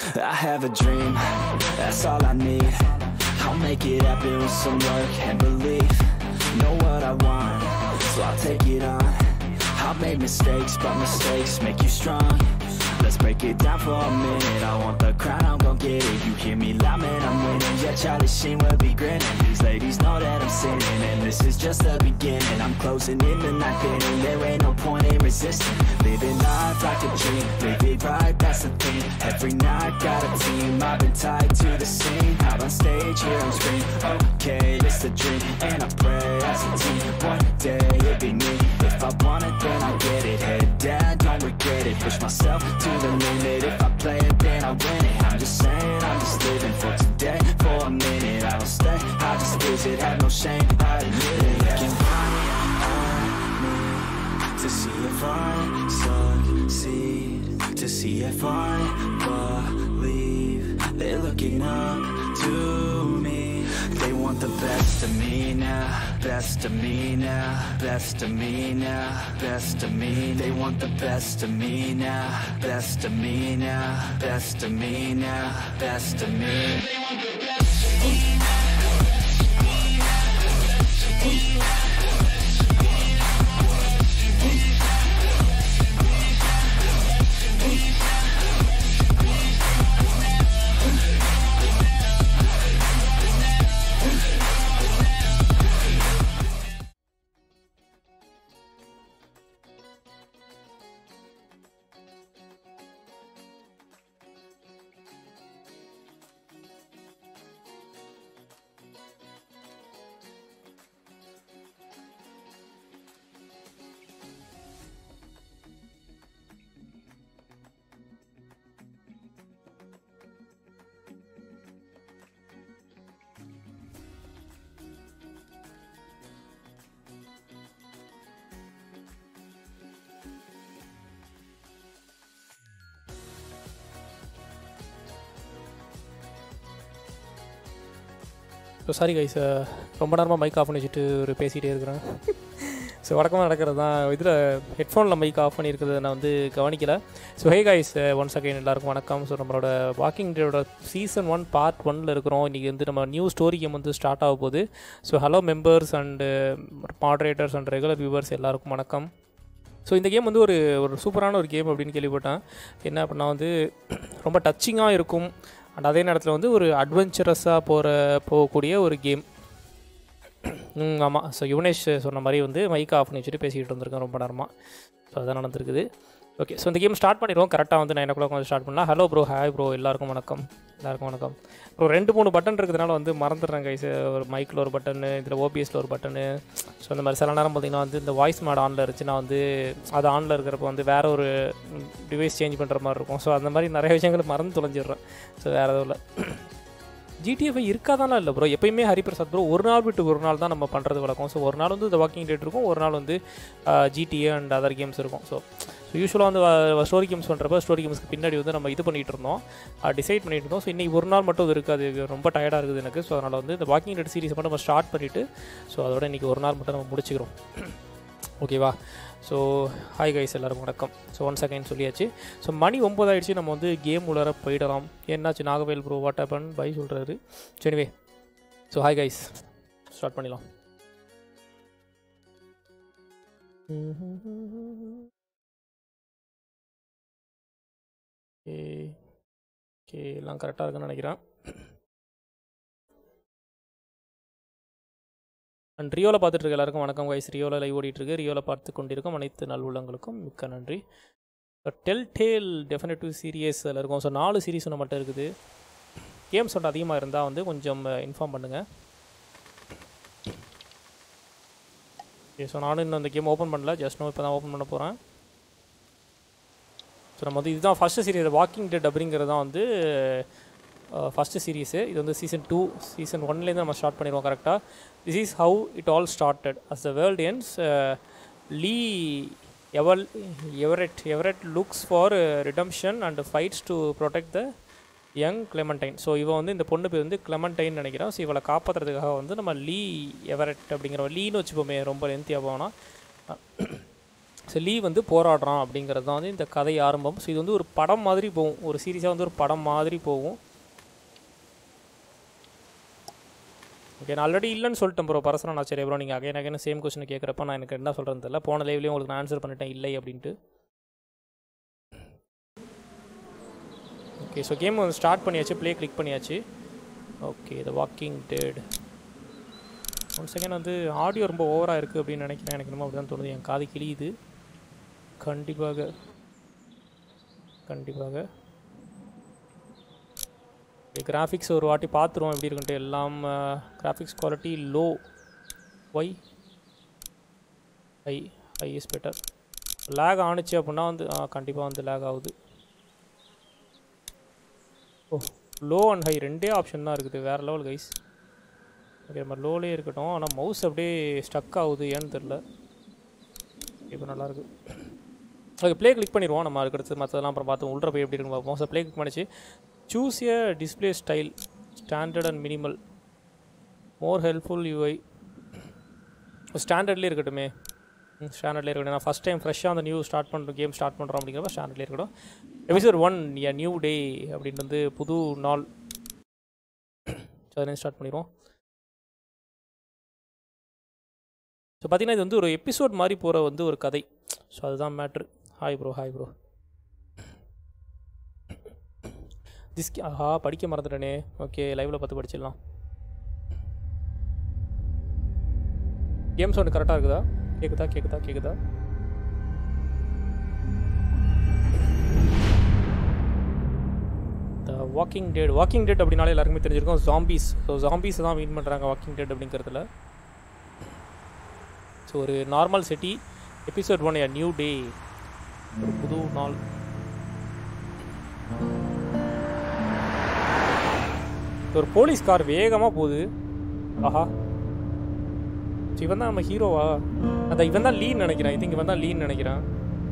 I have a dream, that's all I need. I'll make it happen with some work and belief. Know what I want, so I'll take it on. I've made mistakes, but mistakes make you strong. Let's break it down for a minute. I want the crown, I'm gon' get it. You hear me loud, man, I'm winning. Yeah, Charlie Sheen will be grinning. These ladies know that I'm sinning, and this is just the beginning. I'm closing in the ninth inning. There ain't no point in resisting. Living life like a dream, live it right, that's the thing. Every night, got a team. I've been tied to the scene. Out on stage, here on screen. Okay, it's a dream, and I pray as a team. One day it'll be me. If I want it, then I get it. Head down, don't regret it. Push myself to the limit. If I play it, then I win it. I'm just saying, I'm just living for today. For a minute, I don't stay. I just visit, have no shame. I admit it. Looking right at me to see if I succeed. To see if I believe they're looking up to me. They want the best of me now, best of me now, best of me now, best of me. They want the best of me now, best of me now, best of me now, best of me. So sorry guys ரொம்ப நேரமாக mic of பண்ணி வச்சுட்டு ஒரு பேசிகிட்டே இருக்கிறேன் so வழக்கமாக நடக்கிறது தான் இதில் ஹெட்ஃபோனில் மைக் ஆஃப் பண்ணியிருக்கிறத நான் வந்து கவனிக்கல so hey guys once again எல்லாருக்கும் வணக்கம் ஸோ நம்மளோட வாக்கிங் டேயோட சீசன் ஒன் பார்ட் ஒனில் இருக்கிறோம் இன்றைக்கி வந்து நம்ம நியூ ஸ்டோரி கேம் வந்து ஸ்டார்ட் ஆக போகுது so hello members and moderators and regular viewers எல்லாருக்கும் வணக்கம் ஸோ இந்த கேம் வந்து ஒரு ஒரு சூப்பரான ஒரு கேம் அப்படின்னு கேள்விப்பட்டேன் என்ன அப்படின்னா வந்து ரொம்ப டச்சிங்காக இருக்கும் அண்ட் அதே நேரத்தில் வந்து ஒரு அட்வென்ச்சரஸாக போகிற போகக்கூடிய ஒரு கேம் ம் ஆமாம் ஸோ யுவனேஷ் சொன்ன மாதிரி வந்து மைக் ஆஃப் பண்ணி வச்சுட்டு பேசிக்கிட்டு இருந்திருக்கேன் ரொம்ப நேரமாக ஸோ அதான் நடந்திருக்குது ஓகே ஸோ இந்த கேம் ஸ்டார்ட் பண்ணிடுவோம் கரெக்டாக வந்து நைன் ஓ கிளாக் வந்து ஸ்டார்ட் பண்ணலாம் ஹலோ ப்ரோ ஹாய் ப்ரோ எல்லாருக்கும் வணக்கம் எல்லாருக்கும் வணக்கம் ப்ரோ ரெண்டு மூணு பட்டன் இருக்கிறதுனால வந்து மறந்துடுறேன் கைஸ் ஒரு மைக்கில் ஒரு பட்டனு இதில் ஓபிஎஸில் ஒரு பட்டனு ஸோ அந்த மாதிரி சில நேரம் பார்த்திங்கன்னா வந்து இந்த வாய்ஸ் மேட் ஆனில் இருந்துச்சுன்னா வந்து அது ஆனில் இருக்கிறப்ப வந்து வேறு ஒரு டிவைஸ் சேஞ்ச் பண்ணுற மாதிரி இருக்கும் ஸோ அந்த மாதிரி நிறைய விஷயங்கள் மறந்து தொலைஞ்சிடுறேன் ஸோ வேறு எதுவும் இல்லை ஜிடிஎஃப்ஐ இருக்காதானா இல்லை ப்ரோ எப்பயுமே ஹரிபிரசாத் ப்ரோ ஒரு நாள் விட்டு ஒரு நாள் தான் நம்ம பண்ணுறது வழக்கம் ஸோ ஒரு நாள் வந்து இந்த வாக்கிங் டேட் இருக்கும் ஒரு நாள் வந்து ஜிடிஏ அண்ட் அதர் கேம்ஸ் இருக்கும் ஸோ ஸோ யூஸ்வலாக வந்து ஸ்டோரி கேம்ஸ் பண்ணுறப்ப ஸ்டோரி கேம்ஸ்க்கு பின்னாடி வந்து நம்ம இது பண்ணிகிட்டு இருந்தோம் டிசைட் பண்ணிட்டு இருந்தோம் ஸோ இன்றைக்கி ஒரு நாள் மட்டும் இது இருக்குது அது ரொம்ப டயர்டாக இருக்குது எனக்கு ஸோ அதனால் வந்து இந்த வாக்கிங் டேட் சீரிஸ் மட்டும் நம்ம ஸ்டார்ட் பண்ணிவிட்டு ஸோ அதோட இன்றைக்கி ஒரு நாள் மட்டும் நம்ம முடிச்சுக்கிறோம் ஓகேவா ஸோ ஹாய் கைஸ் எல்லாருக்கும் வணக்கம் ஸோ ஒன் செகண்ட் சொல்லியாச்சு ஸோ மணி ஒம்பது ஆயிடுச்சு நம்ம வந்து கேம் உள்ளார போயிடலாம் என்னாச்சு Nagavel bro what happen bye சொல்கிறாரு சரிவே ஸோ ஹாய் கைஸ் ஸ்டார்ட் பண்ணிடலாம் ஓகே ஓகே எல்லாம் கரெக்டாக இருக்குன்னு நினைக்கிறேன் அண்ட் ரியோவில் பார்த்துட்டு இருக்க எல்லாருக்கும் வணக்கம் கைஸ் ரியோவில் லைவ் ஓடிட்டுருக்கு ரியோவில் பார்த்து கொண்டிருக்கும் அனைத்து நல்வுள்ளங்களுக்கும் மிக்க நன்றி டெல் டேல் டெஃபினட்டிவ் சீரியஸ் அதில் இருக்கும் ஸோ நாலு சீரீஸ் ஒன்று மட்டும் இருக்குது கேம்ஸ் ஒன்று அதிகமாக இருந்தால் வந்து கொஞ்சம் இன்ஃபார்ம் பண்ணுங்கள் ஓகே ஸோ நானும் இன்னும் அந்த கேம் ஓப்பன் பண்ணல ஜஸ்ட் நோ இப்போ தான் ஓப்பன் பண்ண போகிறேன் ஸோ நம்ம வந்து இதுதான் ஃபஸ்ட்டு சீரீஸ் வாக்கிங் டெட் அப்படிங்கிறது தான் வந்து ஃபஸ்ட்டு சீரீஸு இது வந்து சீசன் டூ சீசன் ஒன்லேருந்து நம்ம ஸ்டார்ட் பண்ணிடுவோம் கரெக்டாக this is how it all started as the world ends Lee Ever Everett Everett looks for redemption and fights to protect the young Clementine so இவன் வந்து இந்த பொண்ணு பேர் வந்து கிளெமண்டைன் நினைக்கிறேன் ஸோ இவளை காப்பாற்றுறதுக்காக வந்து நம்ம லீ எவரெட் அப்படிங்கிற லீன்னு வச்சுப்போமே ரொம்ப லென்த்தியாக போனால் ஸோ லீ வந்து போராடுறான் அப்படிங்கிறது தான் வந்து இந்த கதை ஆரம்பம் ஸோ இது வந்து ஒரு படம் மாதிரி போகும் ஒரு சீரியஸாக வந்து ஒரு படம் மாதிரி போகும் ஓகே நான் ஆல்ரெடி இல்லைன்னு சொல்லிட்டேன் ப்ரோ பரசனம் நான் சரி ப்ரோ நீங்கள் அகைன் அகைன் சேம் கொஸ்டின் கேட்குறப்ப நான் எனக்கு என்ன சொல்கிறது தெரியல போன லைவ்லேயும் உங்களுக்கு நான் ஆன்சர் பண்ணிட்டேன் இல்லை அப்படின்ட்டு ஓகே ஸோ கேம் வந்து ஸ்டார்ட் பண்ணியாச்சு ப்ளே கிளிக் பண்ணியாச்சு okay the walking dead one second வந்து ஆடியோ ரொம்ப ஓவராக இருக்குது அப்படின்னு நினைக்கிறேன் எனக்கு என்னமோ அப்படி தான் தோணுது என் காது கிழியுது கண்டிப்பாக கண்டிப்பாக கிராஃபிக்ஸ் ஒரு வாட்டி பார்த்துருவோம் எப்படி இருக்குன்ட்டு எல்லாம் graphics quality low why high high is better lag ஆணுச்சு அப்படின்னா வந்து கண்டிப்பாக வந்து லேக் ஆகுது ஓ லோ அண்ட் ஹை ரெண்டே ஆப்ஷன் தான் இருக்குது வேறு லெவல் கைஸ் ஓகே நம்ம லோலே இருக்கட்டும் ஆனால் மவுஸ் அப்படியே ஸ்டக் ஆகுது ஏன்னு தெரில இப்போ நல்லாயிருக்கு ஓகே ப்ளே கிளிக் பண்ணிடுவோம் நம்ம அதுக்கடுத்து மற்றதெல்லாம் அப்புறம் பார்த்து உள்ள போய் எப்படி இருக்குன்னு பார்ப்போம் ஸோ ப்ளே கிளிக் பண்ணிச்சு choose a display style standard and minimal more helpful UI ஸ்டாண்டர்ட்லேயே இருக்கட்டுமே ஸ்டாண்டர்ட்லேயே இருக்கட்டும் நான் ஃபஸ்ட் டைம் ஃப்ரெஷ்ஷாக அந்த நியூ ஸ்டார்ட் பண்ணுறோம் கேம் ஸ்டார்ட் பண்ணுறோம் அப்படிங்கிறப்ப ஸ்டாண்டர்ட்லேயே இருக்கட்டும் episode one a new day அப்படின்ட்டு வந்து புது நாள் ஸோ அதுலேருந்து ஸ்டார்ட் பண்ணிடுவோம் ஸோ பார்த்தீங்கன்னா இது வந்து ஒரு எபிசோட் மாதிரி போகிற வந்து ஒரு கதை ஸோ அதுதான் matter hi bro hi bro this ஆஹா படிக்க மறந்துட்டேனே ஓகே லைவில் பார்த்து படிச்சிடலாம் கேம் சவுண்டு கரெக்டாக இருக்குதா கேட்குதா கேட்குதா கேட்குதா the walking dead walking dead அப்படின்னாலே எல்லாருக்குமே தெரிஞ்சிருக்கும் ஜாம்பீஸ் ஸோ ஜாம்பீஸ் தான் மீன் பண்ணுறாங்க வாக்கிங் டேட் அப்படிங்கிறதுல ஸோ ஒரு normal city episode one new day ஒரு புது நாள் ஒரு போலீஸ் கார் வேகமாக போகுது ஆஹா ஸோ இவன் தான் நம்ம ஹீரோவா அந்த இவன் தான் லீன் நினைக்கிறேன் ஐ திங்க் இவன் தான் லீன் நினைக்கிறேன்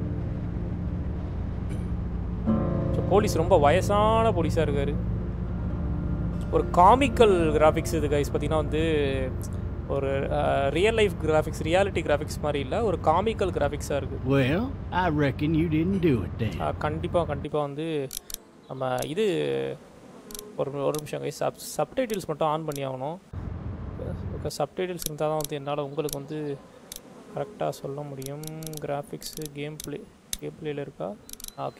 ஸோ போலீஸ் ரொம்ப வயசான போலீஸாக இருக்காரு ஒரு காமிக்கல் கிராஃபிக்ஸ் இது கைஸ் பார்த்தீங்கன்னா வந்து ஒரு real life graphics reality graphics மாதிரி இல்லை ஒரு காமிக்கல் கிராஃபிக்ஸாக இருக்குது Well, I reckon you didn't do it then. கண்டிப்பாக கண்டிப்பாக வந்து நம்ம இது ஒரு ஒரு நிமிஷம் கைஸ் சப் சப்டைட்டில்ஸ் மட்டும் ஆன் பண்ணி ஆகணும் ஓகே சப்டைட்டில்ஸ் இருந்தால் தான் வந்து என்னால் உங்களுக்கு வந்து கரெக்டாக சொல்ல முடியும் கிராஃபிக்ஸு கேம் ப்ளே கேம் ப்ளேயில் இருக்கா ஓகே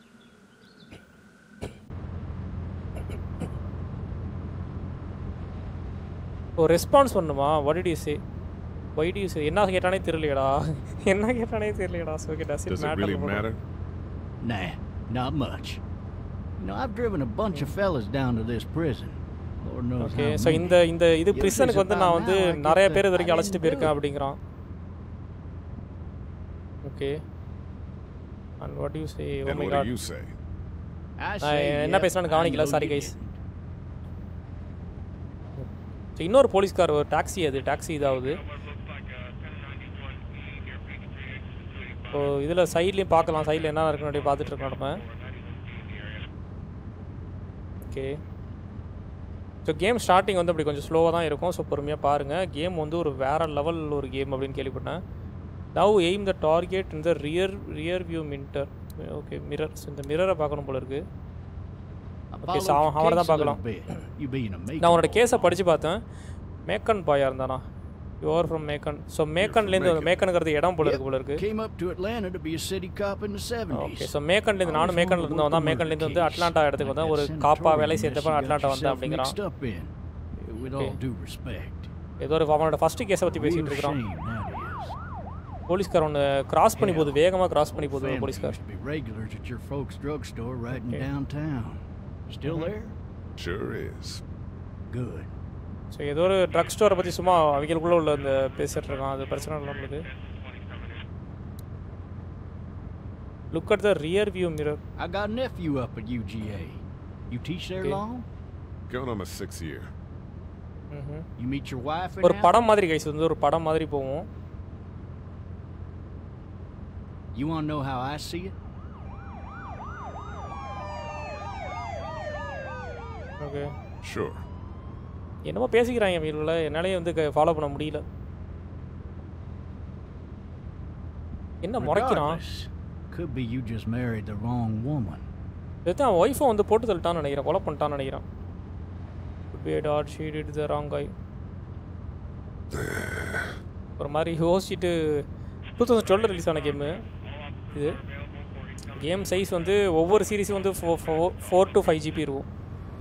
ஓ ரெஸ்பான்ஸ் பண்ணுமா வாட் டி சே ஒய் டி சே என்ன கேட்டானே தெரியலையடா என்ன கேட்டானே தெரியலையடா so okay does Does it it really matter matter? Nah, not much. You know, I've driven a bunch of fellas down to this prison. Lord knows okay how so many. இந்த இந்த இது Usually ப்ரிசனுக்கு வந்து நான் வந்து about now I get நிறைய the- பேர் இது I வரைக்கும் didn't அழைச்சிட்டு do போயிருக்கேன் it. அப்படிங்கிறான் okay and what you say oh And my what do God you say? I நான் say, என்ன yep, பேசுனான்னு I கவனிக்கல know sorry you guys didn't. So இன்னொரு போலீஸ்கார் ஒரு டாக்ஸி அது டாக்ஸி இதாகுது ஸோ இதில் சைட்லேயும் பார்க்கலாம் சைடில் என்ன இருக்குன்னு அப்படியே பார்த்துட்டு இருக்கோம் நம்ம ஓகே ஸோ கேம் ஸ்டார்டிங் வந்து அப்படி கொஞ்சம் ஸ்லோவாக தான் இருக்கும் ஸோ பொறுமையாக பாருங்கள் கேம் வந்து ஒரு வேறு லெவல் ஒரு கேம் அப்படின்னு கேள்விப்பட்டேன் நவ் எய்ம் த டார்கெட் இந்த rear rear view mirror okay mirror இந்த மிரரை பார்க்கணும் போல இருக்குது I Okay, followed so your அவன் தான் case a little பார்க்கலாம். bit. You being a நான் maker உன்னோட boy. கேஸை படித்து பார்த்தேன் மேக்கன் பாயா இருந்தானா யுவர் ஃப்ரம் மேக்கன் ஸோ மேக்கன்லேருந்து Macon. மேக்கனுங்கிறது இடம் போல இருக்கு போல இருக்கு Came up to Atlanta to be a city cop in the 70s. Okay so மேக்கன்லேருந்து நானும் மேக்கன்ல இருந்து வந்தேன் மேக்கன்லேருந்து வந்து அட்லாண்டா இடத்துக்கு வந்தேன் ஒரு காப்பா வேலை செய்யறப்ப அட்லாண்டா வந்தேன் அப்படிங்கிறான் With Okay. all due respect. ஏதோ ஒரு அவனோட ஃபர்ஸ்ட் கேஸை பற்றி Real பேசிகிட்டு இருக்கிறான் shame that is. போலீஸ்கார் ஒன்று கிராஸ் பண்ணி போகுது வேகமாக கிராஸ் பண்ணி போகுது Family போலீஸ்கார் used to be regulars at your folks' drugstore right in Okay. downtown. Still Mhm. there? Sure is. Good. So ஏதோ ஒரு ட்ரக் ஸ்டோரை பற்றி சும்மா அவங்களுக்குள்ள உள்ள இந்த பேசிட்டு இருக்கான் அது பிரச்சனை இல்லை நம்மளுக்கு look at the rear view mirror I got a nephew up at UGA. You teach there Okay. long? Going on my sixth year. You meet your wife and ஒரு படம் மாதிரி கைஸ் வந்து ஒரு படம் மாதிரி போவோம் You want to know how I see it? Okay Sure. என்னமோ பேசிக்கிறாங்க வீட்டில் என்னாலே வந்து ஃபாலோ பண்ண முடியல என்ன முறைக்கிறான் Regardless, could be you just married the wrong woman. இதுதான் ஒய்ஃபை வந்து போட்டு தள்ளிட்டான்னு நினைக்கிறேன் கொலை பண்ணிட்டான்னு நினைக்கிறேன் bet that she did the wrong guy ஒரு மாதிரி யோசிச்சுட்டு டூ தௌசண்ட் டுவெல் ரிலீஸ் ஆன கேமு இது கேம் சைஸ் வந்து ஒவ்வொரு சீரிஸும் வந்து ஃபோர் டு ஃபைவ் ஜிபி இருக்கும்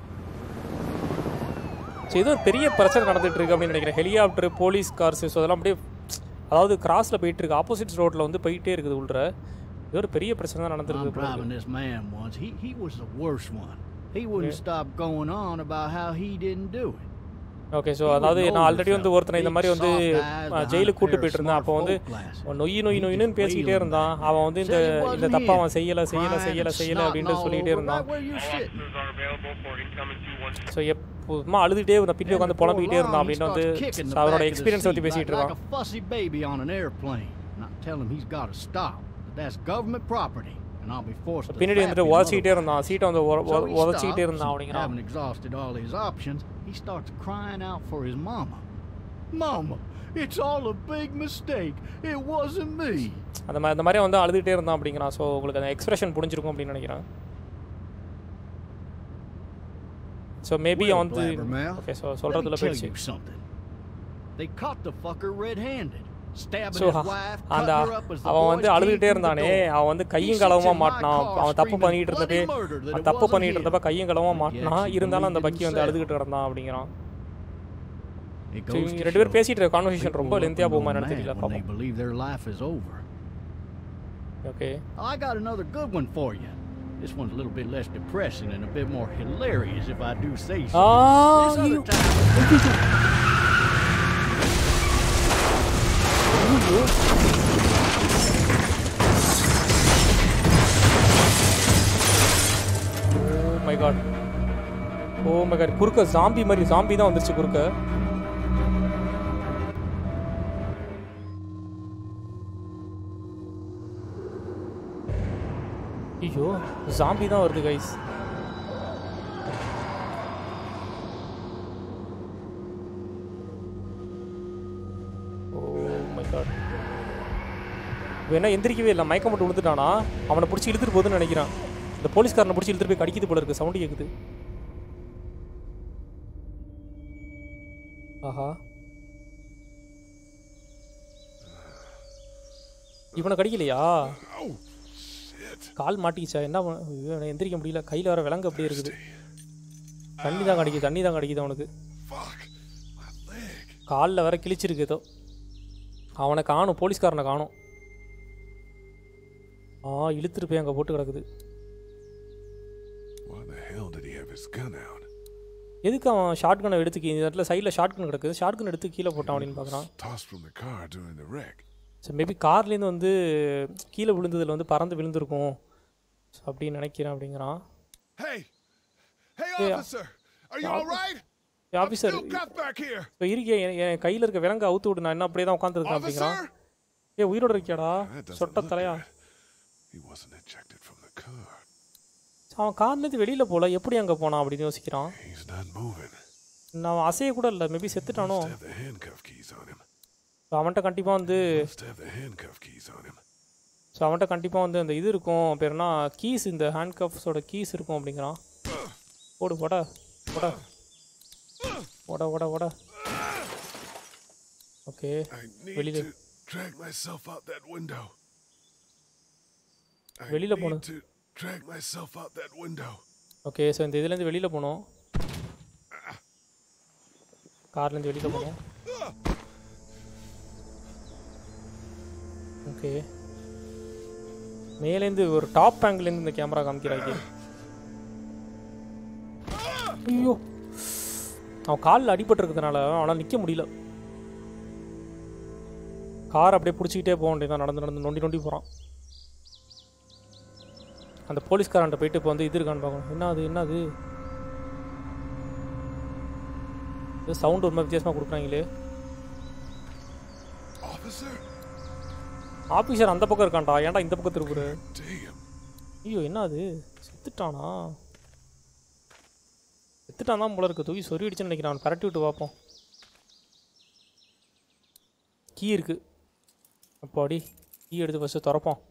ஸோ இது ஒரு பெரிய பிரச்சனை நடந்துட்டு இருக்கு அப்படின்னு நினைக்கிறேன் ஹெலிகாப்டர் போலீஸ் கார்ஸ் ஸோ அதெல்லாம் அப்படியே அதாவது கிராஸில் போயிட்டு இருக்கு ஆப்போசிட் ரோட்டில் வந்து போயிட்டே இருக்குது உள்ள இது ஒரு பெரிய பிரச்சனை தான் I'm நடந்திருக்கு போல driving இருக்கு. this man once. He he was the worst one. He wouldn't stop going on about how he didn't do it. Okay so He would அதாவது know நான் ஆல்ரெடி வந்து himself. ஒருத்தனை இந்த மாதிரி வந்து Big, soft eyes அஹ், behind ஜெயிலுக்கு a கூட்டு pair of போயிட்டு இருந்தேன் அப்போ smart வந்து folk glasses. நொய் நொய் He நொய்னு just பேசிக்கிட்டே wailing இருந்தான் back. அவன் வந்து இந்த Said he இந்த wasn't தப்பா here. அவன் செய்யலை செய்யலை Crying செய்யலை and செய்யலை snotting அப்படின்ட்டு all சொல்லிகிட்டே over இருந்தான் right where you're sitting. Officers are available for incoming 212. So எப்போதுமா அழுதுகிட்டே இருந்தான் பின்னாடி உட்காந்து புலம்பிக்கிட்டே இருந்தான் அப்படின்னு வந்து kicking so the அவரோட back of the experience seat பற்றி like, பேசிகிட்டு like இருக்கான் a fussy baby on an airplane. And I tell him he's got to stop. That that's government property, and I'll be forced to. பின்னாடி slap வந்துட்டு him உதச்சிக்கிட்டே otherwise. இருந்தான் சீட்டை வந்து உர- So உர- he உதச்சிக்கிட்டே stops, இருந்தான் and அப்படிங்கிறான் having exhausted all his options, he starts crying out for his mama. Mama, it's all a big mistake. It wasn't me. அந்த மாதிரி அந்த மாதிரி வந்து அழுதுகிட்டே இருந்தான் அப்படிங்கிறான் ஸோ உங்களுக்கு அந்த எக்ஸ்பிரஷன் புரிஞ்சிருக்கும் அப்படின்னு நினைக்கிறேன் ஸோ மேபி Well, வந்து blabbermouth, okay so Let me சொல்கிறதுல tell போயிடுச்சு you something. They caught the fucker red-handed, stabbing so his wife, அந்த cutting her up as the அவன் boys வந்து came அழுதுகிட்டே through the இருந்தானே door. அவன் வந்து He கையும் sits களவுமா in my மாட்டினான் car அவன் தப்பு screaming பண்ணிட்டு இருந்தப்பே bloody murder that அவன் it தப்பு wasn't பண்ணிட்டு him. இருந்தப்ப கையும் களவுமா But he மாட்டினான் actually இருந்தாலும் அந்த believed பக்கி வந்து himself. அழுதுகிட்டு இருந்தான் அப்படிங்கிறான் It ஸோ goes இவங்க to ரெண்டு பேரும் show பேசிட்டு இருக்க கான்வர்சேஷன் people ரொம்ப up லென்த்தியாக and go போகுமா என்னன்னு mad தெரியல when they பார்ப்போம் believe their life is over. Okay I got another good one for you. This one's a little bit less depressing and a bit more hilarious, if I do say so. Ah, this other you- time, oh my God oh my God குறுக்க zombie மாதிரி zombie தான் வந்துருச்சு குறுக்க ஐயோ zombie தான் வருது guys O my God வேணா எந்திரிக்கவே இல்லை மயக்கம் மட்டும் விழுந்துட்டானா அவனை பிடிச்சி இழுத்துட்டு போகுதுன்னு நினைக்கிறான் இந்த போலீஸ்காரனை பிடிச்சி இழுத்துட்டு போய் கடிக்குது போல இருக்கு சவுண்டு கேட்குது ஆஹா இவனை கடிக்கலையா Oh, shit. கால் மாட்டிக்கிச்சா என்ன பண்ண- ஐயோ, எனக்கு எந்திரிக்க முடியல கையில் வர விலங்கு அப்படியே இருக்குது தண்ணி தான் கடிக்குது தண்ணி தான் கடிக்குது அவனுக்கு Fuck. My leg. காலில் வேற கிழிச்சிருக்கு ஏதோ அவனை காணும் போலீஸ்காரனை காணும் ஆ இழுத்துட்டு போய் அங்கே போட்டு கிடக்குது Why the hell did he have his gun out? எதுக்கு அவன் ஷார்ட் கனை எடுத்து கீ- இந்த இடத்துல சைடில் ஷார்ட் கன் கிடக்குது ஷார்ட் கன் எடுத்து கீழே போட்டான் அப்படின்னு பார்க்குறான் Tossed from the car during the wreck. So maybe கார்லேருந்து வந்து கீழே விழுந்ததில் வந்து பறந்து விழுந்திருக்கும் ஸோ அப்படின்னு நினைக்கிறேன் அப்படிங்கிறான் Hey! Hey, Yeah. officer! Are you Yeah. all right? Officer Still cuffed back here. இப்போ இருக்கே என் என் கையில் இருக்க விலங்கு அவுத்து விடு நான் என்ன அப்படியே தான் உட்காந்துருக்கேன் அப்படிங்கிறான் Officer? ஏ உயிரோட இருக்கியாடா That doesn't சொட்ட look தலையா good. He wasn't ejected from the car. அவன் கார்லேருந்து வெளியில் போகல எப்படி அங்கே போனான் அப்படின்னு யோசிக்கிறான் He's not moving. நான் அசைய கூட இல்லை மேபி செத்துட்டானோ Must have the handcuff keys on him. So அவன்கிட்ட கண்டிப்பாக வந்து Must have the handcuff keys on him. So அவன்கிட்ட கண்டிப்பாக வந்து அந்த இது இருக்கும் பேருனா கீஸ் இந்த ஹேண்ட் கப்ஸோட கீஸ் இருக்கும் அப்படிங்கிறான் ஓடு ஓட ஓட ஓட ஓட ஓட ஓகே I need வெளியில to drag myself out that window. I வெளியில need போகணும். to drag myself out that window. Okay so இந்த இதுலேருந்து வெளியில் போகணும் கார்லேருந்து வெளியில் போகணும் ஓகே மேலேருந்து ஒரு டாப் ஆங்கிலேருந்து இந்த கேமரா காமிக்கிறாங்க ஐயோ அவன் காலில் அடிபட்டிருக்கிறதுனால அவனால் நிற்க முடியல கார் அப்படியே பிடிச்சிக்கிட்டே போக வேண்டியதான் நடந்து நடந்து நொண்டி நொண்டி போகிறான் அந்த போலீஸ்காரன்ட்ட போயிட்டு இப்போ வந்து இது இருக்கான்னு பார்க்கணும் என்ன அது என்ன அது இது சவுண்ட் ஒரு மாதிரி வித்தியாசமாக கொடுக்குறாங்களே Officer? ஆஃபீஸர் அந்த பக்கம் இருக்கான்டா ஏன்டா இந்த பக்கம் திருப்புற Damn. ஐயோ என்ன அது செத்துட்டானா செத்துட்டான் தான் போல இருக்கு தூக்கி சொருவிடுச்சுன்னு நினைக்கிறேன் அவன் பரட்டி விட்டு பார்ப்போம் கீ இருக்கு அப்பாடி கீ எடுத்து ஃபஸ்ட்டு திறப்போம்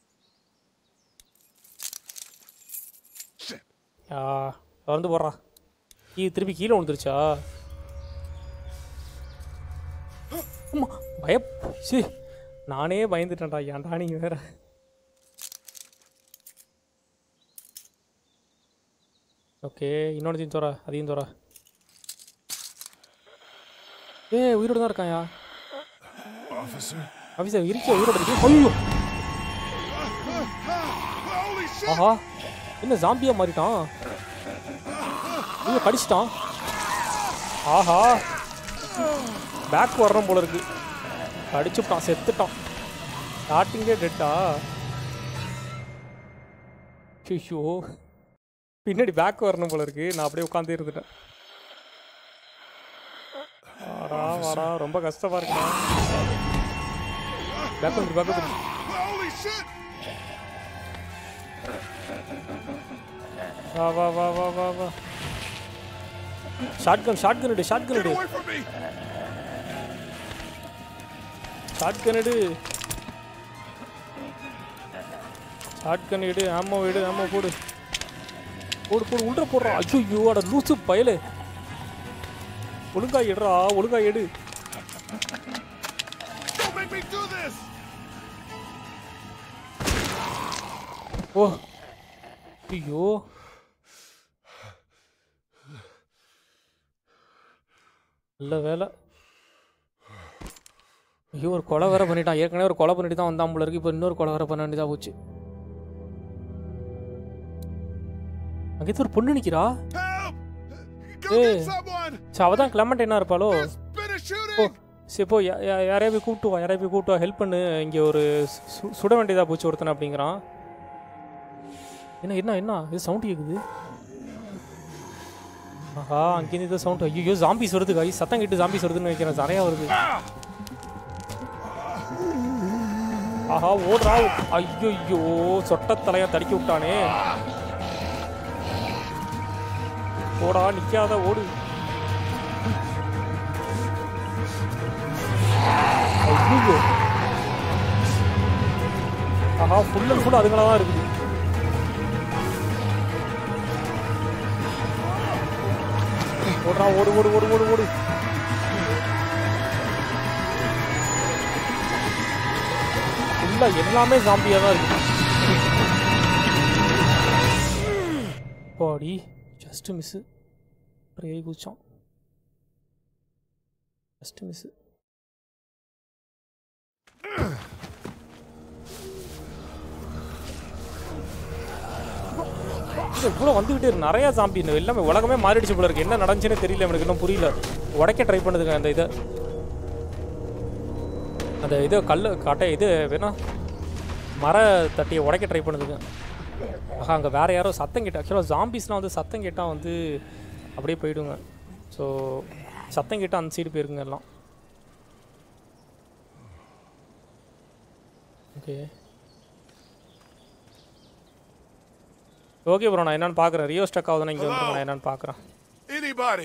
Shit. ஆ திறந்து போடுறா கீ திருப்பி கீழே விழுந்துருச்சா அம்மா பயப் சி நானே பயந்துட்டேன்டா ஏன்டா நீங்கள் வேற ஓகே இன்னொன்று தோற அதையும் தோற ஏ உயிரோட தான் இருக்காயா Officer? ஆஃபீஸர் இருக்க உயிரோட இருக்கு ஐயோ Holy shit! ஆஹா என்ன ஜாம்பியா மாறிட்டான் ஐயோ கடிச்சிட்டான் ஆஹா பேக் வர்றோம் போல இருக்கு கடிச்சுட்டான் செத்துட்டான் ஸ்டார்டிங்கே டெட்டா ஐயோ பின்னாடி பேக் வரணும் போல இருக்கு நான் அப்படியே உட்காந்தே இருந்துட்டேன் வாடா வாடா ரொம்ப கஷ்டமா இருக்குடா பேக் வந்து பேக் வந்து Holy shit! வா வா வா வா வா வா ஷார்ட் கன் ஷார்ட் கன் எடு ஷார்ட் கன் Get எடு away from me! Shotgun எடு ஷார்ட் கன் எடு ஆமோ எடு ஆமோ போடு போடு போடு உள்ள போடுறா ஐயோ அட லூசு பயலே ஒழுங்கா எடுறா ஒழுங்கா எடு Don't make me do this! ஓ ஐயோ நல்ல வேலை ஐயோ ஒரு கொலை வேற பண்ணிட்டான் ஏற்கனவே ஒரு கொலை பண்ணிட்டு தான் வந்தான் போல இருக்கு இப்போ இன்னொரு கொலை வேற பண்ண வேண்டியதா போச்சு அங்கே ஒரு பொண்ணு நிற்கிறா Help! Go Hey. get someone! சரி அவள் தான் கிளம்பண்ட் என்ன இருப்பாளோ There's been a O shooting! சரி இப்போ யா- யா- யாரையா போய் கூப்பிட்டு வா யாரையா போய் கூப்பிட்டு வா ஹெல்ப் பண்ணு இங்கே ஒரு சு- சுட வேண்டியதா போச்சு ஒருத்தனை அப்படிங்கிறான் என்ன என்ன என்ன இது சவுண்ட் கேட்குது ஆஹா அங்கேருந்து இது சவுண்ட் ஐயோ ஜாம்பிஸ் வருது கை சத்தம் கேட்டு ஜாம்பிஸ் வருதுன்னு நினைக்கிறேன் நிறையா வருது ஆஹா ஓடுறா ஐயோ சொட்ட தலையா தடுக்கி விட்டானே ஓடா நிக்காத ஓடு ஐயோ ஆஹா ஃபுல் அண்ட் ஃபுல் அதுங்களா தான் இருக்குது ஓடுறா ஓடு ஓடு ஓடு ஓடு ஓடு ஃபுல்லா எல்லாமே ஜாம்பியாக தான் இருக்கு பாடி ஜஸ்ட் மிஸ்ஸு அப்புறம் ஏறி குதிச்சான் ஜஸ்ட் மிஸ்ஸு இவ்வளோ வந்துக்கிட்டே இருக்கு நிறைய ஜாம்பி இந்த எல்லாமே உலகமே மாறிடுச்சு போல இருக்கு என்ன நடந்துச்சுன்னு தெரியல எனக்கு இன்னும் புரியல உடைக்க ட்ரை பண்ணுதுங்க அந்த இதை அந்த இது கல் கட்டை இது வேணா மர தட்டியை உடைக்க ட்ரை பண்ணுதுங்க ஆஹா அங்கே வேற யாரோ சத்தம் கேட்டா ஆக்சுவலாக ஜாம்பிஸ்லாம் வந்து சத்தம் கேட்டால் வந்து அப்படியே போயிடுங்க ஸோ சத்தம் கேட்டால் அந்த சைடு போயிருங்க எல்லாம் ஓகே ஓகே ப்ரோ நான் என்னன்னு பார்க்குறேன் ரியோ ஸ்டக் ஆகுதுன்னா இங்கே வந்து நான் என்னன்னு பார்க்குறேன் Anybody?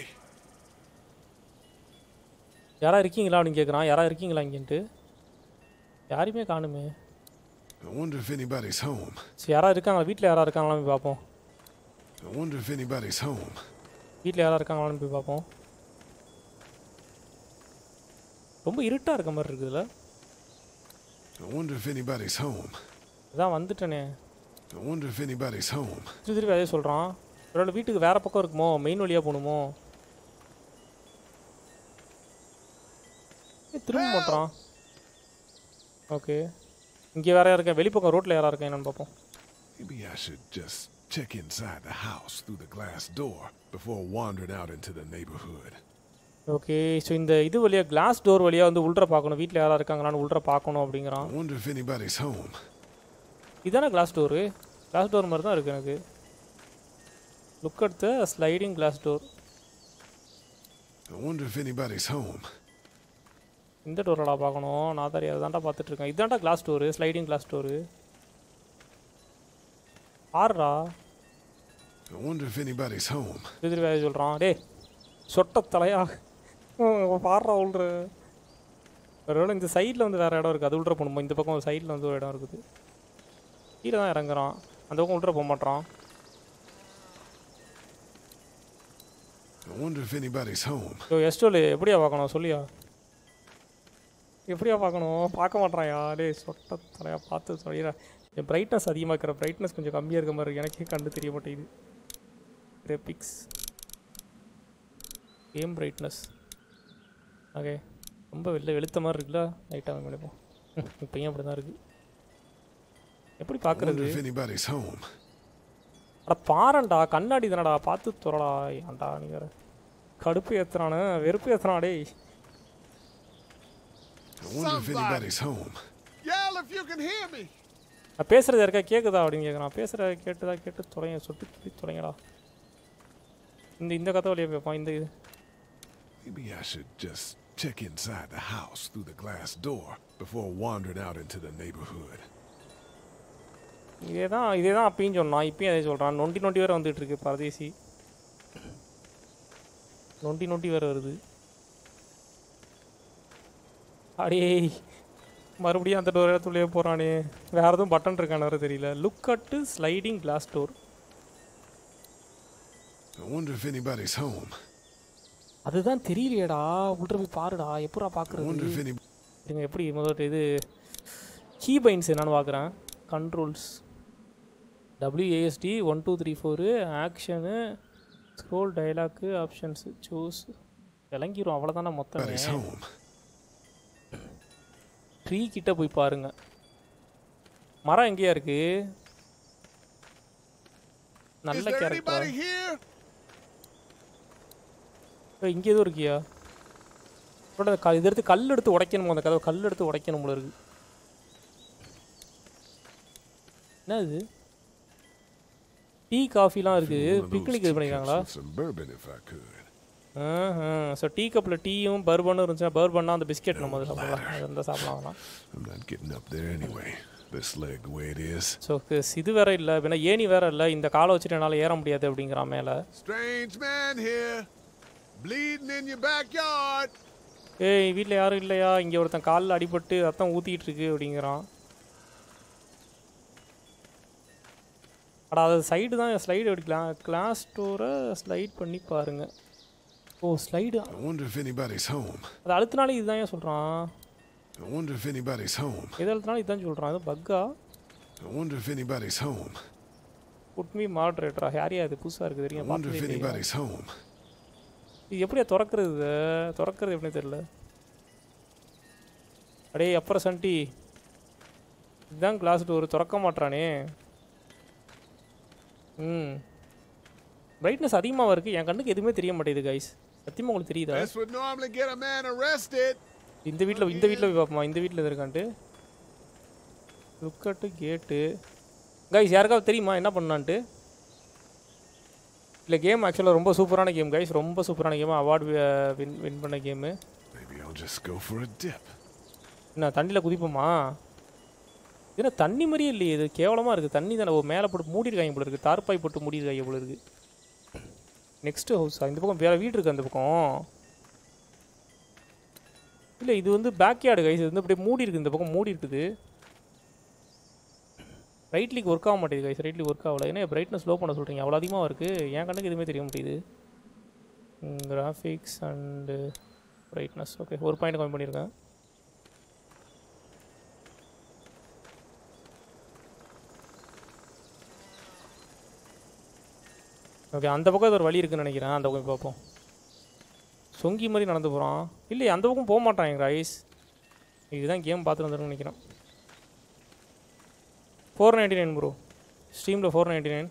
யாரா இருக்கீங்களா அப்படின்னு கேட்குறான் யாரா இருக்கீங்களா இங்கேன்ட்டு யாரையுமே காணுமே I wonder if anybody's home. சரி யாரா இருக்காங்களா வீட்டில் யாரா இருக்காங்களான்னு போய் பார்ப்போம் I wonder if anybody's home. வீட்டில் யாரா இருக்காங்களான்னு போய் பார்ப்போம் ரொம்ப இருட்டாக இருக்க மாதிரி இருக்குதுல்ல I wonder if anybody's home. இதான் வந்துட்டேனே I wonder if anybody's home. திருப்பி திருப்பி அதே சொல்கிறான் ஒருவேளை வீட்டுக்கு வேற பக்கம் இருக்குமோ மெயின் வழியாக போகணுமோ ஏய், திரும்ப மாட்டான் ஓகே இங்கே வேற யாரா இருக்கேன் வெளிப்பக்கம் ரோட்டில் யாரா இருக்கேன் என்னன்னு பார்ப்போம் Maybe I should just check inside the house through the glass door before wandering out into the neighborhood. Okay so இந்த இது வழியாக கிளாஸ் டோர் வழியாக வந்து உள்ற பார்க்கணும் வீட்டில் யாரா இருக்காங்களான்னு உள்ற பார்க்கணும் I அப்படிங்கிறான் wonder if anybody's home. இதானே கிளாஸ் டோரு கிளாஸ் டோர் மாதிரி தான் இருக்குது எனக்கு look at the sliding glass door I wonder if anybody's home. இந்த டோரடா பார்க்கணும் நான் தான் அதான்டா பார்த்துட்டு இருக்கேன் இதான்டா glass door sliding glass door ஆறுடா I wonder if anybody's home. திருப்பி வேலை சொல்கிறான் டேய் சொட்ட தலையா பாடுறா உள்ற ஒருவேளை இந்த சைடில் வந்து வேறு இடம் இருக்குது அது உள்ள போகணுமோ இந்த பக்கம் ஒரு சைடில் வந்து ஒரு இடம் இருக்குது கீழே தான் இறங்குறான் அந்த பக்கம் உள்ள போக மாட்டான் I wonder if anybody's home. So எஸ்டோல் எப்படியா பார்க்கணும் சொல்லியா எப்படியா பார்க்கணும் பார்க்க மாட்டான்யா டேய் சொட்ட தலையா பார்த்து சொல்லிடுறா என் பிரைட்னஸ் அதிகமாக இருக்கிற பிரைட்னஸ் கொஞ்சம் கம்மியாக இருக்க மாதிரி இருக்கு எனக்கே கண்டு தெரிய மாட்டேங்குது கிராபிக்ஸ் கேம் பிரைட்னஸ் ஓகே ரொம்ப வெளில வெளுத்த மாதிரி இருக்குல்ல லைட்டாக நினைப்போம் இப்போயும் அப்படி தான் இருக்குது எப்படி I wonder பார்க்குறது if anybody's home. அட பாறண்டா கண்ணாடி தானடா பார்த்து துறடா ஏன்டா நீ வேற கடுப்பு ஏத்துறானு வெறுப்பு ஏத்துறான் டேய் I wonder if anybody's home. Yell if you can hear me. நான் பேசுறது யாருக்கா கேட்குதா அப்படின்னு கேட்குறான் பேசுகிற கேட்டுதா கேட்டு தொலைங்க சொட்டு துப்பி தொலைங்கடா இந்த இந்த கதை வழியாக கேட்பான் இந்த இது Maybe I should just check inside the house through the glass door before wandering out into the neighborhood. இதே தான் இதே தான் அப்பயும் சொன்னான் இப்பயும் அதே சொல்கிறான் நொண்டி நொண்டி வேறு வந்துட்டு இருக்கு பரதேசி நொண்டி நொண்டி வேறு வருது அடே மறுபடியும் அந்த டோர் இடத்துலயே போகிறானே வேறு எதுவும் பட்டன் இருக்கான்னு வேறு தெரியல look at sliding glass door I wonder if anybody's home. அதுதான் தெரியலையேடா உள்ள போய் பாருடா எப்படா I பார்க்குறது wonder if any இருங்க எப்படி முதல்ல இது கீபைன்ஸ் என்னன்னு பார்க்குறேன் controls WASD one two three four action scroll dialogue options choose விளங்கிரும் அவ்வளோதானே மொத்தமே anybody's home. ட்ரீ கிட்ட போய் பாருங்க மரம் எங்கேயா இருக்கு Is நல்ல there கேரக்டர் anybody here? இங்கே எதுவும் இருக்கியா அப்புறம் அந்த க- இது எடுத்து கல் எடுத்து உடைக்கணும் அந்த கதவை கல் எடுத்து உடைக்கணும் போல இருக்கு என்ன இது டீ காஃபிலாம் இருக்கு One of those பிக்னிக் இது teacups பண்ணிருக்காங்களா with some bourbon if I could. So tea கப்பில் டீயும் பர்பனும் இருந்துச்சுன்னா பர்பன்னா அந்த பிஸ்கெட் நம்ம அது சாப்பிடலாம் அது இருந்தால் சாப்பிடலாம் அதெல்லாம் I'm not getting up there anyway. This leg the way it is. So இது வேற இல்லை பின்ன ஏணி வேற இல்லை இந்த காலை வச்சுட்டு என்னால் ஏற முடியாது அப்படிங்கிறான் மேலே Strange man here. Bleeding in your backyard. ஏய் வீட்டில் யாரும் இல்லையா இங்கே ஒருத்தன் காலில் அடிபட்டு ரத்தம் ஊற்றிட்டு இருக்கு அப்படிங்கிறான் அடா அது சைடு தான் ஸ்லைடு எடுக்கலாம் கிளாஸ் டோரை ஸ்லைட் பண்ணி பாருங்க oh slide I wonder if anybody's home. அது அழுத்தினாலே இதுதான் ஏன் சொல்கிறான் I wonder if anybody's home. எது அழுத்தினாலும் இதுதான் சொல்கிறான் அது பக்கா I wonder if anybody's home. புட்மி மாட்ரேட்டரா யாரையா அது புதுசாக இருக்குது I தெரியும் wonder if பார்த்ததே இல்லையே. anybody's home. இது எப்படியா திறக்கிறது இதை? திறக்கிறது எப்படின்னு தெரியல அடே அப்புறம் சண்டி இதுதான் கிளாஸ் டோர் திறக்க மாட்றானே ம் பிரைட்னஸ் அதிகமாக இருக்குது என் கண்ணுக்கு எதுவுமே தெரிய மாட்டேங்குது கைஸ் சத்தியமாக உங்களுக்கு தெரியுதா This would normally get a man arrested. இந்த வீட்டில் இந்த வீட்டில் போய் பார்ப்போமா இந்த வீட்டில் இருக்கான்ட்டு லுக்கட்டு கேட்டு கைஸ் யாருக்காவது தெரியுமா என்ன பண்ணான்ட்டு இல்லை கேம் ஆக்சுவலாக ரொம்ப சூப்பரான கேம் கைஸ் ரொம்ப சூப்பரான கேம் அவார்டு வின் வின் பண்ண game Maybe I'll just go for a dip. என்ன தண்ணியில் குதிப்போமா இது தண்ணி மாதிரியே இல்லையே இது கேவலமாக இருக்குது தண்ணி தானே ஓ மேலே போட்டு மூடிருக்காங்க போல இருக்குது தார்பாய் போட்டு மூடிருக்காங்க போல இருக்குது நெக்ஸ்ட் ஹவுஸ் இந்த பக்கம் வேறு வீடு இருக்குது அந்த பக்கம் இல்லை இது வந்து பேக் யார்டு கைஸ் இது வந்து அப்படியே மூடி இருக்குது இந்த பக்கம் மூடி இருக்குது ரைட் லீக் ஒர்க் ஆக மாட்டேங்குது கைஸ் ரைட் லீக் ஒர்க் ஆகல ஏன்னா பிரைட்னஸ் லோ பண்ண சொல்கிறீங்க அவ்வளோ அதிகமாக இருக்குது என் கண்ணுக்கு எதுவுமே தெரிய மாட்டேங்குது கிராஃபிக்ஸ் அண்டு பிரைட்னஸ் ஓகே ஒரு பாயிண்ட் கம்மி பண்ணியிருக்கேன் ஓகே அந்த பக்கம் ஏதோ ஒரு வழி இருக்குன்னு நினைக்கிறேன் அந்த பக்கம் போய் பார்ப்போம் சொங்கி மாதிரி நடந்து போகிறான் இல்லையே அந்த பக்கம் போக மாட்டான் எங்கள் ஐஸ் இதுதான் கேம் பார்த்துட்டு வந்துருன்னு நினைக்கிறேன் ஃபோர் நைன்டி நைன் ப்ரோ ஸ்டீமில் ஃபோர் நைன்டி நைன்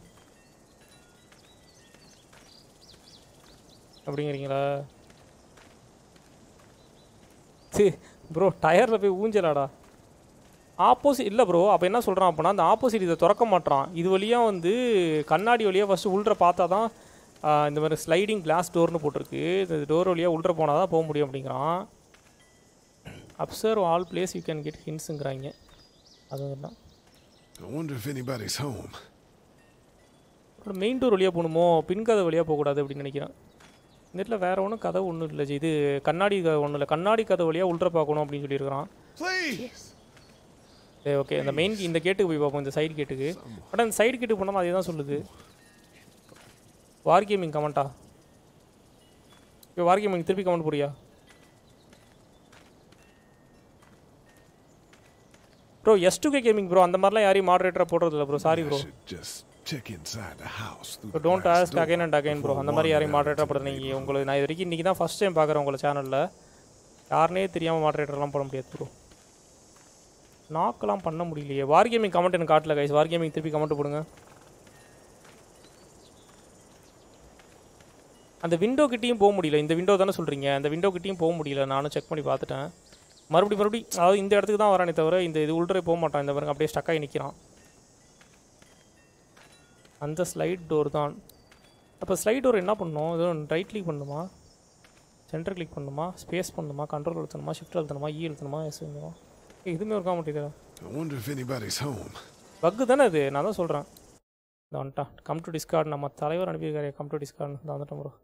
அப்படிங்கிறீங்களா சரி ப்ரோ டயரில் போய் ஊஞ்சலாடா ஆப்போசிட் இல்லை ப்ரோ அப்போ என்ன சொல்கிறான் அப்படின்னா அந்த ஆப்போசிட் இதை திறக்க மாட்றான் இது வழியாக வந்து கண்ணாடி வழியாக ஃபஸ்ட்டு உள்ள பார்த்தா தான் ஆ, இந்த மாதிரி ஸ்லைடிங் கிளாஸ் டோர்னு போட்டிருக்கு இந்த டோர் வழியாக உள்ள போனால் தான் போக முடியும் அப்படிங்கிறான் observe all places you can get ஹின்ஸுங்கிறாங்க அது தான் I wonder if anybody's home. Main door வழியாக போகணுமோ பின்கதை வழியாக போகக்கூடாது அப்படின்னு நினைக்கிறேன் இந்த இடத்துல வேற ஒன்றும் கதை ஒன்றும் இல்லை ஜி இது கண்ணாடி ஒன்றும் இல்லை கண்ணாடி கதை வழியாக உள்ற பார்க்கணும் அப்படின்னு சொல்லியிருக்கிறான் Please! சரி ஓகே இந்த மெயின் இந்த கேட்டுக்கு போய் பார்ப்போம் இந்த சைடு கேட்டுக்கு ஆனால் இந்த சைடு கேட்டுக்கு போனால் அதே தான் சொல்லுது வார் கேமிங் கமெண்ட்டா இப்போ வார் கேமிங் திருப்பி கமெண்ட் போறியா bro S two K gaming bro அந்த மாதிரிலாம் யாரையும் மாடரேட்டராக போடுறது இல்லை ப்ரோ sorry I bro should just check inside the house through ஸோ the don't glass ask door again and again bro before அந்த மாதிரி யாரையும் wandering out மாடரேட்டராக into the போடுறது நீங்கள் உங்களுக்கு நான் இது வரைக்கும் இன்றைக்கி தான் ஃபஸ்ட் டைம் பார்க்குறேன் உங்களை சேனலில் யாருனே தெரியாமல் மாடரேட்டர்லாம் போட முடியாது ப்ரோ நாக்கெல்லாம் பண்ண முடியலையே வார் கேமிங் கமெண்ட் எனக்கு காட்டல கைஸ் வார் கேமிங் திருப்பி கமெண்ட் போடுங்க அந்த விண்டோ கிட்டேயும் போக முடியல இந்த விண்டோ தானே சொல்கிறீங்க அந்த விண்டோ கிட்டேயும் போக முடியல நானும் செக் பண்ணி பார்த்துட்டேன் மறுபடியும் மறுபடியும் அதாவது இந்த இடத்துக்கு தான் வரானே தவிர இந்த இது உள்றே போக மாட்டான் இந்த பாருங்க அப்படியே ஸ்டக்காகி நிற்கிறான் அந்த ஸ்லைட் டோர் தான் அப்போ ஸ்லைட் டோர் என்ன பண்ணணும் எதுவும் ரைட் கிளிக் பண்ணணுமா சென்டர் கிளிக் பண்ணணுமா ஸ்பேஸ் பண்ணணுமா கண்ட்ரோல் அழுத்தணுமா ஷிஃப்ட் அழுத்தணுமா இ அழுத்தணுமா எஸ் அழுத்தணுமா ஏய், எதுவுமே இருக்க மாட்டேங்குது I wonder if anybody's home. பக்கு தானே இது நான் தான் சொல்கிறேன் இந்த வந்துட்டான் கம் டு டிஸ்கார்ட் நம்ம தலைவர் அனுப்பியிருக்காரு கம் டு டிஸ்கார்ட் இந்த வந்துட்டோம் ப்ரோ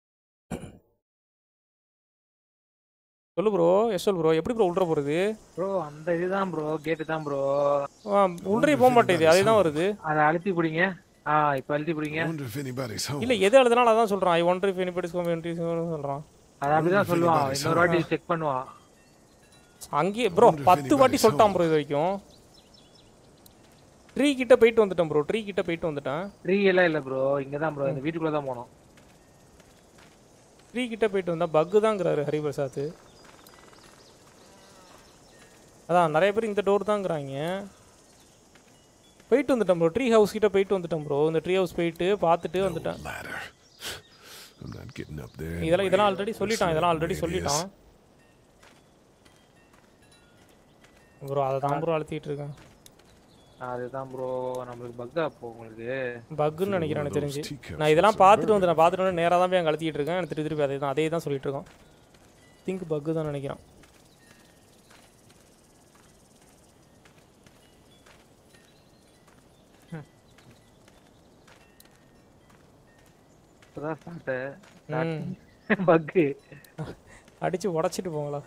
சொல்லு ப்ரோ எஸ் சொல் ப்ரோ எப்படி ப்ரோ உள்ற போகிறது ப்ரோ அந்த இதுதான் ப்ரோ கேட்டு தான் ப்ரோ உள்ளே போக மாட்டேங்குது அதே தான் வருது அதை அழுத்தி பிடிங்க ஆ இப்போ அழுத்தி பிடிங்க I wonder if anybody's home. இல்லை எது எழுதுனாலும் அதான் சொல்கிறான் ஐ ஒன்றை இஃப் எனிபடிஸ் கோம் சொல்கிறான் அதை அப்படிதான் சொல்லுவான் இன்னொரு வாட்டி செக் பண்ணுவான் அங்கேயே ப்ரோ wonder if பத்து வாட்டி anybody's சொல்லிட்டான் home. ப்ரோ இது வரைக்கும் ட்ரீ கிட்ட போயிட்டு வந்துட்டேன் ப்ரோ ட்ரீ கிட்ட போயிட்டு வந்துட்டேன் ட்ரீ எல்லாம் இல்லை ப்ரோ இங்கே தான் ப்ரோ இந்த வீட்டுக்குள்ளே தான் போனோம் ட்ரீ கிட்ட போயிட்டு வந்தா பக்கு தாங்கிறாரு ஹரிபிரசாத் அதான் நிறைய பேர் இந்த டோர் தாங்கிறாங்க போயிட்டு வந்துட்டேன் ப்ரோ ட்ரீ ஹவுஸ் கிட்ட போயிட்டு வந்துட்டேன் ப்ரோ இந்த ட்ரீ ஹவுஸ் போயிட்டு பார்த்துட்டு வந்துட்டேன் Ladder. I'm not getting up there. இதெல்லாம் இதெல்லாம் anyway. ஆல்ரெடி சொல்லிட்டான் இதெல்லாம் ஆல்ரெடி Radius. சொல்லிட்டான் ப்ரோ அதை தான் ப்ரோ அழுத்திட்டு இருக்கேன் அதுதான் ப்ரோ நம்மளுக்கு பக்கா அப்போ உங்களுக்கு பக்குன்னு நினைக்கிறேன் எனக்கு One of தெரிஞ்சு those teacups நான் இதெல்லாம் with some பார்த்துட்டு வந்து bourbon. நான் பார்த்துட்டு வந்து நேராக தான் போய் அங்கே அழுத்திட்டு இருக்கேன் எனக்கு திருப்பி திருப்பி அதே தான் அதே தான் சொல்லிட்டு இருக்கோம் திங்க் பக்கு தான் நினைக்கிறேன் இப்போதான் ஸ்டார்ட்டு ம் பக்கு அடிச்சு உடச்சிட்டு போங்களா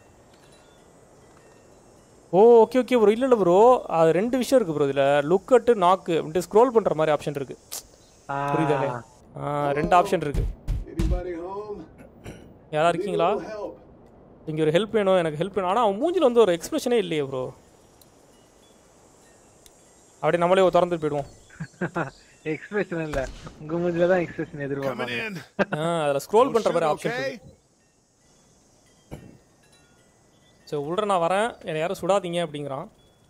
ஓ ஓகே ஓகே ப்ரோ இல்லை இல்லை ப்ரோ அது ரெண்டு விஷயம் இருக்குது ப்ரோ இதில் லுக் அட்டு நாக்கு அப்படின்ட்டு ஸ்க்ரோல் பண்ணுற மாதிரி ஆப்ஷன் இருக்குது புரியுதாலே ஆ ரெண்டு ஆப்ஷன் இருக்குது Anybody home? யாரா இருக்கீங்களா Help. இங்கே ஒரு ஹெல்ப் வேணும் எனக்கு ஹெல்ப் வேணும் ஆனால் அவன் மூஞ்சில வந்து ஒரு எக்ஸ்பிரஷனே இல்லையே ப்ரோ அப்படியே நம்மளே ஒரு திறந்துட்டு போயிடுவோம் எக்ஸ்பிரஷன் இல்லை உங்க மூஞ்சில தான் எக்ஸ்பிரஷன் Coming எதிர்பார்ப்பாங்க in. ஆ அதில் ஸ்க்ரோல் பண்ணுற மாதிரி Shoot, ஆப்ஷன் okay? இருக்கு ஸோ உள்ள நான் வரேன் என்னை யாரும் சுடாதீங்க அப்படிங்கிறான்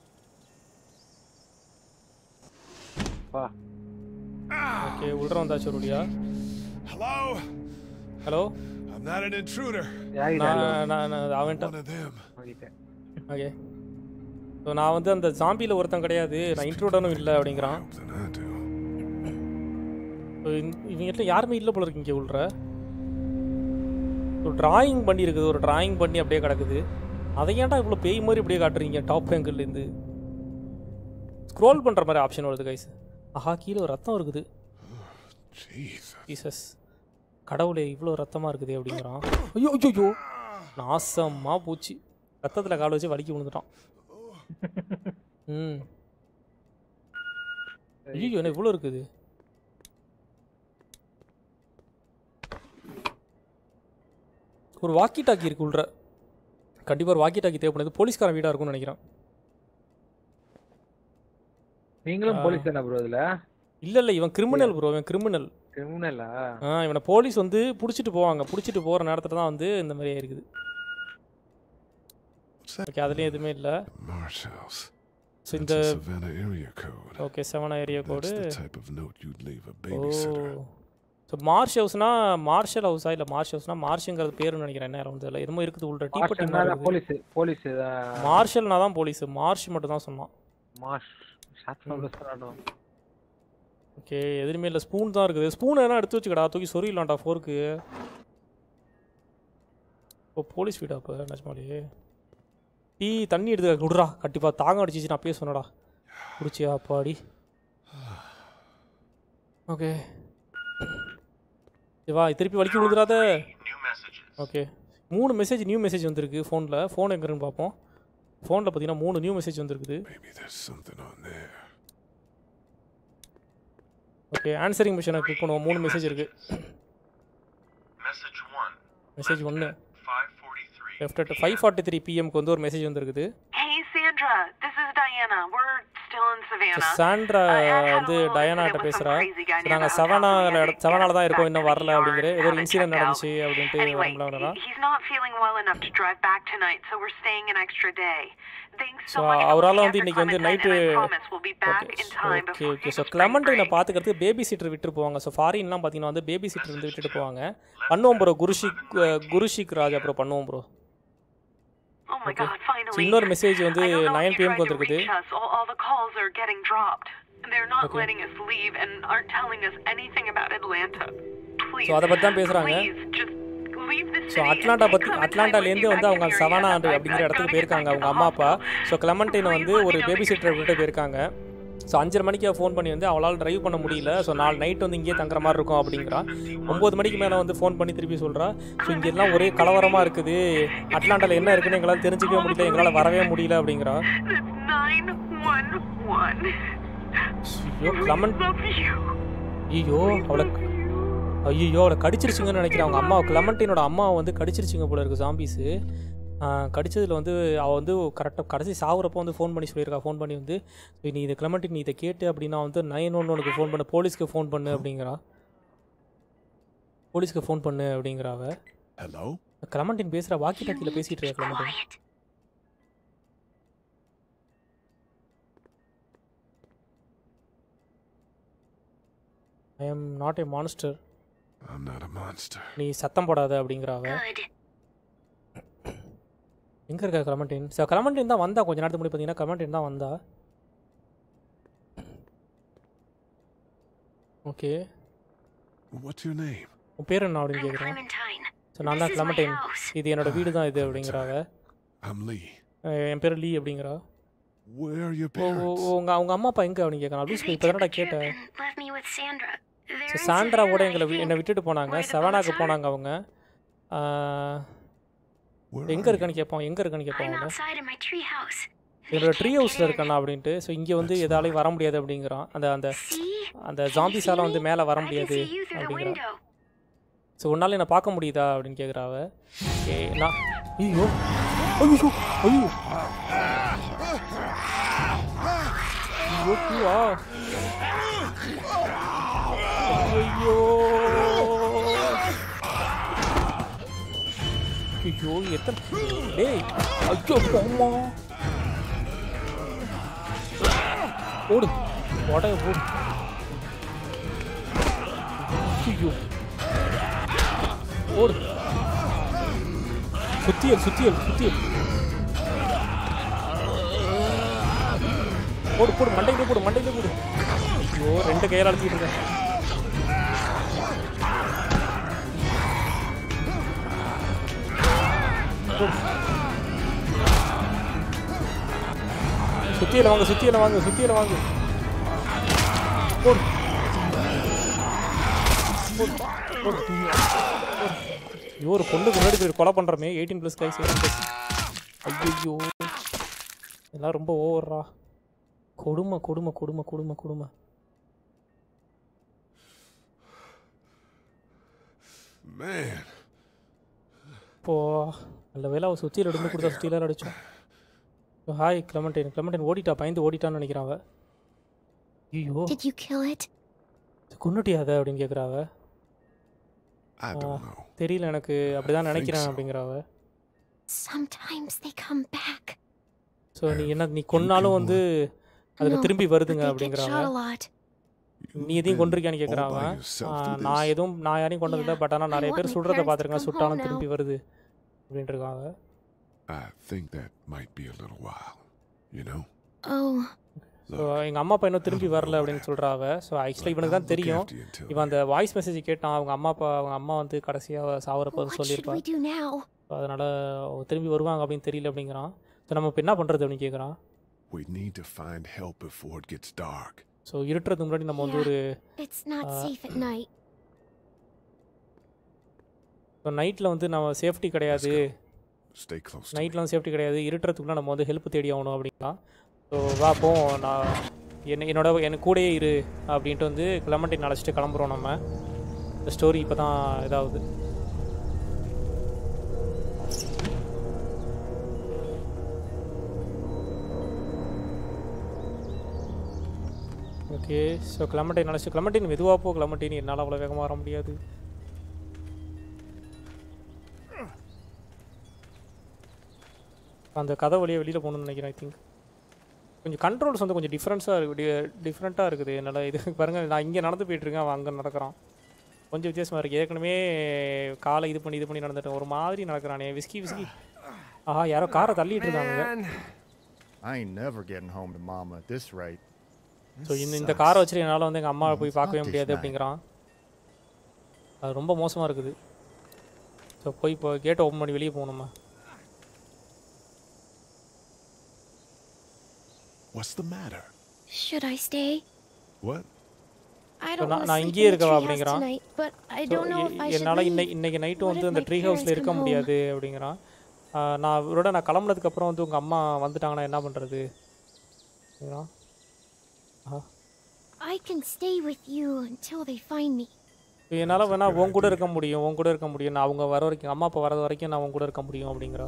வா ஓகே உள்ள வந்தாச்சு ஒருடியா Hello? Hello I'm not an intruder. யாகிட்ட நான் நான் நான் அவன்கிட்ட One of them. உங்ககிட்ட ஓகே ஸோ நான் வந்து அந்த ஜாம்பியில் ஒருத்தன் கிடையாது நான் இன்ட்ரோடனும் இல்லை அப்படிங்கிறான் Than I do. ஸோ இவங்ககிட்ட யாருமே இல்லை போல இருக்கு இங்கே உள்ள ஒரு டிராயிங் பண்ணி இருக்குது ஒரு டிராயிங் பண்ணி அப்படியே கிடக்குது அதை ஏன்டா இவ்வளோ பேய் மாதிரி அப்படியே காட்டுறீங்க டாப் இருந்து ஸ்க்ரோல் பண்ணுற மாதிரி ஆப்ஷன் வருது கைஸ் ஆஹா கீழே ஒரு ரத்தம் இருக்குது Jesus. ஜீசஸ் கடவுளே இவ்வளோ ரத்தமாக இருக்குது அப்படிங்கிறான் ஐயோ ஐயோ ஐயோ நாசமாக போச்சு ரத்தத்தில் கால் வச்சு வலிக்கி விழுந்துட்டான் ம் ஐயோ என்ன இவ்வளோ இருக்குது ஒரு வாக்கி டாக்கி இருக்கு உள்ள கண்டிப்பாக ஒரு வாக்கி டாக்கி தேவைப்படுது போலீஸ்காரன் வீடாக இருக்கும்னு நினைக்கிறேன் நீங்களும் போலீஸ் தானே ப்ரோ இதுல இல்லை இல்லை இவன் கிரிமினல் ப்ரோ இவன் கிரிமினல் கிரிமினலா ஆ இவனை போலீஸ் வந்து பிடிச்சிட்டு போவாங்க பிடிச்சிட்டு போகிற நேரத்தில் தான் வந்து இந்த மாதிரி இருக்குது ஓகே அதுலேயும் எதுவுமே இல்லை Marsh House. ஸோ இந்த That's a Savannah area code. Okay seven area code That's the type of note you'd leave a oh babysitter. So marsh ஹவுஸ்னா மார்ஷல் ஹவுஸா இல்லை மார்ஷ் ஹவுஸ்னா மார்ஷுங்கிறது பேருன்னு நினைக்கிறேன் என்ன வந்து இல்லை எதுவும் இருக்குது உள்ள டீப்பட்டி போலீஸ் போலீஸ் மார்ஷல்னா தான் போலீஸ் மார்ஷ் மட்டும் தான் சொன்னான் மாஷ் ஷார்ட் ஃபார்ம் ஓகே எதுவுமே இல்லை ஸ்பூன் தான் இருக்குது ஸ்பூன் எதனா எடுத்து வச்சுக்கடா தூக்கி சொருயிலாம்டா ஃபோர்க்கு ஓ போலீஸ் வீடா அப்போ நிஜமாலே டீ தண்ணி எடுத்து விடுறா கண்டிப்பாக தாங்க அடிச்சிச்சு நான் அப்பயே சொன்னடா குடிச்சியா அப்பாடி ஓகே வா திருப்பி வலிக்கு விழுந்துடாத ஓகே மூணு மெசேஜ் நியூ மெசேஜ் வந்திருக்கு ஃபோனில் ஃபோன் எங்கன்னு பார்ப்போம் ஃபோனில் பார்த்தீங்கன்னா மூணு நியூ மெசேஜ் வந்திருக்குது Maybe there's something on there. Okay answering மிஷனை கிளிக் பண்ணுவோம் மூணு மெசேஜ் இருக்குது Message 1. மெசேஜ் ஒன்று 543. Left at five forty three பிஎம்க்கு வந்து ஒரு மெசேஜ் வந்திருக்குது Hey, Sandra. This is Diana. We're still in Savannah. Sandra வந்து டயானாட்ட பேசுகிறா நாங்கள் சவனால சவனால தான் இருக்கோம் இன்னும் வரல அப்படிங்கிற ஏதோ ஒரு இன்சிடென்ட் நடந்துச்சு அப்படின்ட்டு Anyway, வரலாம் he- he's not feeling well enough to drive back tonight, so we're staying an extra day. Thanks so so much for அவரால் looking வந்து after இன்னைக்கு வந்து Clementine, night and I promise we'll be back okay in time okay before okay so spring கிளமண்டைனை break. பார்த்துக்கிறதுக்கு babysitter விட்டு போவாங்க so ஃபாரின்லாம் பார்த்தீங்கன்னா வந்து பேபி சீட்டர் வந்து விட்டுட்டு போவாங்க பண்ணுவோம் ப்ரோ குருஷிக் குருஷிக் ராஜ் அப்புறம் பண்ணுவோம் bro Oh my Okay. God, so finally. இன்னொரு மெசேஜ் வந்து I don't know if nine you பிஎம்க்கு tried to வந்திருக்குது reach us. All, all the calls are getting dropped. They're not Okay. letting us leave and aren't telling us anything about Atlanta. Please. So அதை பற்றி தான் பேசுகிறாங்க Please, just leave the so city and Atlanta take பற்றி Clementine with அட்லாண்டாலேருந்து you வந்து back அவங்க to Marietta. Savannah I've- அப்படிங்கிற I've இடத்துக்கு gotta get போயிருக்காங்க back to அவங்க the அம்மா அப்பா hospital. ஸோ கிளமண்டைனை வந்து Please let ஒரு me know பேபி that சீட்டரை you're விட்டு போயிருக்காங்க ஸோ அஞ்சரை மணிக்கு ஃபோன் பண்ணி வந்து அவளால் டிரைவ் பண்ண முடியல ஸோ நாலு நைட் வந்து இங்கேயே தங்குற மாதிரி இருக்கும் அப்படிங்கிறா ஒம்பது மணிக்கு மேலே வந்து ஃபோன் பண்ணி திருப்பி சொல்கிறா ஸோ இங்கே எல்லாம் ஒரே கலவரமாக இருக்குது அட்லாண்டாவில் என்ன இருக்குன்னு எங்களால் தெரிஞ்சுக்கவே முடியல எங்களால் வரவே முடியல அப்படிங்கிறா That's 911. ஐயோ கிளமண்ட் Love you. ஐயோ அவளை ஐயோ அவளை கடிச்சிருச்சுங்கன்னு நினைக்கிறேன் அவங்க அம்மா கிளமண்டினோட அம்மாவை வந்து கடிச்சிருச்சுங்க போல இருக்கு ஜாம்பிஸு கடிச்சதில் வந்து அவள் வந்து கரெக்டாக கடைசி சாகுறப்போ வந்து ஃபோன் பண்ணி சொல்லியிருக்கா ஃபோன் பண்ணி வந்து "சரி, நீ இதை கிளமண்டின் நீ இதை கேட்டு அப்படின்னா வந்து நைன் ஒன் ஒனுக்கு ஃபோன் பண்ணு போலீஸ்க்கு ஃபோன் பண்ணு அப்படிங்கிறா போலீஸ்க்கு ஃபோன் பண்ணு அப்படிங்கிறா அவ Hello? கிளமண்டின் பேசுகிற வாக்கி டாக்கியில் பேசிகிட்டு இருக்கா Clementine I'm not a monster I'm not a monster. நீ சத்தம் போடாத அப்படிங்கிறாவ எங்கே இருக்கா கிளமண்டின் சார் கிளமண்டின் தான் வந்தா கொஞ்ச நேரத்துக்கு முன்னாடி பார்த்தீங்கன்னா கிளமண்டின் தான் வந்தா ஓகே What's your name? உன் பேர் என்ன அப்படின்னு கேட்குறேன் Clementine. ஸோ நான் தான் This is my கிளமண்டின் house. இது என்னோட வீடு தான் இது அப்படிங்கிறாவ I'm Lee. அஹ் என் பேர் லீ அப்படிங்கிறா Where are your O O, parents? ஓ, உங்க அவங்க அம்மா அப்பா எங்கே அப்படின்னு கேட்குறான் லூஸ் They இப்போ took தானடா a trip கேட்டேன் and left me with Sandra. They're so in சாண்ட்ராவோட Savannah, எங்களை I வி- என்னை think. விட்டுட்டு போனாங்க Where the செவனாக்கு boats are? போனாங்க அவங்க அஹ், Where எங்கே are இருக்கான்னு கேட்பான் எங்கே இருக்கான்னு கேட்பான் I'm அவங்க outside in my tree house. என்னோட ட்ரீ ஹவுஸில் இருக்கண்ணா அப்படின்ட்டு ஸோ இங்கே வந்து எதாலையும் வர முடியாது அப்படிங்கிறான் அந்த அந்த See? அந்த ஜாம்பிஸால வந்து மேலே வர I can முடியாது see you through the அப்படிங்கிறா window. ஸோ உன்னால என்ன பார்க்க முடியுதா அப்படின்னு கேட்குறா அவ ஓகே நான் ஐயோ ஐயோ ஐயோ ஐயோ பூவா ஐயோ ஐயோ எத்தனை டேய் ஐயோ அம்மா ஓடு உடைய போடு ஐயோ ஓடு சுத்தியல் சுத்தியல் சுத்தியல் போடு போடு மண்டையிலே போடு மண்டையிலே போடு ஐயோ ரெண்டு கையால் அழுத்திட்டு இருக்கேன் போடு. சுத்தியல வாங்க சுத்தியல வாங்க சுத்தியல வாங்க போடு போடு போடு ஐயோ ஒரு பொண்ணுக்கு முன்னாடி இப்படி கொலை பண்ணுறமே eighteen plus guys eighteen plus ஐயோ எல்லாம் ரொம்ப ஓவர்ரா கொடுமை கொடுமை கொடுமை கொடுமை கொடுமை Man, இப்போ நல்ல வேலை அவள் சுத்தியில் எடுத்து கொடுத்தா சுத்தியில அடிச்சோம் ஹாய் கிளமண்டைன் கிளமண்டைன் ஓடிட்டா பயந்து ஓடிட்டான்னு நினைக்கிறான் அவ ஐயோ Did you kill it? கொன்னுட்டியா அதை அப்படின்னு கேட்குறா அவ I don't know. தெரியல எனக்கு அப்படிதான் I think நினைக்கிறேன் so. அப்படிங்கிறா அவ Sometimes they come back. So நீ என்ன நீ கொன்னாலும் வந்து அதுக்கு No, திரும்பி but வருதுங்க they get அப்படிங்கிறாங்க shot a lot. நீ எதையும் கொண்டிருக்கியான்னு கேட்குறான் all by அவன் yourself ஆ, through நான் this? எதுவும் நான் யாரையும் கொண்டதில்லை Yeah, பட் ஆனால் I நிறைய want பேர் my சுடுறத parents to பார்த்துருக்கேன் come சுட்டாலும் home திரும்பி வருது அப்படின்ட்டு இருக்காங்க I think that might be a little while. You know? Oh, so எங்கள் அம்மா அப்பா இன்னும் திரும்பி வரல அப்படின்னு சொல்கிறா அவ ஸோ ஆக்சுவலாக இவனுக்கு தான் I'll look தெரியும் after you until இவன் அந்த வாய்ஸ் மெசேஜ் கேட்டான் அவங்க அம்மா அப்பா அவங்க அம்மா வந்து கடைசியாக சாவரப்போ what should சொல்லியிருப்பா we do now? ஸோ அதனால் அவங்க திரும்பி வருவாங்க அப்படின்னு தெரியல அப்படிங்கிறான் ஸோ நம்ம இப்போ என்ன பண்ணுறது அப்படின்னு கேட்குறான் We need to find help before it gets dark. So இருட்டுறதுக்கு முன்னாடி நம்ம வந்து ஒரு It's not Uh, safe at night. So நைட்டில் வந்து நம்ம சேஃப்டி கிடையாது Stay close to me. நைட்லாம் சேஃப்டி கிடையாது இருட்டுறதுக்குள்ளே நம்ம வந்து ஹெல்ப் தேடி ஆகணும் அப்படின்னா ஸோ வா போ நான் என்ன என்னோட எனக்கு கூடயே இரு அப்படின்ட்டு வந்து கிளம்பண்டின் அழைச்சிட்டு கிளம்புறோம் நம்ம இந்த ஸ்டோரி இப்போ தான் இதாகுது ஓகே ஸோ கிளம்பண்டின் அழைச்சி கிளம்பண்டின் மெதுவாக போ கிளம்பண்டின் என்னால் அவ்வளோ வேகமாக வர முடியாது அந்த கதை வழியாக வெளியில் போகணும்னு நினைக்கிறேன் ஐ திங்க் கொஞ்சம் கண்ட்ரோல்ஸ் வந்து கொஞ்சம் டிஃப்ரென்ஸாக இருக்குது டிஃப்ரெண்ட்டாக இருக்குது என்னால் இது பாருங்கள் நான் இங்கே நடந்து போயிட்டுருக்கேன் அவன் அங்கே நடக்கிறான் கொஞ்சம் வித்தியாசமாக இருக்குது ஏற்கனவே காலை இது பண்ணி இது பண்ணி நடந்துட்டேன் ஒரு மாதிரி நடக்கிறானே விஸ்கி விஸ்கி ஆஹா யாரோ காரை தள்ளிட்டு இருக்காங்க I ain't never getting home to mama at this rate. So இந்த இந்த காரை வச்சுட்டு என்னால் வந்து எங்கள் அம்மாவை போய் It's பார்க்கவே not this முடியாது night. அப்படிங்கிறான் அது ரொம்ப மோசமாக இருக்குது ஸோ போய் இப்போ கேட்டை ஓப்பன் பண்ணி வெளியே போகணுமா What's the matter? Should I stay? What? I So don't நான் want to நான் sleep இங்கேயே in the இருக்கவா treehouse அப்படிங்கிறான் tonight, but I So, don't know a- if I should என்னால் leave. இன்னைக்கு இன்னைக்கு நைட்டு What வந்து if அந்த my ட்ரீ ஹவுஸில் parents இருக்க come home? முடியாது அப்படிங்கிறான் ஆ, நான் அவரோட நான் கிளம்புனதுக்கு அப்புறம் வந்து உங்கள் அம்மா வந்துட்டாங்கன்னா என்ன பண்ணுறது அப்படிங்கிறான் ஆ I can stay with you until they find me. என்னால் வேணா உன் கூட இருக்க முடியும் உன் கூட இருக்க முடியும் நான் அவங்க வர வரைக்கும் அம்மா அப்பா வர வரைக்கும் நான் உன் கூட இருக்க முடியும் அப்படிங்கிறா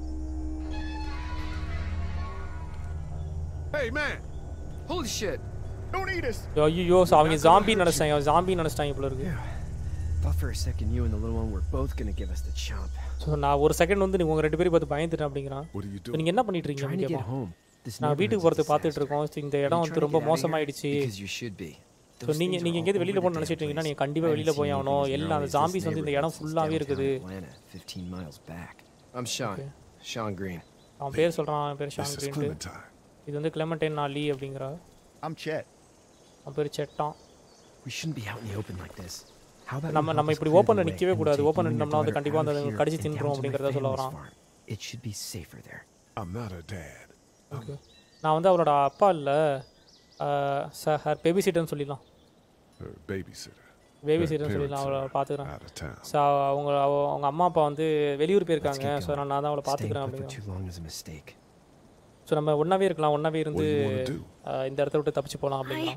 Hey, man. Holy shit. Don't eat us. ஐயோ ஸோ அவங்க ஜாம்பி நினச்சிட்டாங்க ஜாம்பி நினச்சிட்டாங்க போல இருக்கு Thought for a second you and the little one were both gonna give us the chomp. So நான் ஒரு செகண்ட் வந்து நீ உங்கள் ரெண்டு பேரும் பார்த்து பயந்துட்டேன் அப்படிங்கிறான் What are you So, நீங்க என்ன பண்ணிட்டு இருக்கீங்க Trying to get கேட்பான் home. This நான் வீட்டுக்கு neighborhood's a போகிறது பார்த்துட்டு disaster. இருக்கோம் So, இந்த Are you இடம் trying வந்து to ரொம்ப get out of here? மோசமாயிடுச்சு Because you should be. So Those நீங்கள் things நீங்கள் are எங்கேயாவது all வெளியில் over போகணும்னு the நினச்சிட்டு damn இருக்கீங்கன்னா நீங்கள் place. கண்டிப்பாக I வெளியில் haven't போய் seen ஆகணும் anything as எல்லாம் அந்த gnarly as this ஜாம்பிஸ் வந்து இந்த இடம் neighborhood since ஃபுல்லாகவே downtown இருக்குது Atlanta, 15 miles back. I'm Sean. Okay. Sean Green. அவன் பேர் சொல்கிறான் அவன் பேர் This ஷான் is கிரீன்ட்டு Clementine. இது வந்து கிளமெண்டைன் நான் லீ அப்படிங்கிறா I'm Chet. அவன் பேர் செட்டான் We shouldn't be out in the open like this. How about நம்ம you நம்ம help us இப்படி clear the ஓப்பனில் way நிற்கவே and we'll கூடாது take open you and your நின்னோம்னா வந்து daughter கண்டிப்பாக out அந்த of here கடிச்சு and down தின்றும் to my அப்படிங்கிறத சொல்ல family's வரான் farm. It should be safer there. I'm not her dad. Okay நான் வந்து அவரோட அப்பா இல்லை சார் பேபி சீட்டர்னு சொல்லிடலாம் Her babysitter. பேபி Her சீட்டர்னு parents சொல்லிடலாம் அவளை are பார்த்துக்கிறேன் out of town. ஸோ அவங்க அவ- அவங்க அம்மா அப்பா வந்து வெளியூர் போயிருக்காங்க keep ஸோ நான் தான் அவளை Staying பார்த்துக்கிறேன் put for அப்படிங்கிறேன் too long is a mistake. So நம்ம ஒன்றாவே இருக்கலாம் ஒன்றாவே What இருந்து do you want to do? ஆஹ், இந்த இடத்த விட்டு தப்பிச்சு போகலாம் அப்படிங்கிறான்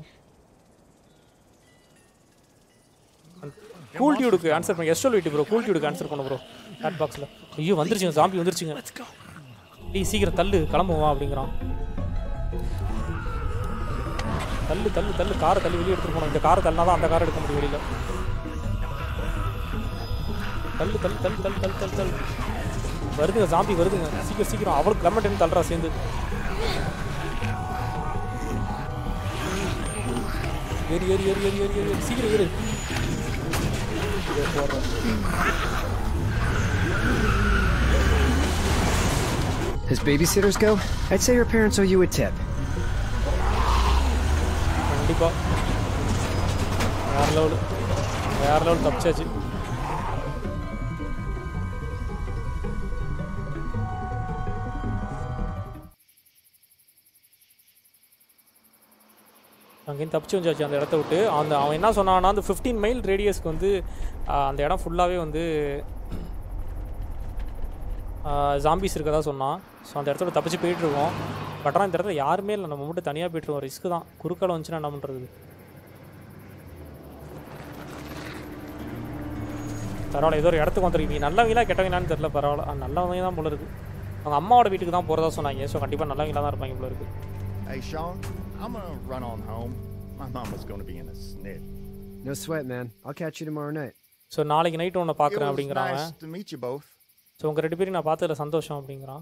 கூல் டியூடுக்கு ஆன்சர் பண்ணி எஸ்டோல் வீட்டு ப்ரோ கூல் டியூடுக்கு ஆன்சர் பண்ண ப்ரோ சாட் பாக்ஸில் ஐயோ வந்துருச்சுங்க ஜாம்பி வந்துருச்சுங்க டீ சீக்கிரம் தள்ளு கிளம்புவான் அப்படிங்கிறான் தள்ளு தள்ளு தள்ளு காரை தள்ளி வெளியே எடுத்துட்டு போகணும் இந்த காரை தள்ளினா தான் அந்த காரை எடுக்க முடியும் வெளியில் தள்ளு தள்ளு தள்ளு தள்ளு தள்ளு தள்ளு தள்ளு வருதுங்க ஜாம்பி வருதுங்க சீக்கிரம் சீக்கிரம் அவளுக்கு கிளம்பட்டேன்னு தள்ளுறா சேர்ந்து ஏறி ஏறி ஏறி ஏறி ஏறி ஏறி ஏறி. சீக்கிரம் ஏறு As babysitters go, I'd say her parents owe you a tip. கண்டிப்பா வேற லெவல் வேற லெவல் தப்பிச்சாச்சு அங்கேயும் தப்பிச்சு வந்தாச்சு அந்த இடத்த விட்டு அந்த அவன் என்ன சொன்னான்னா அந்த ஃபிஃப்டீன் மைல் ரேடியஸ்க்கு வந்து ஆஹ், அந்த இடம் ஃபுல்லாகவே வந்து ஜாம்பிஸ் இருக்கதா சொன்னான் ஸோ அந்த இடத்துல தப்பிச்சு போயிட்டு இருக்கோம் பட் ஆனால் இந்த இடத்துல யாருமே இல்லை நம்ம மட்டும் தனியாக போயிட்டு இருக்கோம் ரிஸ்க் தான் குறுக்கால வந்துச்சுன்னா என்ன பண்ணுறது பரவாயில்ல ஏதோ ஒரு இடத்துக்கு வந்துருக்கீங்க நல்லவங்களா கெட்டவங்களான்னு தெரியல பரவாயில்ல ஆ, நல்லவங்க தான் போல இருக்கு அவங்க அம்மாவோட வீட்டுக்கு தான் போகிறதா சொன்னாங்க ஸோ கண்டிப்பாக நல்லவங்களா தான் இருப்பாங்க போல இருக்கு Hey, Sean, I'm gonna run on home. My mama's gonna be in a snit. No sweat, man. I'll catch you tomorrow night. So நாளைக்கு நைட்டு உன்னை It பார்க்குறேன் was அப்படிங்கிறான் nice அவன். to meet you both. So உங்கள் ரெண்டு பேரும் நான் பார்த்ததுல சந்தோஷம் அப்படிங்கிறான்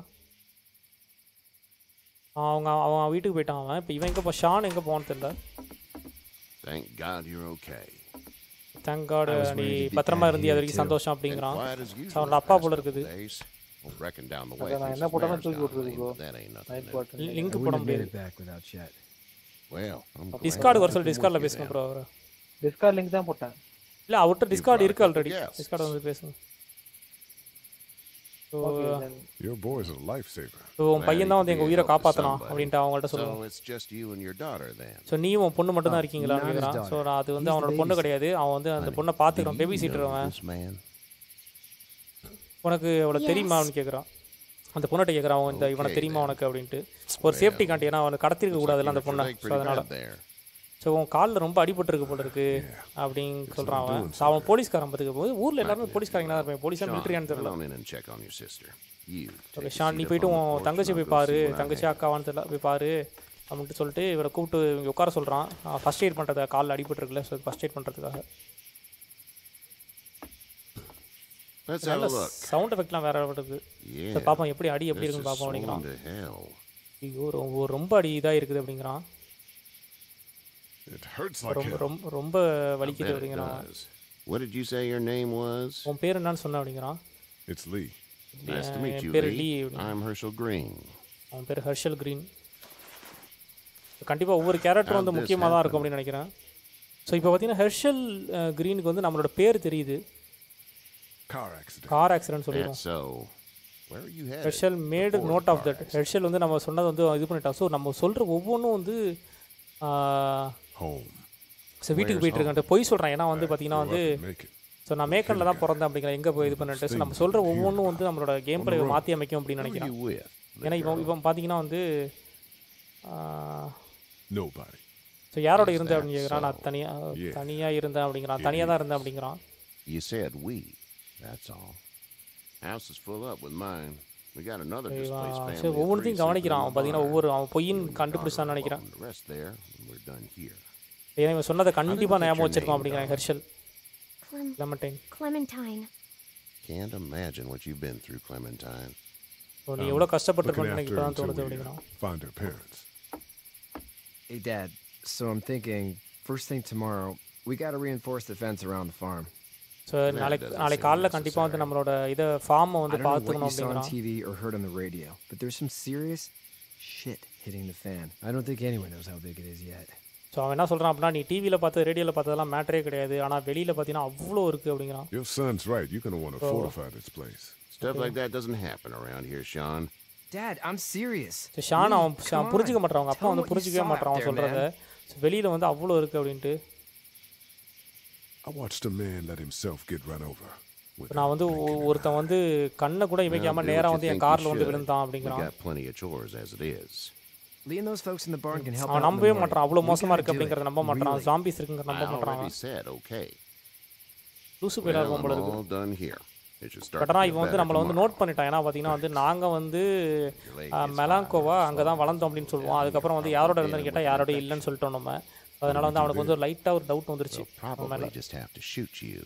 ஆ, அவங்க அவன் வீட்டுக்கு போயிட்டான் அவன் இப்போ இவன் எங்கே போ ஷான் எங்கே போவான்னு தெரியல Thank God you're okay. Thank God I was நீ worried you'd be பத்திரமா bad இருந்தியா அது here, வரைக்கும் too. சந்தோஷம் Been அப்படிங்கிறான் quiet as ஸோ usual அவனோட the அப்பா past போல couple இருக்குது days. Well, reckon down the way. அதான் நான் things என்ன போட்டாலும் marriage தூக்கி down விட்டுருது lane, bro but that ain't nothing night new. பாட்டு லிங்க் I போட wouldn't have made முடியாது it back without Chet. Well, I'm glad Discord வர you சொல்லி can டிஸ்கார்டில் work it பேசுங்க out. ப்ரோ அவர் டிஸ்கார்ட் லிங்க் தான் போட்டேன் இல்லை அவர்கிட்ட டிஸ்கார்டு brought a இருக்கு couple ஆல்ரெடி guests. டிஸ்கார்டு வந்து பேசுங்க so okay then Your boy's a lifesaver. So உன் பையன் தான் வந்து எங்கள் உயிரை Help to காப்பாற்றலாம் somebody. அப்படின்ட்டு அவங்கள்ட்ட So சொல்லுவோம் it's just you and your daughter then. So நீயும் உன் பொண்ணு மட்டும் தான் Oh, இருக்கீங்களான்னு not his கேட்குறான் daughter. ஸோ நான் அது வந்து He's the அவனோட பொண்ணு babysitter. கிடையாது அவன் வந்து அந்த Honey, பொண்ணை do பார்த்துக்கிறான் you பேபி சீட்டர் know அவன் this man? உனக்கு அவளை Yes. தெரியுமான்னு கேட்குறான் அந்த பொண்ணை கேட்குறான் அவன் இந்த இவனை Okay, தெரியுமா then. உனக்கு அப்படின்ட்டு ஒரு சேஃப்டி காண்டி ஏன்னா அவனை கடத்திருக்க கூடாதுல்ல அந்த பொண்ணை ஸோ அதனால் ஸோ உன் காலில் ரொம்ப அடிபட்டிருக்கு போல இருக்கு அப்படின்னு சொல்கிறான் அவன் ஸோ அவன் போலீஸ்காரன் பார்த்துக்க போது ஊரில் எல்லாருமே போலீஸ்காரங்க தான் இருப்பேன் போலீஸாக மிலிட்ரியான்னு தெரியல Come on in and check on your sister. You okay take a Sean நீ seat போயிட்டு up on the உன் porch தங்கச்சி and I'll போய் go பாரு see what I தங்கச்சி have. அக்காவான்னு தெரியல போய் பாரு அப்படின்ட்டு சொல்லிட்டு இவரை கூப்பிட்டு இங்கே உட்கார சொல்கிறான் ஃபஸ்ட் எய்ட் பண்ணுறதுக்காக காலில் அடிபட்டிருக்குல்ல ஸோ ஃபஸ்ட் எய்ட் பண்ணுறதுக்காக Let's have நல்ல a look. சவுண்ட் எஃபெக்ட்லாம் வேற வருது Yeah. சரி பார்ப்போம் எப்படி அடி எப்படி This இருக்குன்னு is பார்ப்போம் அப்படிங்கிறான் swollen to hell. ஐயோ ரொம்ப ரொம்ப அடி இதாக இருக்குது அப்படிங்கிறான் It hurts like ரொம்ப hell. ரொம்ப ரொம்ப I வலிக்குது bet it அப்படிங்கிறான் does. What did you say your name was? உன் பேர் என்னன்னு சொன்ன அப்படிங்கிறான் It's Lee. Nice to N meet you, பேர் Lee. லீ அப்படின்னு. I'm Herschel Green. அவன் பேர் ஹர்ஷல் கிரீன் கண்டிப்பாக ஒவ்வொரு கேரக்டரும் வந்து How'd this முக்கியமாக தான் இருக்கும் happen? அப்படின்னு நினைக்கிறேன் ஸோ இப்போ பார்த்தீங்கன்னா ஹெர்ஷல் கிரீனுக்கு வந்து நம்மளோட பேர் தெரியுது Car accident. Car accident That's சொல்லிடுவோம் so. Where are you headed? Hershel மேடு Before the note of car that Hershel வந்து நம்ம சொன்னது வந்து இது பண்ணிட்டான் ஸோ நம்ம சொல்கிற ஒவ்வொன்றும் வந்து Home. ஸோ வீட்டுக்கு Where's போயிட்டு இருக்கான்ட்டு பொய் சொல்கிறேன் ஏன்னா வந்து பார்த்தீங்கன்னா Grew வந்து up and make it. So நான் மேக்கனில் தான் பிறந்தேன் அப்படிங்கிற எங்கே போய் இது பண்ணிட்டு ஸோ நம்ம சொல்கிற ஒவ்வொன்றும் வந்து நம்மளோட கேம் பிளே மாற்றி அமைக்கும் அப்படின்னு Who are நினைக்கிறேன் you with? The ஏன்னா இவன் girl? இவன் பார்த்தீங்கன்னா வந்து Nobody. ஸோ யாரோட Is இருந்தேன் that அப்படின்னு கேட்குறான் நான் so? தனியாக Yeah. தனியாக இருந்தேன் அப்படிங்கிறான் தனியாக தான் இருந்தேன் அப்படிங்கிறான் You said we. That's all. House is full up with mine. We got another displaced family. சரி of three ஒவ்வொன்றையும் sleeping கவனிக்கிறான் in அவன் the பார்த்தீங்கன்னா barn. ஒவ்வொரு அவன் பொய்யின் You and கண்டுபிடிச்சான்னு Carter நினைக்கிறேன் welcome the rest there, and we're done here. ஏன்னா இவன் சொன்னதை கண்டிப்பாக get ஞாபகம் your வச்சிருப்பான் name அப்படிங்கிறான் down. ஹெர்ஷல் Clem- லெமன்டைன் Clementine. Can't imagine what you've been through, Clementine. So நீ Um, எவ்வளோ Looking கஷ்டப்பட்டிருப்பேன்னு after எனக்கு her இப்போ தான் until தோணுது we அப்படிங்கிறான் uh, find her parents. Hey, Dad. So I'm thinking, first thing tomorrow, we gotta reinforce the fence around the farm. So That நாளைக்கு doesn't நாளைக்கு seem காலைல கண்டிப்பாக வந்து necessary. நம்மளோட இதை ஃபார்மை I வந்து don't know what பார்த்துக்கணும் you saw on அப்படிங்கிறான் TV or heard on the radio, but there's some serious shit hitting the fan. I don't think anyone knows how big it is yet. So அவன் என்ன சொல்கிறான் அப்படின்னா நீ டிவியில் பார்த்து ரேடியோவில் பார்த்ததெல்லாம் மேட்டரே கிடையாது ஆனால் வெளியில் பார்த்தீங்கன்னா அவ்வளோ இருக்குது அப்படிங்கிறான் Your son's right. You're going to want to Oh. fortify this place. Stuff like that doesn't happen around here, Sean. Dad, I'm serious. So Sean Lee, அவன் come ஷான் புரிஞ்சுக்க on. மாட்டான் அவங்க அப்பா Tell 'em வந்து what you புரிஞ்சிக்கவே saw மாட்டான் out அவன் there, சொல்கிறத man. ஸோ வெளியில் வந்து அவ்வளோ இருக்குது அப்படின்ட்டு I watched a man let himself get run over. இப்ப நான் வந்து ஒ- ஒருத்தன் வந்து கண்ணை கூட Well, இமைக்காம do what நேராக you வந்து என் think you காரில் வந்து should. விழுந்தான் We அப்படிங்கிறான் got plenty of chores as it is. Lee and those folks in the barn can help அவன் out in the நம்பவே morning. மாட்டான் அவ்வளோ We மோசமாக gotta இருக்குது do it. அப்படிங்கிறத நம்ப மாட்டான் Really. ஜாம்பிஸ் இருக்குங்கிற நம்ப I மாட்டான் already அவன் said okay. லூசு Well, போயிடாது I'm போல இருக்கு all done here. It should start but to ஆனால் get இவன் வந்து better நம்மளை வந்து tomorrow. நோட் பண்ணிட்டான் ஏன்னா பார்த்தீங்கன்னா வந்து நாங்கள் வந்து Your leg gets மெலாங்கோவா high, அங்கே தான் வளர்ந்தோம் அப்படின்னு சொல்லுவோம் அதுக்கப்புறம் வந்து யாரோட இருந்தேன்னு கேட்டால் யாரோட இல்லைன்னு சொல்லிட்டோம் நம்ம அதனால வந்து அவனுக்கு வந்து லைட்டாக ஒரு டவுட் வந்துருச்சு We'll அவன் மேலே probably just have to shoot you.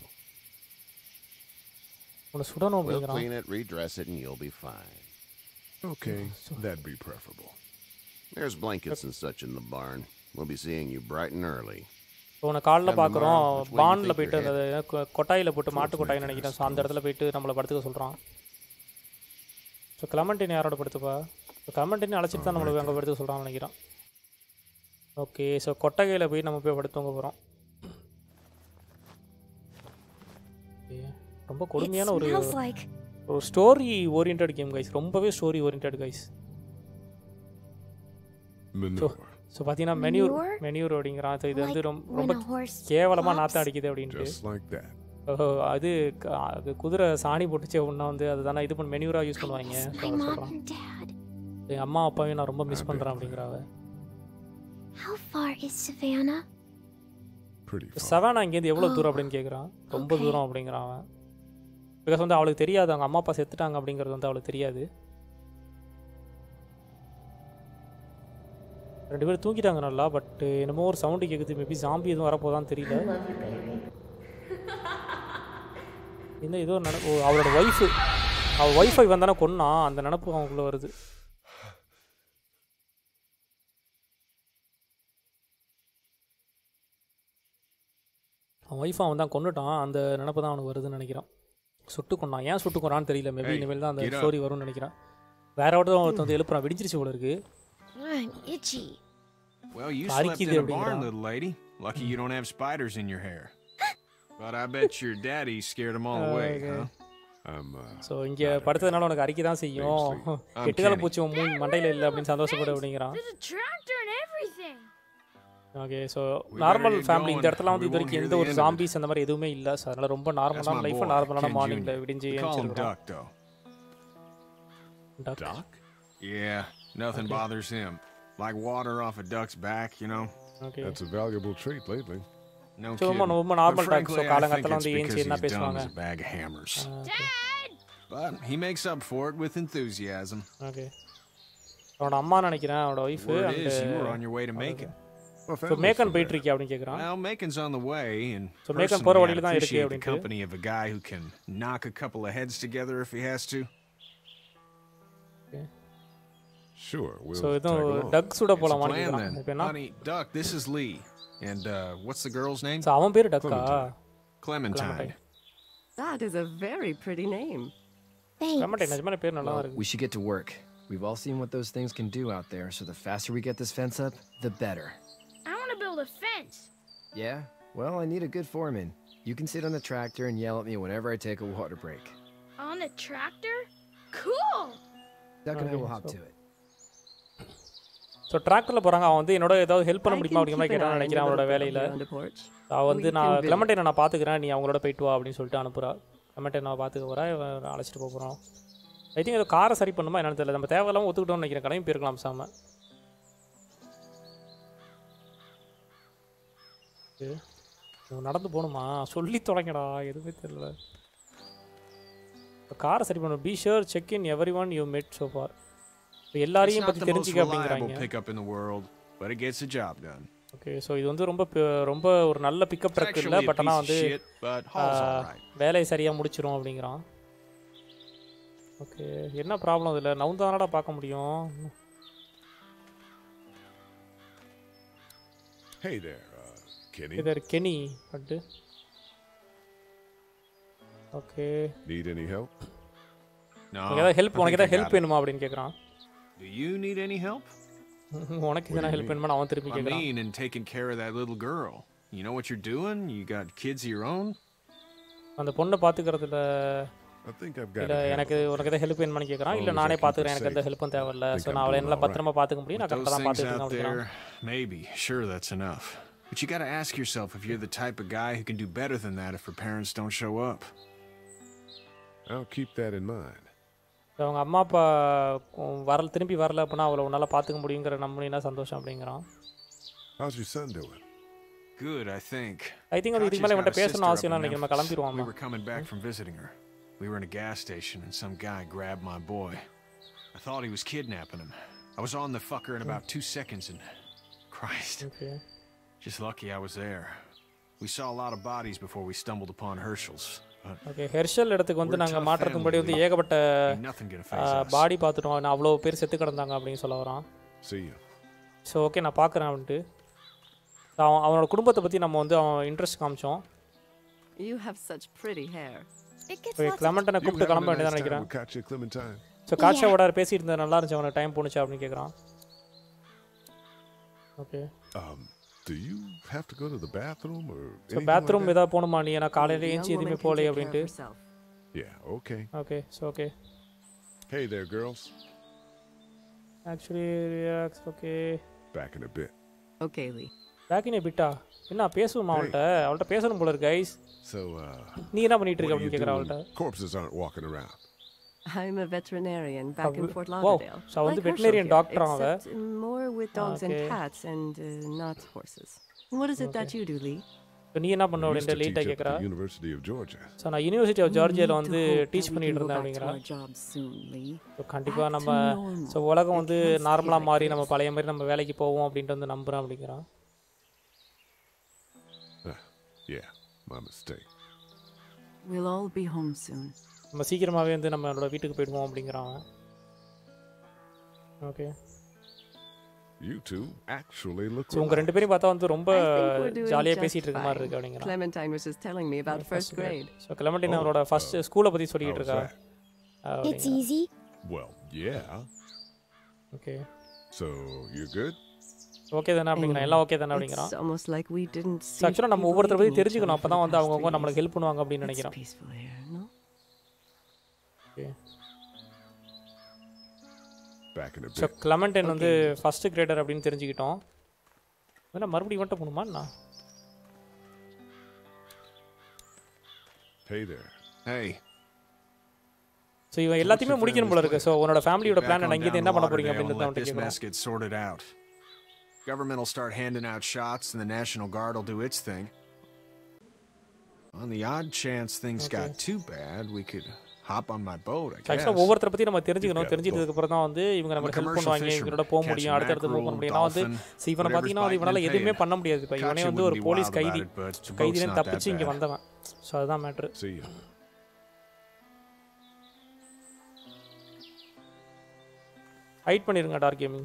உன்னை சுடணும் We'll அப்படிங்கிறான் clean it, redress it, and you'll be fine. Okay, that'd be preferable. There's blankets and such in the barn. We'll be seeing you bright and early. இப்போ உன்னை காலில் Come பார்க்குறோம் tomorrow, which way you பாண்டில் think போயிட்டு you're அந்த கொ- கொட்டாயில போட்டு மாட்டு Towards கொட்டாயின்னு Lincoln நினைக்கிறேன் ஸோ House. அந்த இடத்துல போயிட்டு நம்மளை படுத்துக்க சொல்கிறான் ஸோ கிளமண்டின் யாரோட படுத்துப்பா ஸோ கிளமண்டின் அழைச்சிட்டு தான் நம்மளை அங்கே படுத்துக்க சொல்கிறான்னு நினைக்கிறேன் ஓகே ஸோ கொட்டகையில் போய் நம்ம போய் படுத்துவங்க போகிறோம் ரொம்ப It கொடுமையான ஒரு smells like. ஒரு ஸ்டோரி ஓரியன்ட் கேம் கைஸ் ரொம்பவே story orient guys Manure. So பார்த்தீங்கன்னா மெனியூர் Manure? மெனியூர் அப்படிங்கிறான் So இது வந்து Like ரொம்ப when ரொம்ப a horse கேவலமாக flops? நாற்றம் அடிக்குது அப்படின்ட்டு Just like that. ஓஹோ அது க- அது குதிரை சாணி போட்டுச்சு ஒன்றா வந்து அதுதானே இது பண்ணி மெனியூராக யூஸ் பண்ணுவாங்க Miss So my அவன் mom சொல்கிறான் and dad. என் அம்மா அப்பாவையும் நான் ரொம்ப மிஸ் பண்ணுறேன் அப்படிங்கிறாவ How far is Savannah? Pretty far. செவனா இங்கேருந்து எவ்வளோ Oh. தூரம் அப்படின்னு கேட்குறான் ரொம்ப Okay. தூரம் அப்படிங்கிறான் அவன் பிகாஸ் வந்து அவளுக்கு தெரியாது அவங்க அம்மா அப்பா செத்துட்டாங்க அப்படிங்கிறது வந்து அவளுக்கு தெரியாது ரெண்டு பேரும் தூங்கிட்டாங்க நல்லா பட் என்னமோ ஒரு சவுண்டு கேட்குது மேபி ஜாம்பி எதுவும் வரப்போதான்னு தெரியல என்ன ஏதோ ஒரு நினப்பு ஓ, அவளோட ஒய்ஃபு அவள் ஒய்ஃபை வந்தானே கொன்னான் அந்த நினப்பு அவங்களுக்குள்ள வருது அவன் ஒய்ஃபை அவன் தான் கொண்டுட்டான் அந்த நினப்பு தான் அவனுக்கு வருதுன்னு நினைக்கிறான் சுட்டு கொண்டான் ஏன் சுட்டு கொண்டான்னு தெரியல மேபி Hey, இனிமேல் தான் அந்த get up. ஸ்டோரி வரும்னு நினைக்கிறேன் வேற ஒருத்தன் ஒருத்தன் வந்து எழுப்புறான் விடிஞ்சிருச்சு போல இருக்கு I'm itchy. Well, you Sorry, slept kid, in a அப்படிங்கிறான். barn, little lady. Lucky you don't have spiders in your hair. But I bet your daddy scared them all away, Okay. huh? I'm, uh, so இங்கே படுத்ததுனால உனக்கு அறிக்கை தான் செய்யும் I'm எட்டுக்கால Kenny. பூச்சி உன் மூணு மண்டையில் இல்லை அப்படின்னு சந்தோஷப்படு அப்படிங்கிறான் There's a tractor and everything. Okay so We normal better get family இந்த going. இடத்துல வந்து We இது won't வரைக்கும் hear எந்த the ஒரு end of it. ஜாம்பிஸ் அந்த மாதிரி எதுவுமே இல்லை ஸோ அதனால ரொம்ப That's நார்மலான my லைஃப் boy, நார்மலான Ken மார்னிங்கில் Jr. விடிஞ்சு We call him ஏஞ்சிருக்கிறோம் Duck, though. Duck? Doc? Yeah, nothing Okay. bothers him. Like water off a duck's back, you know? Okay. That's a valuable trait lately. No So, ரொம்ப- kidding. ரொம்ப But normal duck. frankly, So, I think காலங்காத்தால it's வந்து ஏஞ்சி because என்ன he's dumb பேசுவாங்க? as a bag of hammers. Dad! But he makes up for it with enthusiasm. Okay அவனோட அம்மா நினைக்கிறேன் அவனோட wife Word is you were on your way to Macon. So Macon போயிட்டு இருக்கியா அப்படின்னு கேட்குறான் Well, Macon's on the way, and So Macon personally, போற I'd வழியில தான் இருக்கு appreciate the அப்படின்ட்டு. company of a guy who can knock a couple of heads together if he has to. Sure, we'll so tag இதுவும் along. Duck சுட It's a போலாமான்னு plan கேட்குறான் then. இப்போ என்ன Honey, Duck, this is Lee. And uh, what's the girl's name? So அவன் பேர் டக்கா Clementine. That is a very pretty name. கிளமட்டை நிஜமான பேர் நல்லா தான் Well, இருக்கு we should get to work. We've all seen what those things can do out there, so the faster we get this fence up, the better. I want to build a fence. Yeah? Well, I need a good foreman. You can sit on the tractor and yell at me whenever I take a water break. On a tractor? Cool! Duck and I will Okay, hop so- to it. So ட்ராக்டரில் போகிறாங்க அவன் வந்து என்னோட ஏதாவது help பண்ண I முடியுமா can அப்படிங்கிற மாதிரி keep an கேட்டான்னு eye on நினைக்கிறேன் the அவனோட little girl வேலையில் here on the porch. அவள் வந்து We நான் can visit. கிளமட்டை நான் பார்த்துக்கிறேன் நீ அவங்களோட போயிட்டு வா அப்படின்னு சொல்லிட்டு அனுப்புறா கிளமட்டை நான் பார்த்துக்க போகிறா இவன் அழைச்சிட்டு போக போகிறோம் ஐ திங்க் ஏதோ காரை சரி பண்ணுமா என்னன்னு தெரியல நம்ம தேவையில்லாமல் ஒத்துக்கிட்டோம்னு நினைக்கிறேன் கடையும் போயிருக்கலாம் சாம நடந்து போகணுமா சொல்லி தொலைங்கடா எதுவுமே தெரியல காரை சரி பண்ணணும் be sure check in everyone you met so for It's எல்லாரையும் not பற்றி the most தெரிஞ்சுக்க reliable அப்படிங்கிறாங்க pickup in the world, but it gets the job done. Okay so இது வந்து ரொம்ப ப- ரொம்ப ஒரு நல்ல பிக்கப் It's ட்ரக் இல்லை actually a பட் ஆனால் piece of வந்து shit, but hauls all ஆ, right. வேலையை சரியாக முடிச்சிரும் அப்படிங்கிறான் ஓகே என்ன ப்ராப்ளம் இதில் நவுந்தானடா பார்க்க முடியும் Hey there, uh, Kenny. இது கெனி பட்டு okay Need any help? No, உனக்கு ஏதாவது ஹெல்ப் I உனக்கு think I ஏதாவது ஹெல்ப் got it. வேணுமா அப்படின்னு கேட்குறான் Do you need any help? உனக்கு What do எதனா you ஹெல்ப் mean? வேணுமா அவன் திருப்பி I கேட்குறான் mean, in taking care of that little girl. You know what you're doing? You got kids of your own? அந்த பொண்ணை பார்த்துக்கிறதுல I think I've got இல்லை it எனக்கு handled. உனக்கு எதாவது ஹெல்ப் வேணுமான்னு கேட்குறான் As இல்லை long as I நானே keep her பார்த்துக்கிறேன் எனக்கு எந்த safe, ஹெல்ப்பும் தேவையில்ல I think ஸோ I'm நான் அவளை doing நல்லா all right. பத்திரமா பார்த்துக்க முடியும் நான் With கரெக்டாக those தான் things பார்த்துருக்கேன் out அப்படிங்கிறான் there, maybe. Sure, that's enough. But you gotta ask yourself if you're the type of guy who can do better than that if her parents don't show up. I'll keep that in mind. So, அவங்க அம்மா அப்பா உம், வரல திரும்பி வரல அப்படின்னா அவளை உன்னால் பார்த்துக்க முடியுங்கிற நம்பினா சந்தோஷம் அப்படிங்கிறான் How's your son doing? Good, I think. I think வந்து இதுக்கு Kachi's மேலே got இவன்ட்ட a பேசணும் sister up அவசியம் in இல்லை நம்ம Memphis. கிளம்பிடுவோம் We were coming back from visiting her. We were in a gas station and some guy grabbed my boy. I thought he was kidnapping him. I was on the fucker in about two seconds and Christ. Okay. Just lucky I was there. We saw a lot of bodies before we stumbled upon Herschel's. But okay Herschel இடத்துக்கு வந்து We're a நாங்கள் tough மாற்றத்துக்கு முன்னாடி வந்து family. ஏகப்பட்ட Ain't nothing gonna phase us. பாடி பார்த்துட்டோம் நான் அவ்வளோ பேர் செத்து கிடந்தாங்க அப்படின்னு சொல்ல வரான் See you. ஸோ ஓகே நான் பார்க்குறேன் அவன்ட்டு So, அவன் அவனோட குடும்பத்தை பற்றி நம்ம வந்து அவன் இன்ட்ரெஸ்ட் காமிச்சோம் You have such pretty hair. Okay கிளமெண்ட்டனை You கூப்பிட்டு having கிளம்ப a வேண்டியதான் nice time நினைக்கிறேன் with Katya Clementine? ஸோ காட்சியோட பேசிட்டு இருந்தது நல்லா இருந்துச்சு அவனுக்கு டைம் போணுச்சு அப்படின்னு கேட்குறான் okay Um, do you have to go to the bathroom or so anything bathroom like that? ஏதாவது போகணுமா நீ நான் காலையில் The ஏஞ்சி young எதுவுமே woman can போகலையே take care of அப்படின்ட்டு herself. Yeah, okay. Okay so okay Hey there, girls. Actually reacts okay Back in a bit. Okay, Lee. Back in a பிட்டா என்ன பேசுவோமா அவள்கிட்ட அவள்கிட்ட பேசணும் போல இருக்கு கைஸ் So, uh, நீ என்ன பண்ணிட்டு இருக்க what do you அப்படின்னு கேட்குறா do அவள்கிட்ட when corpses aren't walking around? I'm a veterinarian back in w- Fort wow. Lauderdale. So அவ வந்து Like Herschel veterinarian here, doctor அவ. except more with dogs Okay. and cats and uh, not horses. What is it that you do, Lee? இப்போ நீ என்ன பண்ண I used அப்படின்ட்டு to லேட்டாக teach at கேட்குறா the University of Georgia. So நான் university of We ஜார்ஜியாவில் need to வந்து hope டீச் that we பண்ணிட்டு can go இருந்தேன் back to அப்படிங்கிறா our jobs soon, Lee. So கண்டிப்பாக Back நம்ம to normal. ஸோ உலகம் வந்து It can't stay நார்மலாக like மாறி நம்ம this. பழைய மாதிரி நம்ம வேலைக்கு போவோம் அப்படின்ட்டு வந்து நம்புகிறேன் அப்படிங்கிறான் Uh, yeah, my mistake. We'll all be home soon. நம்ம சீக்கிரமாகவே வந்து நம்மளோட வீட்டுக்கு போயிடுவோம் அப்படிங்கிறான் okay You two actually look so உங்கள் ரெண்டு பேரும் பார்த்தா வந்து ரொம்ப I think we're doing ஜாலியாக just பேசிகிட்டு இருக்க மாதிரி fine. இருக்கு அப்படிங்கிறான் Clementine was just telling me about first grade. So கிளம்பட்டின் Oh, அவரோட ஃபர்ஸ்ட் ஸ்கூலை பற்றி சொல்லிட்டு how's இருக்கா that? It's easy. Well, yeah. Okay So, you're good? Okay தானே அப்படிங்கிறான் எல்லாம் ஓகே தானே It's அப்படிங்கிறான் almost like we didn't so see ஆக்சுவலாக நம்ம people ஒவ்வொருத்தரை பற்றி eating each தெரிஞ்சுக்கணும் other அப்போ for தான் the வந்து past அவங்கவுங்க three நம்மளுக்கு days. ஹெல்ப் பண்ணுவாங்க அப்படின்னு It's நினைக்கிறேன் peaceful here, no? Okay Back in a so bit. Clementine வந்து ஃபர்ஸ்ட் கிரேடர் அப்படின்னு தெரிஞ்சுக்கிட்டோம் வேணா மறுபடியும் மட்டும் போகணுமா நான் Hey there. Hey. ஸோ இவன் எல்லாத்தையுமே முடிக்கணும் போல இருக்கு ஸோ உன்னோட ஃபேமிலியோட Back பிளான் on அங்கேருந்து down என்ன to பண்ண போறீங்க Lauderdale and அப்படின்னு let தான் this mess கேட்குறேன் get sorted out. Government will start handing out shots, and the National Guard will do its thing. On the odd chance things got too bad, we could hop on my boat, I guess. ஆக்சுவலாக ஒவ்வொருத்தரை பற்றி நம்ம தெரிஞ்சுக்கணும் தெரிஞ்சிட்டதுக்கு அப்புறம் தான் வந்து இவங்க நம்ம I'm a help commercial பண்ணுவாங்க fisherman. இவங்களோட போக Catch முடியும் அடுத்தடுத்து மூவ் பண்ண mackerel, முடியும் நான் வந்து dolphin, see, இவனை whatever's பார்த்தீங்கன்னா வந்து biting இவனால and எதுவுமே paying. பண்ண முடியாது இப்போ இவனே Katya வந்து ஒரு wouldn't be police wild about கைதி it, but the boat's கைதிலேருந்து not that தப்பிச்சு இங்கே bad. வந்தவன் ஸோ அதுதான் மேட்ரு See ya. ஹைட் பண்ணிருங்க டார்க் கேமிங்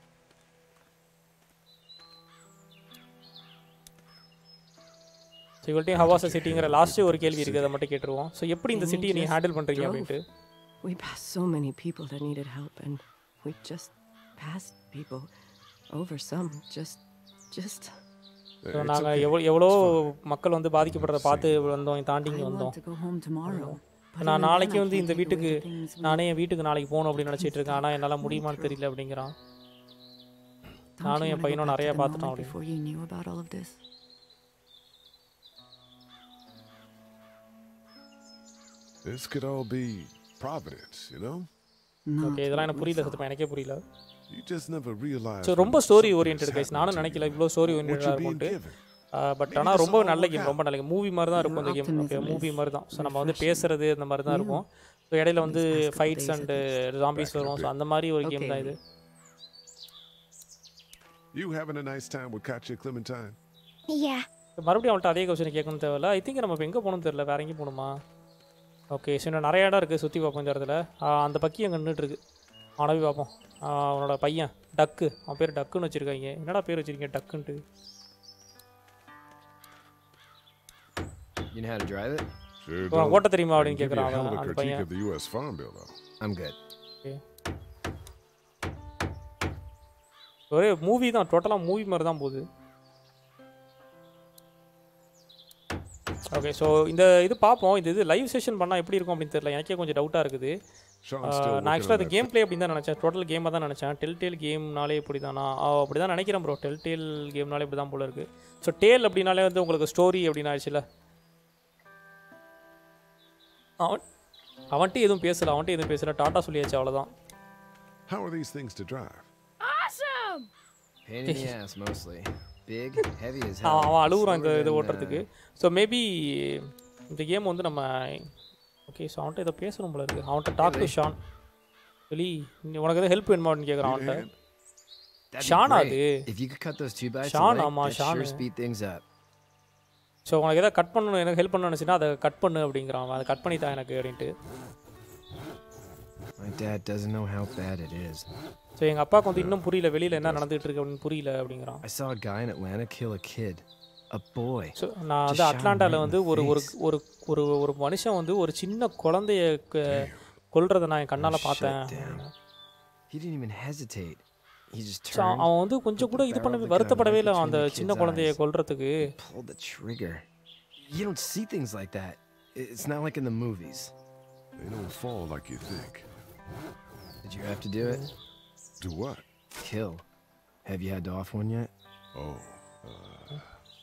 ஸோ இவள்கிட்டையும் ஹவாச சிட்டிங்கிற லாஸ்ட்டு ஒரு கேள்வி இருக்குது அதை மட்டும் கேட்டுருவோம் ஸோ எப்படி இந்த And we சிட்டியை நீ just ஹேண்டில் பண்ணுறீங்க drove. அப்படின்ட்டு We passed so many people that needed help, and we just passed people over some. Just, just. So நாங்கள் எவ்வளோ எவ்வளோ மக்கள் வந்து பாதிக்கப்படுறத பார்த்து வந்தோம் தாண்டி இங்கே I வந்தோம் want to go home tomorrow. but நான் even நாளைக்கு then I வந்து can't இந்த take away வீட்டுக்கு the things we- நானே என் வீட்டுக்கு நாளைக்கு போகணும் அப்படின்னு நினச்சிட்டு இருக்கேன் ஆனால் என்னால் முடியுமான்னு தெரியல அப்படிங்கிறான் Don't நானும் you என் wanna go பையனும் back to நிறைய the பார்த்துட்டோம் moment அப்படின்னு before you knew about all of this? This could all be Providence, you know? Okay இதெல்லாம் எனக்கு புரியல சத்தமா எனக்கே புரியல You just never realize. So when ரொம்ப story something is orient guys happening நானும் to நினைக்கல you. இவ்வளோ ஸ்டோரி What ஓரியன்டாக you're being இருக்கும்ட்டு given. பட் Maybe ஆனால் this ரொம்ப will all நல்ல work கேம் out. ரொம்ப நல்ல கேம் மூவி மாதிரி தான் இருக்கும் Your இந்த game okay optimism movie is மாதிரி தான் ஸோ நம்ம வந்து refreshing. பேசுறது இந்த மாதிரி தான் You. இருக்கும் ஸோ இடையில வந்து These past couple fights days and at zombies Back in a வரும் ஸோ bit. அந்த மாதிரி ஒரு கேம் Okay. தான் இது You having a nice time with Katya Clementine? Yeah. மறுபடியும் அவள்கிட்ட அதே கொஸ்டின் கேட்கணும் தேவையில்ல ஐ திங்க் நம்ம இப்போ எங்கே போகணும்னு தெரியல வேற எங்கேயும் போகணுமா ஓகே ஸோ இன்னும் நிறைய இடம் இருக்குது சுற்றி பார்ப்போம் இந்த இடத்துல ஆ, அந்த பக்கி அங்கே நின்றுட்டு இருக்கு அவனை போய் பார்ப்போம் ஆ, அவனோட பையன் டக்கு அவன் பேர் டக்குன்னு வச்சுருக்காங்க என்னடா பேர் வச்சிருக்கீங்க டக்குன்ட்டு You know how to drive it? Sure உனக்கு don't. ஓட்ட தெரியுமா I அப்படின்னு can give you a கேட்குறான் hell of அவன் a அந்த critique பையன் of the U.S. Farm Bill, though. I'm good. Okay ஒரே மூவி தான் டோட்டலாக மூவி மாதிரி தான் போகுது ஓகே ஸோ இந்த இது பார்ப்போம் இந்த இது லைவ் செஷன் பண்ணால் எப்படி இருக்கும் அப்படின்னு தெரியல எனக்கே கொஞ்சம் டவுட்டாக இருக்குது Sean's ஆஹ், still நான் working ஆக்சுவலாக on அது that கேம் ப்ளே அப்படின்னு தான் நினச்சேன் டோட்டல் கேமாக தான் நினச்சேன் டெல் டேல் கேம்னாலே இப்படி தானா அப்படி தான் நினைக்கிறேன் ப்ரோ டெல் டேல் கேம்னாலே இப்படி தான் போல இருக்குது ஸோ டேல் அப்படின்னாலே வந்து உங்களுக்கு ஸ்டோரி அப்படின்னு ஆயிடுச்சுல அவன் அவன்கிட்ட எதுவும் பேசல அவன்கிட்ட எதுவும் பேசல டாட்டா சொல்லியாச்சு அவ்வளோதான் How are these things to drive? Awesome! Pain in the ass, mostly. Big, heavy as hell. அவன் அவன் அழுகுறான் இந்த Slower இது than, ஓட்டுறதுக்கு uh, ஸோ மேபி இந்த கேம் வந்து நம்ம ஓகே ஸோ அவன்கிட்ட ஏதோ பேசணும் போல இருக்கு அவன்கிட்ட டாக் டு ஷான் வெளி உனக்கு எதாவது ஹெல்ப் வேணுமா அப்படின்னு கேட்குறான் Need a அவன்கிட்ட hand? That'd be Shana great. அது If you could cut those two bites Sean, away, ஆமா, that'd Sean. sure speed things up. So உனக்கு எதாவது கட் பண்ணணும் எனக்கு ஹெல்ப் பண்ணணும்னு நினச்சினா அதை கட் பண்ணு அப்படிங்கிறான் அவன் அதை கட் பண்ணி தான் எனக்கு அப்படின்ட்டு My dad doesn't know how bad it is. So எங்கள் அப்பாவுக்கு வந்து இன்னும் புரியல வெளியில் என்ன நடந்துகிட்டு இருக்கு அப்படின்னு புரியல அப்படிங்கிறான் I saw a guy in Atlanta kill a kid, a boy. So நான் வந்து Just shot him அட்லாண்டாவில் right in வந்து the ஒரு ஒரு face. ஒரு ஒரு ஒரு மனுஷன் வந்து ஒரு சின்ன குழந்தைய க- கொல்றதை நான் என் கண்ணால் Shut பார்த்தேன் down. He didn't even hesitate. He just so turned, அவன் வந்து கொஞ்சம் put கூட the இது barrel of பண்ணவே the gun வருத்தப்படவே right இல்லை between அந்த the சின்ன kid's குழந்தைய eyes. கொல்றதுக்கு pulled the trigger. You don't see things like that. I- It's not like in the movies. They don't fall like you think. Did you have to do it? Do what? Kill. Have you had to off one yet? Oh. Uh,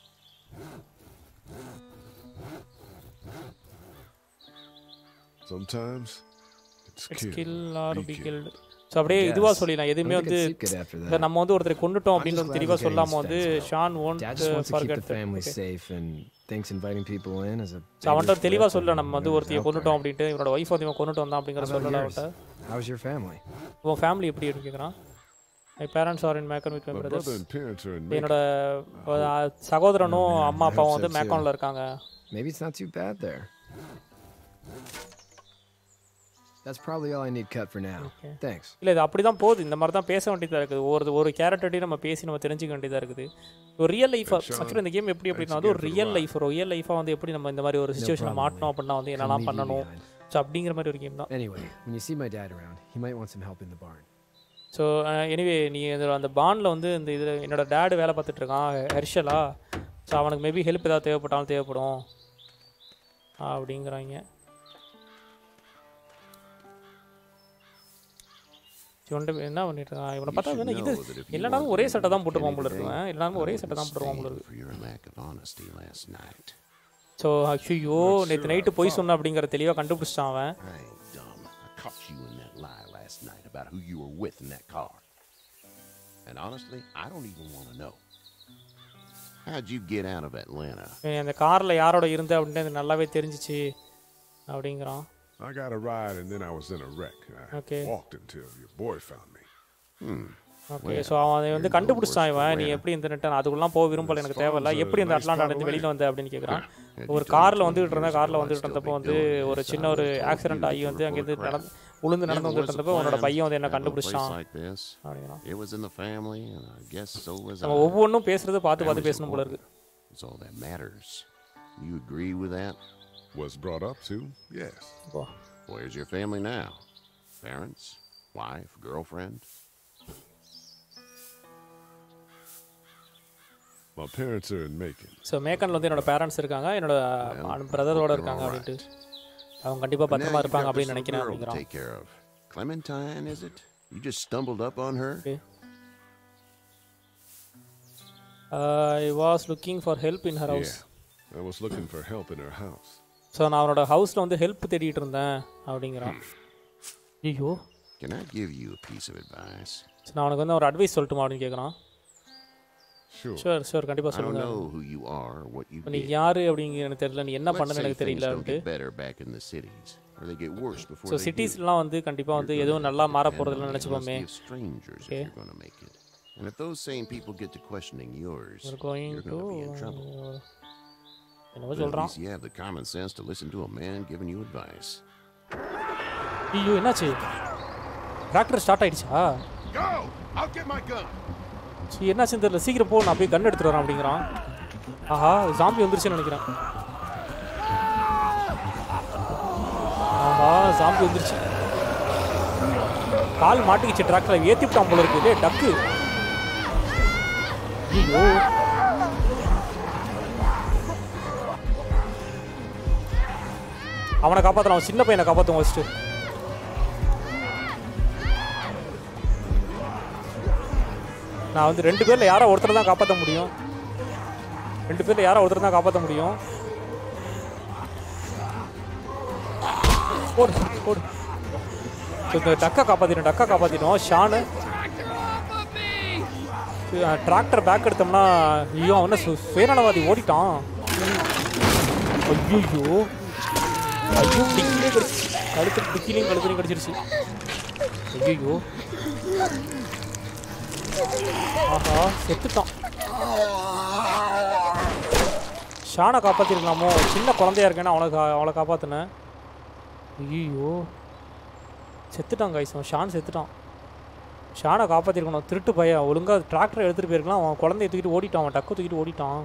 sometimes it's it's kill. Kill or be be killed. Killed so அப்படியே Yes. இதுவாக சொல்லிடலாம் I எதுவுமே don't think வந்து I'd sleep good after இந்த that. நம்ம வந்து ஒருத்தரை கொண்டுட்டோம் I'm அப்படின்னு just வந்து glad தெளிவாக we're getting சொல்லாமல் this வந்து fence up. Sean won't Dad just wants to keep forget the family safe and thinks inviting people in is a. So அவன்கிட்ட bigger தெளிவாக threat சொல்ல than நம்ம வந்து whatever's ஒருத்தைய out கொண்டுட்டோம் there. அப்படின்ட்டு இவனோட ஒய்ஃப் வந்து இவன் கொண்டுட்டு வந்தான் How அப்படிங்கிற about சொல்லல yours? அவன்கிட்ட How's your family? உன் ஃபேமிலி எப்படி அப்படின்னு கேட்குறான் my parents are in Macon with my My brothers brother and parents are in என்னோட Macon. அஹ், சகோதரனும் Oh, man, அம்மா I hope அப்பாவும் so வந்து too. மேக்கானில் இருக்காங்க Maybe it's not too bad there. That's probably all I need cut for now. Okay. Thanks. இல்லை இது அப்படி தான் போகுது இந்த மாதிரி தான் பேச வேண்டியதாக இருக்குது ஒரு ஒரு கேரக்டர்டையும் நம்ம பேசி நம்ம தெரிஞ்சுக்க வேண்டியதாக இருக்குது ஒரு ரியல் லைஃபாக Sean, ஆக்சுவலி இந்த கேம் எப்படி அப்படின்னா thanks வந்து ஒரு again for the real ride. Life ஒரு ரியல் லைஃபாக வந்து எப்படி நம்ம இந்த மாதிரி ஒரு சுச்சுவேஷனில் problem, மாட்டணும் Lee. அப்படின்னா வந்து I'll என்னெல்லாம் leave you பண்ணணும் behind. ஸோ அப்படிங்கிற மாதிரி ஒரு கேம் தான் Anyway, when you see my dad around, he might want some help in the barn. So anyway நீ இந்த- அந்த பாண்டில் வந்து இந்த இதில் என்னோட டேடு வேலை பார்த்துட்டு இருக்கான் ஹெர்ஷலா ஸோ அவனுக்கு மேபி ஹெல்ப் ஏதாவது தேவைப்பட்டாலும் தேவைப்படும் அப்படிங்கிறாங்க இவன்ட்ட என்ன பண்ணிட்டு இருக்கான் இவனை பார்த்தா should வேணா இது know that if you இல்லைனாலும் wanted ஒரே to சட்டை தான் make போட்டுருவான் போல anything, இருக்குவேன் இல்லைனாலும் ஒரே I சட்டை தான் போட்டுருவான் போல understand இருக்கு for your lack of honesty last night. So ஐயோ நேற்று நைட்டு போய் சொன்ன அப்படிங்கிற தெளிவாக கண்டுபிடிச்சிட்டான் அவன் I ain't dumb. I caught you in that lie last night about who you were with in that car. And honestly, I don't even want to know. How'd you get out of Atlanta? இவன் அந்த காரில் யாரோட இருந்த அப்படின்னு எனக்கு நல்லாவே தெரிஞ்சிச்சு அப்படிங்கிறான் I got a ride and then I was in a wreck. I Okay. walked until your boy found me. Hmm. Okay so அவன் அதை வந்து கண்டுபிடிச்சிட்டான் இவன் நீ எப்படி இந்த நெட்டை அதுக்குள்ளலாம் போக விரும்பல எனக்கு தேவையில்ல எப்படி இந்த அட்லாண்டா இருந்து வெளியில் வந்த அப்படின்னு கேட்குறான் ஒரு காரில் வந்துகிட்டு இருந்தேன் காரில் வந்துகிட்டு இருந்தப்போ வந்து ஒரு சின்ன ஒரு ஆக்சிடென்ட் ஆகி வந்து அங்கேருந்து நடந்து உளுந்து நடந்து Never was வந்துட்டு a இருந்தப்போ உன்னோட plan பையன் வந்து என்ன to have a place கண்டுபிடிச்சான் like this. அப்படிங்கிறான் It was in the family, and I guess so was I. நம்ம ஒவ்வொன்றும் பேசுறது பார்த்து பார்த்து Family's பேசணும் போல இருக்கு important. It's all that matters. You agree with that? Was brought up to? Yes. Well. Where's your family now? Parents? Wife? Girlfriend? My parents are in Macon. So மேக்கனில் வந்து என்னோட பேரண்ட்ஸ் இருக்காங்க என்னோட பிரதரோட இருக்காங்க அப்படின்ட்டு அவங்க கண்டிப்பாக But now பத்திரமா you've இருப்பாங்க got அப்படின்னு this little நினைக்கிறேன் girl to அப்படிங்கிறான் take care of. Clementine, is it? You just stumbled up on her? I was looking for help in her house I was looking for help in her house. So நான் அவனோட ஹவுஸில் வந்து help தேடிட்டு இருந்தேன் அப்படிங்கிறான் ஐயோ Can I give you a piece of advice? So நான் அவனுக்கு வந்து ஒரு அட்வைஸ் சொல்லட்டுமா அப்படின்னு கேட்குறான் Sure. ஷூர் ஷூர் கண்டிப்பாக I don't சொல்லுங்க know who you are or what you இப்ப நீ did. யாரு அப்படிங்கிற எனக்கு தெரியல நீ என்ன Let's பண்ணன்னு say எனக்கு things தெரியல don't அப்படின்ட்டு get better back in the cities, or they get worse before so they do. சிட்டிஸ்லாம் வந்து கண்டிப்பாக வந்து எதுவும் நல்லா மாற Depend on போகிறதுல the நினச்சிப்போமே honesty of strangers Okay. if you're going to make it. And if those same people get to questioning yours, We're going you're going to be in to- trouble. என்னவோ But at சொல்கிறான் least you have the common sense to listen to a man giving you advice. ஐயோ என்னாச்சு tractor start ஆயிடுச்சா Go! I'll get my gun. சரி என்னாச்சுன்னு தெரியல சீக்கிரம் போ நான் போய் கன் எடுத்துட்டு வரேன் அப்படிங்கிறான் ஆஹா ஜாம்பி வந்துருச்சுன்னு நினைக்கிறேன் ஆஹா ஜாம்பி வந்துருச்சு கால் மாட்டிக்கிச்சு டிராக்டர் ஏத்தி விட்டான் போல இருக்கு டேய் டக்கு ஐயோ அவனை காப்பாற்றலாம் அவன் சின்ன பையனை காப்பாற்றுவோம் ஃபஸ்ட்டு நான் வந்து ரெண்டு பேரில் யாரோ ஒருத்தர் தான் காப்பாற்ற முடியும் ரெண்டு பேரில் யாரோ ஒருத்தர் தான் காப்பாற்ற முடியும் போடு போடு So, இந்த டக்கா காப்பாற்றிடும் டக்கா காப்பாற்றிடும் ஷானு டிராக்டர் பேக் எடுத்தோம்னா ஐயோ அவன சு- சுயநலவாதி ஓடிட்டான் ஐயோ ஐயோ டிக்கிலே கடிச்சு கழுத்து டிக்கிலையும் கழுத்துலையும் கடிச்சிருச்சு ஐயோ ஆஹா செத்துட்டான் ஷானை காப்பாற்றிருக்கலாமோ சின்ன குழந்தையா இருக்கேன்னு அவனை கா அவளை காப்பாற்றினேன் ஐயோ செத்துட்டான் கைஸ் அவன் ஷான் செத்துட்டான் ஷானை காப்பாற்றிருக்கணும் திருட்டு பையன் ஒழுங்காக டிராக்டர் எடுத்துகிட்டு போயிருக்கலாம் அவன் குழந்தைய தூக்கிட்டு ஓடிட்டான் அவன் டக்கு தூக்கிட்டு ஓடிட்டான்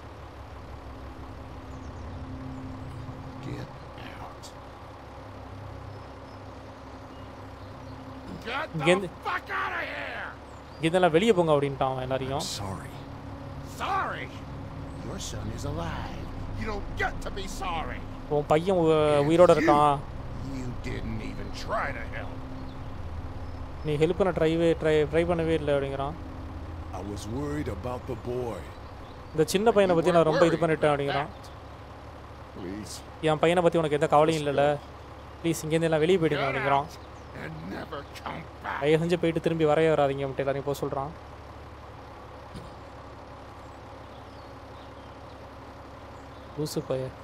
Get out. Get இங்கேருந்து fuck out of here! இங்கேருந்தெல்லாம் வெளியே போங்க அப்படின்ட்டான் அவன் எல்லாரையும் Sorry. Sorry! Your son is alive. You don't get to be sorry. உன் பையன் உ- உயிரோட இருக்கான் You didn't even try to help. நீ ஹெல்ப் பண்ண ட்ரைவே ட்ரை ட்ரை பண்ணவே இல்லை அப்படிங்கிறான் I was worried about the boy. இந்த சின்ன பையனை பற்றி நான் ரொம்ப இது பண்ணிட்டேன் அப்படிங்கிறான் Please. என் பையனை பற்றி உனக்கு எந்த கவலையும் இல்லைல்ல ப்ளீஸ் இங்கேருந்து எல்லாம் வெளியே போயிடுங்க அப்படிங்கிறான் And never come back. தயவு செஞ்சு போயிட்டு திரும்பி வரவே வராதீங்க அப்படின்ட்டு எல்லாரையும் போக சொல்கிறான் லூசு பையன்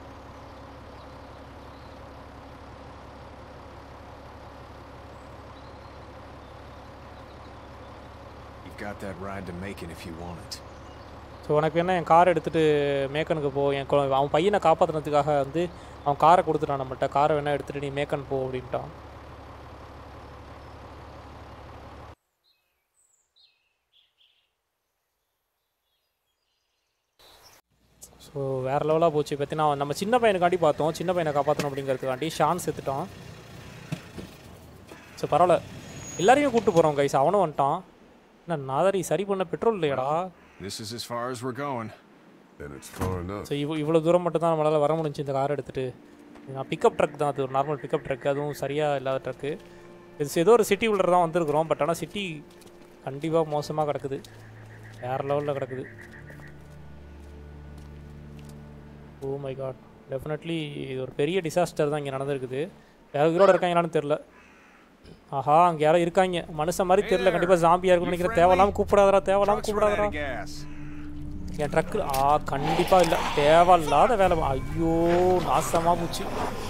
You've got that ride to Macon if you want it. So உனக்கு வேணா என் காரை எடுத்துகிட்டு மேக்கனுக்கு போ என் கொ- அவன் பையனை காப்பாற்றுனதுக்காக வந்து அவன் காரை கொடுத்துட்டான் நம்மகிட்ட காரை வேணா எடுத்துகிட்டு நீ மேக்கன் போ அப்படின்ட்டான் ஸோ வேறு லெவலாக போச்சு பார்த்தீங்கன்னா நம்ம சின்ன பையனுக்காண்டி பார்த்தோம் சின்ன பையனை காப்பாற்றணும் அப்படிங்கிறதுக்காண்டி ஷான் செத்துட்டான் ஸோ பரவாயில்ல எல்லாரையும் கூப்பிட்டு போகிறோம் கைஸ் அவனும் வந்துட்டான் என்ன நாதாரி சரி பண்ண பெட்ரோல் இல்லையாடா This is as far as we're going. Then it's far enough. So இவ்வளோ இவ்வளோ தூரம் மட்டும் தான் நம்மளால் வர முடிஞ்சு இந்த கார் எடுத்துகிட்டு பிக்கப் ட்ரக் தான் அது ஒரு நார்மல் பிக்கப் ட்ரக் அதுவும் சரியாக இல்லாத ட்ரக்கு இது ஏதோ ஒரு சிட்டி உள்ள தான் வந்திருக்கிறோம் பட் ஆனால் சிட்டி கண்டிப்பாக மோசமாக கிடக்குது வேறு லெவலில் கிடக்குது ஓ மை காட் டெஃபினெட்லி இது ஒரு பெரிய டிசாஸ்டர் தான் இங்கே நடந்திருக்குது யாரும் உயிரோட இருக்காங்களான்னு தெரில ஆஹா அங்கே யாரோ இருக்காங்க மனுஷன் மாதிரி தெரில கண்டிப்பாக ஜாம்பியாக இருக்கும்னு நினைக்கிறேன் தேவையில்லாம கூப்பிடாதடா தேவையில்லாம கூப்பிடாதடா என் ட்ரக்கு ஆ கண்டிப்பாக இல்லை தேவையில்லாத வேலை ஐயோ நாசமாக போச்சு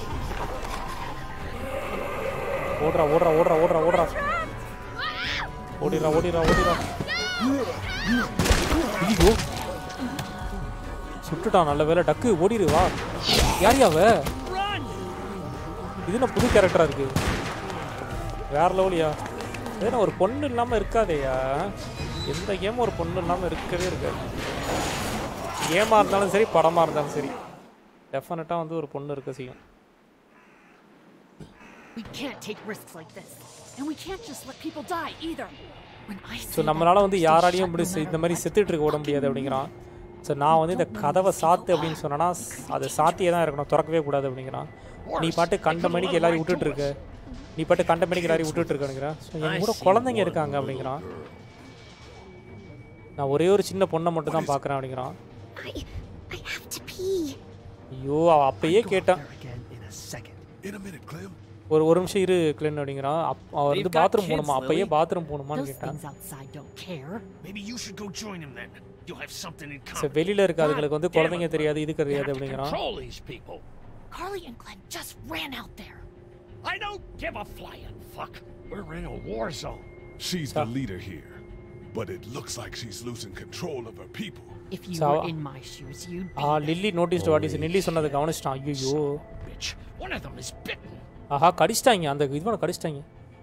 ஓடுறா ஓடுறா ஓடுறா ஓடுறா ஓடுறா ஓடிடுறா ஓடிடுறா ஓடிடுறா ஐயோ சுட்டுட்டான் நல்ல வேலை டக்கு ஓடிடு வா யார் யாவ இது என்ன புது கேரக்டரா இருக்கு வேற லெவலியா ஏன்னா ஒரு பொண்ணு இல்லாம இருக்காதேயா எந்த கேம் ஒரு பொண்ணு இல்லாம இருக்கவே இருக்காது கேமா இருந்தாலும் சரி படமா இருந்தாலும் சரி டெஃபினட்டா வந்து ஒரு பொண்ணு இருக்க செய்யும் We can't take risks like this. And we can't just let people die either. When I so say that, நம்மளால வந்து stay யாராலையும் shut இப்படி no செ- இந்த matter மாதிரி செத்துட்டு இருக்க விட முடியாது அப்படிங்கிறான் ஸோ நான் வந்து இந்த கதவை சாத்து அப்படின்னு சொன்னேன்னா அது சாத்தியே தான் இருக்கணும் திறக்கவே கூடாது அப்படிங்கிறான் நீ பாட்டு கண்ட மணிக்கு எல்லாரையும் விட்டுட்டு இருக்க நீ பாட்டு கண்ட மணிக்கு எல்லாரையும் விட்டுட்டு இருக்கணுங்கிறான் ஸோ என் கூட குழந்தைங்க இருக்காங்க அப்படிங்கிறான் நான் ஒரே ஒரு சின்ன பொண்ணை மட்டும் தான் பார்க்குறேன் அப்படிங்கிறான் ஐயோ அவ அப்பயே கேட்டான் In a minute, Clem. ஒரு ஒரு நிமிஷம் இரு கிளன் அப்படிங்கிறான் அப் அவர் வந்து They've got பாத்ரூம் kids, போகணுமா அப்பயே Lily. பாத்ரூம் போகணுமான்னு Those கேட்டான் things outside don't care. Maybe you should go join him then. You'll have something in so common. வெளியில இருக்க அதுங்களுக்கு வந்து God damn குழந்தைங்க it, தெரியாது இது We தெரியாது have to அப்படிங்கிறான் control these people. Carly and Glenn just ran out there. I don't give a flying fuck. We're in a war zone. She's the leader here, but it looks like she's losing control of her people. If you So- were in my shoes, you'd ஆ Lily notice what is Lily சொன்னதை கவனிச்சிட்டான் ஐயோ Bitch, one of them is bitten. ஆஹா கடிச்சிட்டாங்க அந்த இதுவனை கடிச்சிட்டாங்க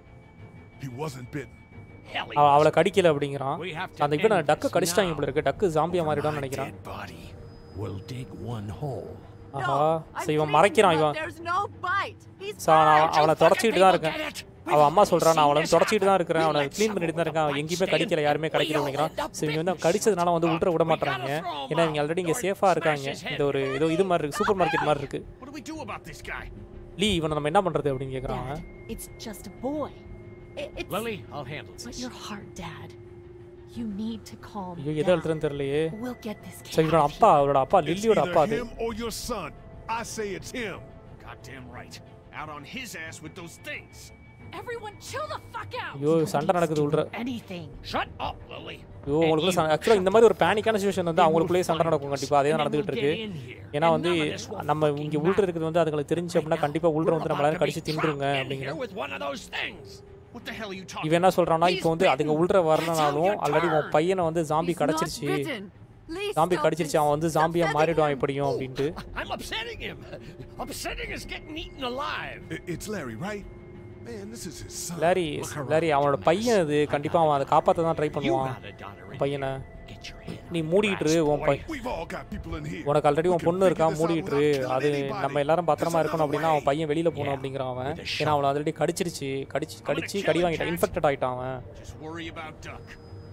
He wasn't bitten. Hell, he அவ அவளை wasn't. கடிக்கல அப்படிங்கிறான் We have to அந்த இவனை end டக்கு this கடிச்சிட்டாங்க now. இப்படி இருக்கு டக்கு ஜாம்பியா மாறிடான்னு நினைக்கிறான் Body. We'll dig one hole. ஆஹா ஸோ இவன் மறைக்கிறான் இவன் There's no bite. He's so நான் அவனை தொடச்சிட்டு தான் இருக்கேன் அவன் அம்மா சொல்றான் நான் அவனை வந்து தொடச்சிட்டு தான் இருக்கிறேன் அவனை க்ளீன் பண்ணிட்டு தான் இருக்கேன் அவன் எங்கேயுமே கடிக்கல யாருமே கடிக்கல நினைக்கிறான் ஸோ இவங்க வந்து அவன் கடிச்சதுனால வந்து உள்ள விட மாட்டாங்க ஏன்னா இவங்க ஆல்ரெடி இங்கே சேஃபாக இருக்காங்க இந்த ஒரு ஏதோ இது மாதிரி இருக்கு சூப்பர் மார்க்கெட் மாதிரி இருக்கு What do we do about this guy? லீ இவனை நம்ம என்ன பண்றது அப்படின்னு கேட்குறான் அவன். It's just a boy. I- It's Lily, I'll handle But this. your heart, Dad. You need to calm ஐயோ எதை down. எழுத்துறேன்னு தெரியலையே We'll get this so kid இவனோட out அப்பா அவரோட அப்பா It's லில்லியோட either அப்பா அது him or your son. I say it's him. Goddamn right. Out on his ass with those things. Everyone chill the fuck out. ஐயோ சண்டை நடக்குது உள்ள Anything. Shut up, Lily. ஐயோ உங்களுக்குள்ள ஆக்சுவலாக இந்த மாதிரி ஒரு பேனிக்கான சுச்சுவேஷன் வந்து அவங்களுக்குள்ளேயே சண்டை நடக்கும் கண்டிப்பாக அதே தான் நடந்துகிட்டு இருக்கு ஏன்னா வந்து நம்ம இங்கே உள்ள இருக்கிறது வந்து அதுங்களுக்கு தெரிஞ்சு அப்படின்னா கண்டிப்பாக உள்ள வந்து நம்மளால கடிச்சு தின்றுங்க In அப்படிங்கிற here with one of those things. What the hell are you talking இவன் என்ன சொல்றான்னா இப்போ வந்து அதுங்க உள்ள வரலனாலும் ஆல்ரெடி உன் பையனை வந்து ஜாம்பி கடிச்சிருச்சு ஜாம்பி கடிச்சிருச்சு அவன் வந்து ஜாம்பியா மாறிடுவான் எப்படியும் அப்படின்ட்டு I'm upsetting him. Upsetting is getting eaten alive. I- It's Larry, right? Man, this is his son. Larry Larry அவனோட பையன் அது கண்டிப்பா அவன் அதை காப்பாற்ற தான் ட்ரை பண்ணுவான் பையனை நீ மூடிட்டு இரு, உன் பை We've all got people in here. உனக்கு ஆல்ரெடி who உன் can பொண்ணு இருக்கா figure this out மூடிட்டு இரு. without அது killing anybody. நம்ம எல்லாரும் பத்திரமா There's இருக்கணும் அப்படின்னா another அவன் பையன் வெளியில போகணும் அப்படிங்கிறான் அவன் ஏன்னா அவளை ஆல்ரெடி கடிச்சிருச்சு கடிச்சு கடிச்சு கடி வாங்கிட்டான் இன்ஃபெக்டட் ஆயிட்டான் அவன் Just worry about Duck.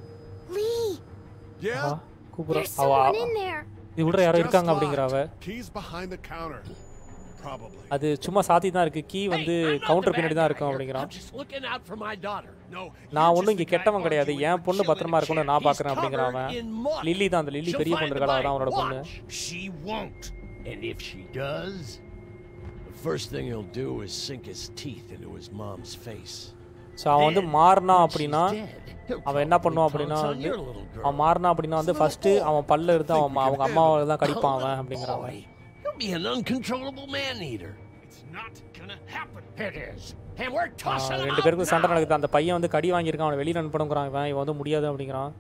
Lee, Yeah? ஆஹா, கூப்பிடுறா there's அவ someone in there. இது உள்ள யாரோ Just இருக்காங்க அப்படிங்கிற அவ locked. Keys behind the counter. Probably. அது சும்மா சாத்தி தான் இருக்கு கீ வந்து I'm not கவுண்டர் the பின்னாடி bad தான் guy இருக்கும் here. அப்படிங்கிறான் I'm just looking out for my daughter. No, நான் ஒன்றும் இங்கே கெட்டவன் கிடையாது என் பொண்ணு பத்திரமா இருக்கணும்னு நான் பார்க்குறேன் அப்படிங்கிறான் அவன் in mud. லில்லி தான் அந்த லில்லி She'll பெரிய find பொண்ணு the இருக்கா body. அதான் அவனோட பொண்ணு Watch. She won't. And if she does, the first thing he'll do is sink his teeth into his mom's face. So அவன் வந்து மாறினா அப்படின்னா அவன் என்ன பண்ணுவான் அப்படின்னா வந்து அவன் மாறினா அப்படின்னா வந்து ஃபர்ஸ்ட் அவன் பல்ல எடுத்து அவன் ம- அவங்க அம்மாவை தான் கடிப்பான் அவன் அப்படிங்கிறான் அவன் He'll be an uncontrollable man-eater. It's not gonna happen. It is. And we're ah, tossing him ரெண்டு out பேருக்கும் சண்டை now. நடக்குது அந்த பையன் வந்து கடி வாங்கியிருக்கான் அவனை வெளியில் அனுப்பணுங்கிறான் இவன் இவன் வந்து முடியாது அப்படிங்கிறான்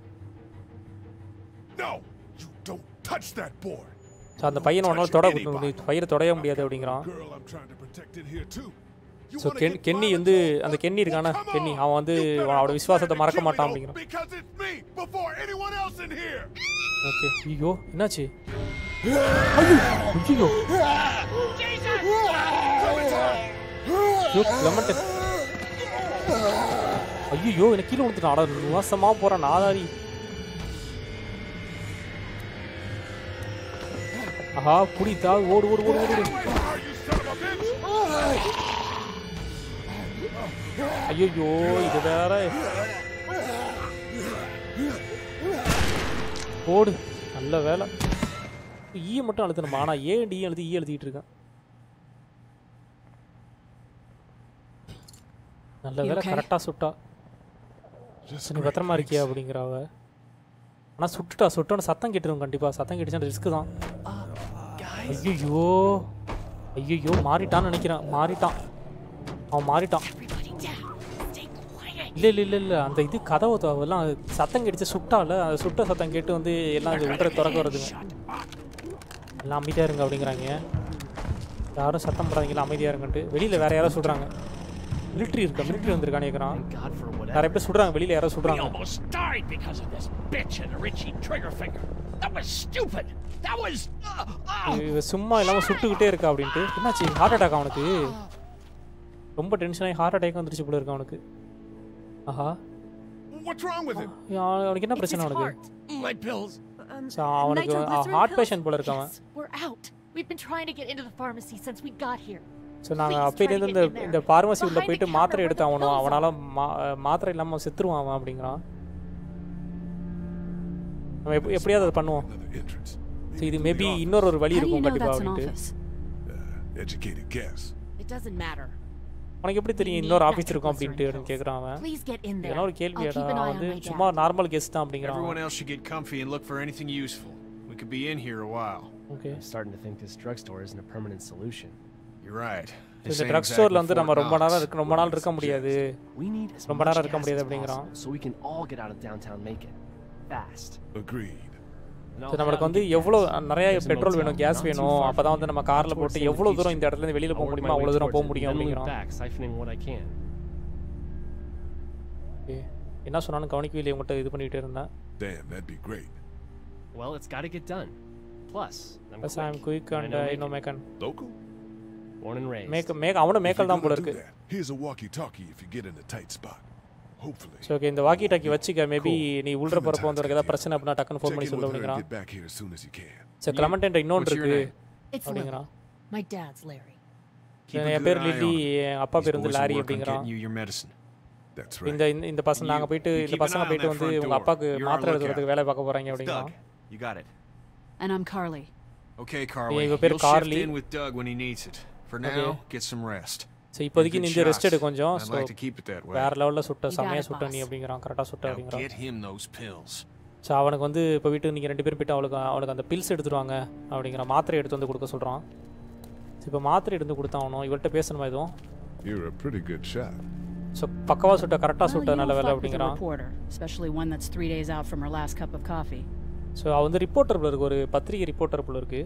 No! You don't touch that boy! So அந்த பையனை ஒன்றால் தொட நீ பையனை தொடவே முடியாது அப்படிங்கிறான் Girl I'm trying to protect in here too. So Ken Kenny வந்து அந்த கென்னி இருக்கான கென்னி அவன் வந்து அவனோட விசுவாசத்தை மறக்க மாட்டான் அப்படிங்கிறான் Because it's me before anyone else in here! Okay ஐயோ என்னாச்சு ஐயோ ஐயோ லெமன் ஐயோ எனக்கு கீழே விழுந்துட்டான் அட மோசமாக போகிறான் நாதாரி ஆஹா புடித்தா ஓடு ஓடு ஓடு ஓடு ஓடு. ஐயோ இது வேற போடு நல்ல வேலை ஈயை மட்டும் அழுத்தணுமா ஆனால் ஏ டி எழுதி ஈ எழுதிட்டு இருக்கேன் நல்ல You வேலை okay? கரெக்டாக சுட்டா சரி, நீ பத்திரமா இருக்கியா அப்படிங்கிற அவ ஆனால் சுட்டுட்டா சுட்டோன்னு சத்தம் கேட்டுரும் கண்டிப்பாக சத்தம் கேட்டுச்சுன்னா ரிஸ்க்கு தான் ஐயோ ஐயோ மாறிட்டான்னு நினைக்கிறேன் மாறிட்டான் அவன் மாறிட்டான் இல்லை இல்லை இல்லை இல்லை அந்த இது கதவை எல்லாம் சத்தம் கேட்டுச்சு சுட்டால அந்த சுட்ட சத்தம் கேட்டு வந்து எல்லாம் இது உள்ள திறக்க வருதுங்க எல்லாம் அமைதியாக இருங்க அப்படிங்கிறாங்க யாரும் சத்தம் போடாதீங்களா அமைதியாக இருங்கன்ட்டு வெளியில் வேற யாரோ சுடுறாங்க மிலிட்ரி இருக்கா மிலிட்ரி வந்திருக்கானே இருக்கிறான் நிறைய பேர் சுடுறாங்க வெளியில் யாரோ We சுடுறாங்க almost died because of this bitch and the Richie Triggerfinger. That was stupid. That was. Uh, uh. இவ சும்மா இல்லாமல் சுட்டுக்கிட்டே இருக்கா அப்படின்ட்டு என்னாச்சு ஹார்ட் அட்டாக் அவனுக்கு ரொம்ப டென்ஷன் ஆகி ஹார்ட் அட்டாக் வந்துருச்சு போல இருக்கு அவனுக்கு ஆஹா What's wrong with him? யா- அவனுக்கு என்ன பிரச்சனை அவனுக்கு My pills. So, அவனுக்கு Nitroglycerin ஹார்ட் pills? பேஷண்ட் போல இருக்கு அவன் Yes, we're out. We've been trying to get into the pharmacy since we got here. So நாங்கள் Please try to அப்பையிலேருந்து இந்த get in there. இந்த பார்மசி உள்ள Behind போயிட்டு the மாத்திரை counter எடுத்து where the ஆகணும் pills அவனால் மா மாத்திரை இல்லாமல் செத்துருவான் அவன் அப்படிங்கிறான் நம்ம எப் எப்படியாவது அதை பண்ணுவோம் ஸோ இது மேபி இன்னொரு ஒரு வழி How do you இருக்கும் know கண்டிப்பாக that's an அப்படின்ட்டு office? Educated guess. It doesn't matter. உனக்கு எப்படி தெரியும் இன்னொரு ஆஃபீஸ் இருக்கும் அப்படின்ட்டு அப்படின்னு கேட்குறான் அவன் Please get in there. இதெல்லாம் ஒரு I'll கேள்வியாடா keep an eye on வந்து my சும்மா dad. நார்மல் கெஸ்ட் தான் அப்படிங்கிறான் Everyone else should get comfy and look for anything useful. We could be in here a while. Okay. I'm starting to think this drugstore isn't a permanent solution. You're right. So இந்த drug ஸ்டோரில் வந்து நம்ம ரொம்ப நேரம் இருக்க ரொம்ப நாள் இருக்க முடியாது We need as ரொம்ப much நேரம் இருக்க gas முடியாது as அப்படிங்கிறான் possible so we can all get out of downtown Macon. Fast. Agreed. And so I'll நம்மளுக்கு have வந்து you get எவ்வளோ gas. நிறைய There's a பெட்ரோல் motel வேணும் கேஸ் not too வேணும் far அப்போ தான் from வந்து நம்ம here, காரில் towards போட்டு St. எவ்வளோ Pete's தூரம் இந்த Street. இடத்துல இருந்து வெளியில் I'll போக work முடியுமோ my way அவ்வளோ தூரம் போக towards it, முடியும் then loop அப்படிங்கிறான் back, siphoning what I can. Okay. என்ன சொன்னாலும் கவனிக்கவில்லை உங்கள்கிட்ட இது பண்ணிட்டு இருந்தேன் Damn, that'd be great. Well, it's got to get done. Plus, I'm plus I am quick. Quick I and know இன்னும் Macon. Macon Local? Born and raised. மேக் மேக் அவனும் If மேக்கல் you're தான் போல gonna do இருக்கு that, here's a walkie-talkie if you get in a tight spot. Hopefully. So okay இந்த walkie talkie வச்சுக்க மேபி நீ உள்ள போகிறப்ப வந்து உனக்கு ஏதாவது பிரச்சனை அப்படின்னா டக்குன்னு ஃபோன் Check பண்ணி in சொல்லு with her and அப்படிங்கிறான் get back here as soon as you can. So கிளமண்டன்ட்ட இன்னொன்று What's your இருக்கு name? It's Lily. அப்படிங்கிறான் My dad's Larry. Keep a என் good பேர் eye லில்லி on him. என் அப்பா These பேர் வந்து boys will Larry work on அப்படிங்கிறான் getting you your medicine. That's இந்த இந்த- இந்த பசங்க நாங்கள் போயிட்டு you இந்த keep an பசங்க eye on போயிட்டு that வந்து front உங்கள் door. அப்பாவுக்கு You're on மாத்திரை lookout. எடுக்கிறதுக்கு வேலை பார்க்க போகிறாங்க It's அப்படிங்கிறான் Doug. You got it. And I'm Carly. Okay, Carly. இவ பேர் You'll shift Carly. in with Doug when he needs it. For Okay. now, get some rest. So இப்போதைக்கு Good நீ ரெஸ்ட் shots. எடு கொஞ்சம் I'd so like to keep it that way. வேற லெவலில் சுட்ட You got செமையாக it, சுட்ட நீ boss. அப்படிங்கிறான் கரெக்டாக சுட்ட Now அப்படிங்கிறான் get him those pills. So அவனுக்கு வந்து இப்போ வீட்டுக்கு நீங்கள் ரெண்டு பேரும் போயிட்டு அவளுக்கு அவனுக்கு அந்த பில்ஸ் எடுத்துட்டு வாங்க அப்படிங்கிற மாத்திரை எடுத்து வந்து கொடுக்க சொல்கிறான் ஸோ இப்போ மாத்திரை எடுத்து கொடுத்தாகணும் இவர்கிட்ட பேசணுமா எதுவும் You're a pretty good shot. So பக்கவா சுட்ட கரெக்டாக Well, சுட்ட you நல்ல don't வேலை fuck with a அப்படிங்கிறான் reporter, especially one that's three days out from her last cup of coffee. So அவ வந்து ரிப்போர்ட்டர் போல இருக்கு ஒரு பத்திரிகை ரிப்போர்ட்டர் போல இருக்கு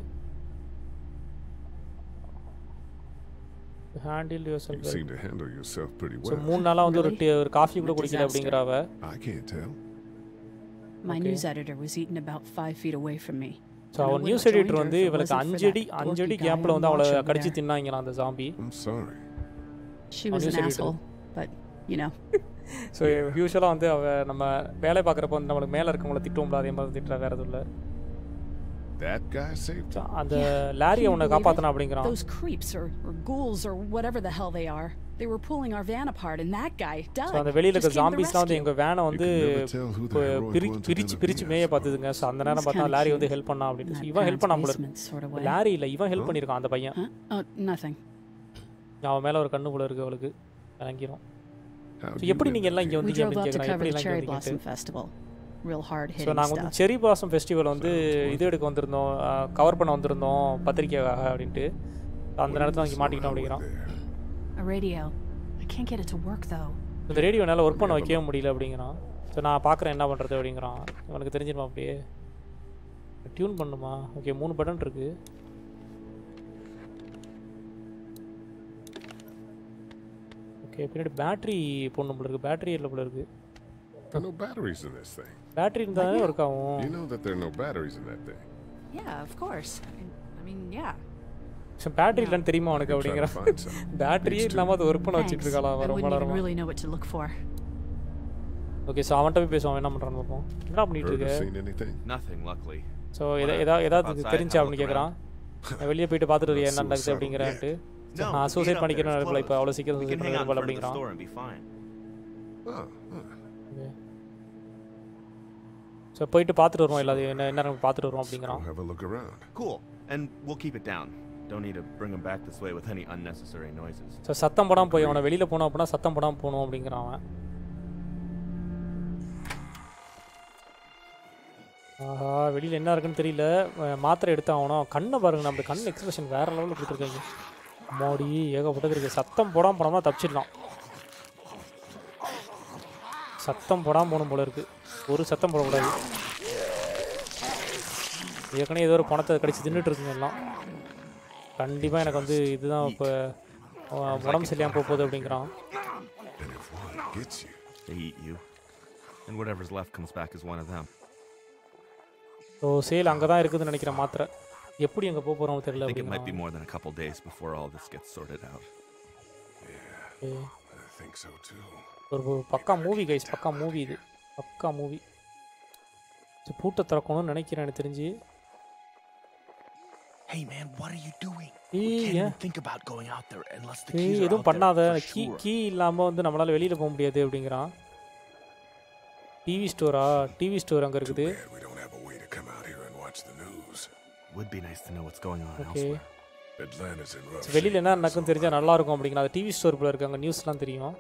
handle your You seem to handle yourself pretty so well. மூணு நாளாக வந்து ஒரு டீ ஒரு காஃபி கூட A குடிக்கல disaster. அப்படிங்கிற அவ I can't tell. My Okay. news editor was eaten about five feet away from me. So And I அவன் wouldn't news have joined editor her வந்து if it இவளுக்கு wasn't for அஞ்சு அடி that அஞ்சு அடி dorky guy கேப்பில் on வந்து அவளை watch over கடிச்சு there. தின்னாங்களாம் அந்த ஜாம்பி I'm sorry. She அவன் was news an editor. asshole, but you know. So யூஸ்வலாக வந்து அவ நம்ம வேலை பார்க்குறப்ப வந்து நம்மளுக்கு மேலே இருக்கவங்கள திட்டுவோம்ல அதே மாதிரி திட்டுறா வேற எதுவும் இல்லை That guy saved you. அந்த லாரியை Can you உன்னை believe காப்பாற்றினா it? அப்படிங்கிறான் Those creeps or, or ghouls or whatever the hell they are. They were pulling our van apart, and that guy, Doug, so அந்த வெளியில் just இருக்க came to the ஜாம்பிஸ்லாம் வந்து rescue. எங்கள் வேனை வந்து You can never tell who the இப்போ heroic பிரி ones are பிரிச்சு gonna பிரிச்சு be, மேய I பார்த்துதுங்க ஸோ அந்த நேரம் It's பார்த்தா kinda லாரி வந்து cute. ஹெல்ப் பண்ணா அப்படின்னு In that இவன் ஹெல்ப் பண்ணா parents' போல basement sort of way. Larry இல்லை இவன் ஹெல்ப் பண்ணியிருக்கான் அந்த பையன் Huh? Oh, nothing. அவன் மேலே ஒரு கண்ணு போல இருக்கு அவளுக்கு இறங்கிரும் How'd ஸோ you எப்படி end நீங்கள் எல்லாம் இங்கே We வந்தீங்க drove அப்படின்னு up to கேட்குறான் cover எப்படி the எல்லாம் Cherry இங்கே Blossom வந்தீங்க Festival. Real hard so hitting நாங்கள் வந்து stuff. செரி பிளாசம் ஃபெஸ்டிவல் வந்து இது எடுக்க வந்திருந்தோம் கவர் பண்ண வந்திருந்தோம் பத்திரிக்கைக்காக அப்படின்ட்டு அந்த நேரத்தில் அங்கே மாட்டிக்கிட்டோம் அப்படிங்கிறான் A radio. I can't get it to work though. இந்த ரேடியோ என்னால் ஒர்க் பண்ண வைக்கவே முடியல அப்படிங்கிறான் ஸோ நான் பார்க்குறேன் என்ன பண்ணுறது அப்படிங்கிறான் இவனுக்கு தெரிஞ்சிருமா அப்படியே டியூன் பண்ணுமா ஓகே மூணு பட்டன் இருக்கு ஓகே பின்னாடி பேட்டரி போடணும் போல இருக்கு பேட்டரி இல்லை போல இருக்கு There are no batteries in this thing. Battery இருந்தால் தான் ஒர்க் ஆகும் You know that there are no batteries in that thing. Yeah, of course. I mean, I mean yeah. So battery இல்லைன்னு தெரியுமா உனக்கு I'm trying to அப்படிங்கிறான் find some. பேட்டரியே Needs to. இல்லாமல் அது work பண்ண வச்சுட்டு Thanks. இருக்காளா I அவன் ரொம்ப wouldn't even நேரமா really know what to look for. Okay so அவன்கிட்ட போய் பேசுவான் என்ன பண்ணுறான்னு பார்ப்போம் என்ன பண்ணிட்டு Heard or இருக்க seen anything? Nothing, luckily. So எதா எதா ஏதாவது தெரிஞ்சா அப்படின்னு கேட்குறான் வெளியே போயிட்டு பார்த்துட்டு வரியா என்ன நடக்குது அப்படிங்கிறான்ட்டு So, நான் சூசைட் பண்ணிக்கிறேன் போல இப்போ அவ்வளோ சீக்கிரம் We சூசைட் can hang பண்ணிக்கிறேன் out in போல front of the அப்படிங்கிறான் store and be fine. Oh, huh. So போயிட்டு பார்த்துட்டு வருவோம் எல்லாத்தையும் என்ன என்ன பார்த்துட்டு வருவோம் அப்படிங்கிறான் Have a look around. Cool. And we'll keep it down. Don't need to bring him back this way with any unnecessary noises. So சத்தம் போடாமல் போய் அவனை வெளியில் போனோம் அப்படின்னா சத்தம் போடாமல் போகணும் அப்படிங்கிறான் அவன் ஆஹா வெளியில் என்ன இருக்குன்னு தெரியல அஹ் மாத்திரை எடுத்து ஆகணும் கண்ணை பாருங்க நம்ம கண் எக்ஸ்பிரஷன் வேற லெவலில் கொடுத்துருக்காங்க மாடி ஏகப்பட்டது இருக்குது சத்தம் போடாமல் போனோம்னா தப்பிச்சிடலாம் சத்தம் போடாமல் போகணும் போல இருக்குது ஒரு சத்தம் போடக்கூடாது ஏற்கனவே ஏதோ ஒரு பணத்தை கடிச்சு தின்னுட்டு இருக்குங்க எல்லாம் கண்டிப்பாக எனக்கு வந்து இதுதான் இப்போ உடம்பு சரியாமல் போக போகுது அப்படிங்கிறான் Gets you. They eat you. And whatever's left comes back as one of them. So சேல் அங்கே தான் இருக்குதுன்னு நினைக்கிறேன் மாத்திரை எப்படி அங்கே போக போகிறோம் தெரியல I think it might be அப்படிங்கிறான் more than a couple days before all this gets sorted out. Okay. I think so too. ஒரு ஒரு பக்கா மூவி கைஸ் பக்கா மூவி இது பக்கா மூவி ஸோ பூட்டை திறக்கணும்னு நினைக்கிறேன் எனக்கு தெரிஞ்சு Hey man, what are you doing? ஏய், We can't ஏன்? even think about going out there unless the ஏய் keys are எதுவும் out there பண்ணாத for கீ sure. கீ இல்லாமல் வந்து நம்மளால் வெளியில் போக முடியாது அப்படிங்கிறான் டிவி ஸ்டோரா டிவி ஸ்டோர் அங்கே இருக்குது We don't have a way to come out here and watch the news. Would be nice to know what's going on okay elsewhere. Atlanta's in rough வெளியில் என்ன நடக்குன்னு தெரிஞ்சால் நல்லா இருக்கும் அப்படிங்கிற அது டிவி ஸ்டோர் போல இருக்கு அங்கே நியூஸ்லாம் தெரியும்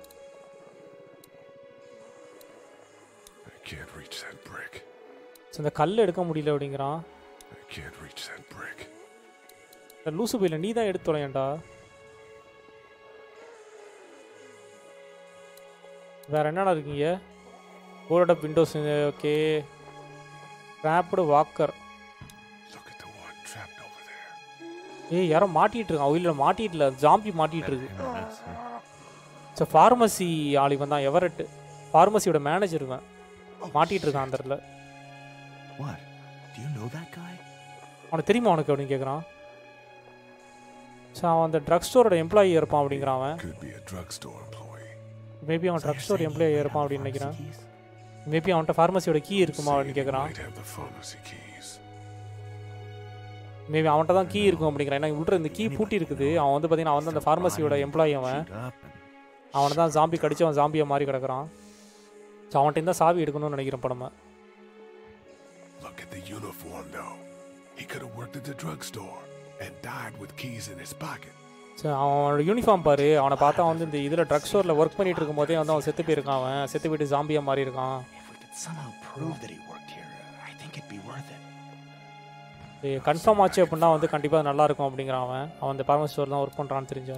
I can't reach that brick. So இந்த கல் எடுக்க முடியல அப்படிங்கிறான் I can't reach that brick. இந்த லூசு போயில நீ தான் எடுத்து தொலையண்டா வேற என்னடா இருக்கீங்க போர்ட் அப் விண்டோஸ் ஓகே ரேப்டு வாக்கர் ஏய் யாரோ மாட்டிட்டு இருக்கான் இல்லை மாட்டிட்டு ஜாம்பி மாட்டிட்டு இருக்கு ஸோ ஃபார்மசி ஆள் இவன் தான் எவரட்டு ஃபார்மசியோட மேனேஜர் இவன் மாட்டிட்டு இருக்கான் அந்த இடத்துல What? Do you know that guy? அவனுக்கு தெரியுமா உனக்கு அப்படின்னு கேட்குறான் ஸோ அவன் அந்த ட்ரக் ஸ்டோரோட எம்ப்ளாயி இருப்பான் அப்படிங்கிறான் அவன் Could be a drugstore employee. Maybe அவன் ட்ரக் ஸ்டோர் எம்ப்ளாயி இருப்பான் அப்படின்னு நினைக்கிறான் மேபி அவன்கிட்ட ஃபார்மசியோட கீ இருக்குமா அப்படின்னு கேட்குறான் Might have the pharmacy keys. Maybe அவன்கிட்ட தான் கீ இருக்கும் அப்படிங்கிறான் ஏன்னா உள்ள இந்த கீ பூட்டி இருக்குது அவன் வந்து பார்த்தீங்கன்னா அவன் வந்து அந்த ஃபார்மசியோட எம்ப்ளாயி அவன் அவனை தான் ஜாம்பி கடிச்சு அவன் ஜாம்பியை மாறி கிடக்குறான் ஸோ அவன்கிட்ட தான் சாவி எடுக்கணும்னு நினைக்கிறேன் படமா Look at the uniform though. He could have worked at the drugstore and died with keys in his pocket. So அவனோட யூனிஃபார்ம் பாரு அவனை பார்த்தா வந்து இந்த இதில் ட்ரக் ஸ்டோரில் ஒர்க் பண்ணிட்டு இருக்கும் போதே வந்து அவன் செத்து போயிருக்கான் அவன் செத்து போயிட்டு ஜாம்பியாக மாறி இருக்கான் Could somehow prove that he worked here. I think it'd be worth it. Confirm ஆச்சு அப்படின்னா வந்து கண்டிப்பாக நல்லா இருக்கும் அப்படிங்கிறான் அவன் அவன் அந்த பார்மசி ஸ்டோர் தான் ஒர்க் பண்ணுறான்னு தெரிஞ்சா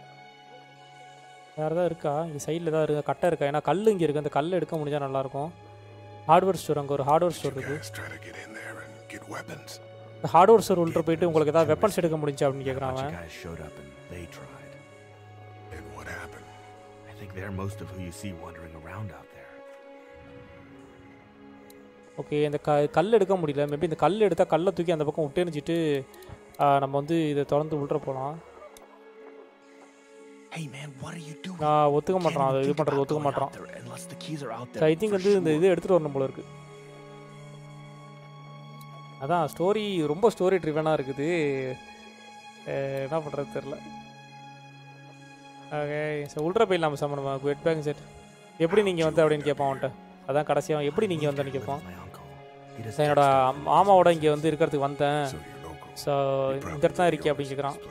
வேறு ஏதாவது இருக்கா இங்கே சைடில் தான் இருக்கா கட்டை இருக்கா ஏன்னா கல் இங்கே இருக்குது அந்த கல் எடுக்க முடிஞ்சால் நல்லாயிருக்கும் ஹார்ட்வேர் ஸ்டோர் அங்கே ஒரு ஹார்ட்வேர் ஸ்டோர் இருக்குது Guys try to get in there and get weapons. இந்த ஹார்ட்வேர் ஸ்டோர் உள்ள போயிட்டு உங்களுக்கு ஏதாவது வெப்பன்ஸ் எடுக்க முடிஞ்சா அப்படின்னு கேட்குறான் bunch அவன் of guys showed up and they tried. And what happened? I think they're most of who you see wandering around out there. Okay இந்த க கல் எடுக்க முடியல மேபி இந்த கல் எடுத்தால் கல்லை தூக்கி அந்த பக்கம் விட்டெறிஞ்சிட்டு ஆ, நம்ம வந்து இதை திறந்து உள்ள போகலாம் Hey man, what are you doing? நான் ஒத்துக்க Can't மாட்டான் even அதை இது think பண்ணுறது about ஒத்துக்க going மாட்டான் out there unless the keys are out so there. I think for வந்து இந்த sure. இது எடுத்துகிட்டு வரணும் போல இருக்கு அதான் ஸ்டோரி ரொம்ப ஸ்டோரி ட்ரிவனாக இருக்குது அஹ், என்ன பண்ணுறது தெரில ஓகே ஸோ உள்ற போயிடலாம் சார் நம்ம குட் பேக் செட் எப்படி நீங்கள் வந்து அப்படின்னு கேட்பான் அவன்கிட்ட அதான் கடைசியாக எப்படி நீங்கள் வந்தேன்னு கேட்பான் ஸோ என்னோட அம்- மாமாவோட இங்கே வந்து இருக்கிறதுக்கு வந்தேன் ஸோ இந்த இடத்துல தான் இருக்கே அப்படின்னு கேட்குறான்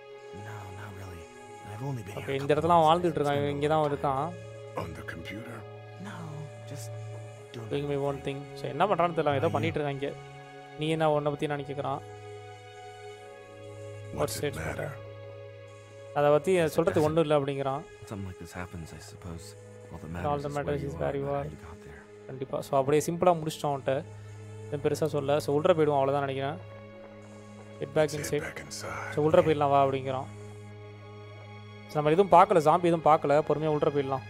I've only been ஓகே இந்த இடத்துல அவன் வாழ்ந்துட்டு இருக்கான் இங்கே தான் இருக்கான் On the computer? No, just doing my own thing so என்ன பண்ணுறான்னு தெரியல ஏதோ பண்ணிட்டு இருக்கான் இங்கே நீ என்ன உன்னை பற்றி நான் கேட்குறான் What's it matter? அதை பற்றி சொல்கிறதுக்கு ஒன்றும் இல்லை அப்படிங்கிறான் Something like this happens, I suppose. All that all matters the is where matters you is are where you and how are you got there. கண்டிப்பாக ஸோ அப்படியே சிம்பிளாக முடிச்சிட்டோம் அவன்கிட்ட எதுவும் பெருசாக சொல்ல ஸோ உள்ற போயிடுவோம் அவ்வளோதான் நினைக்கிறேன் get back inside so உள்ற போயிடலாம் வா அப்படிங்கிறான் ஸோ நம்ம எதுவும் பார்க்கல ஜாம்பி எதுவும் பார்க்கல பொறுமையாக உள்ற போயிடலாம்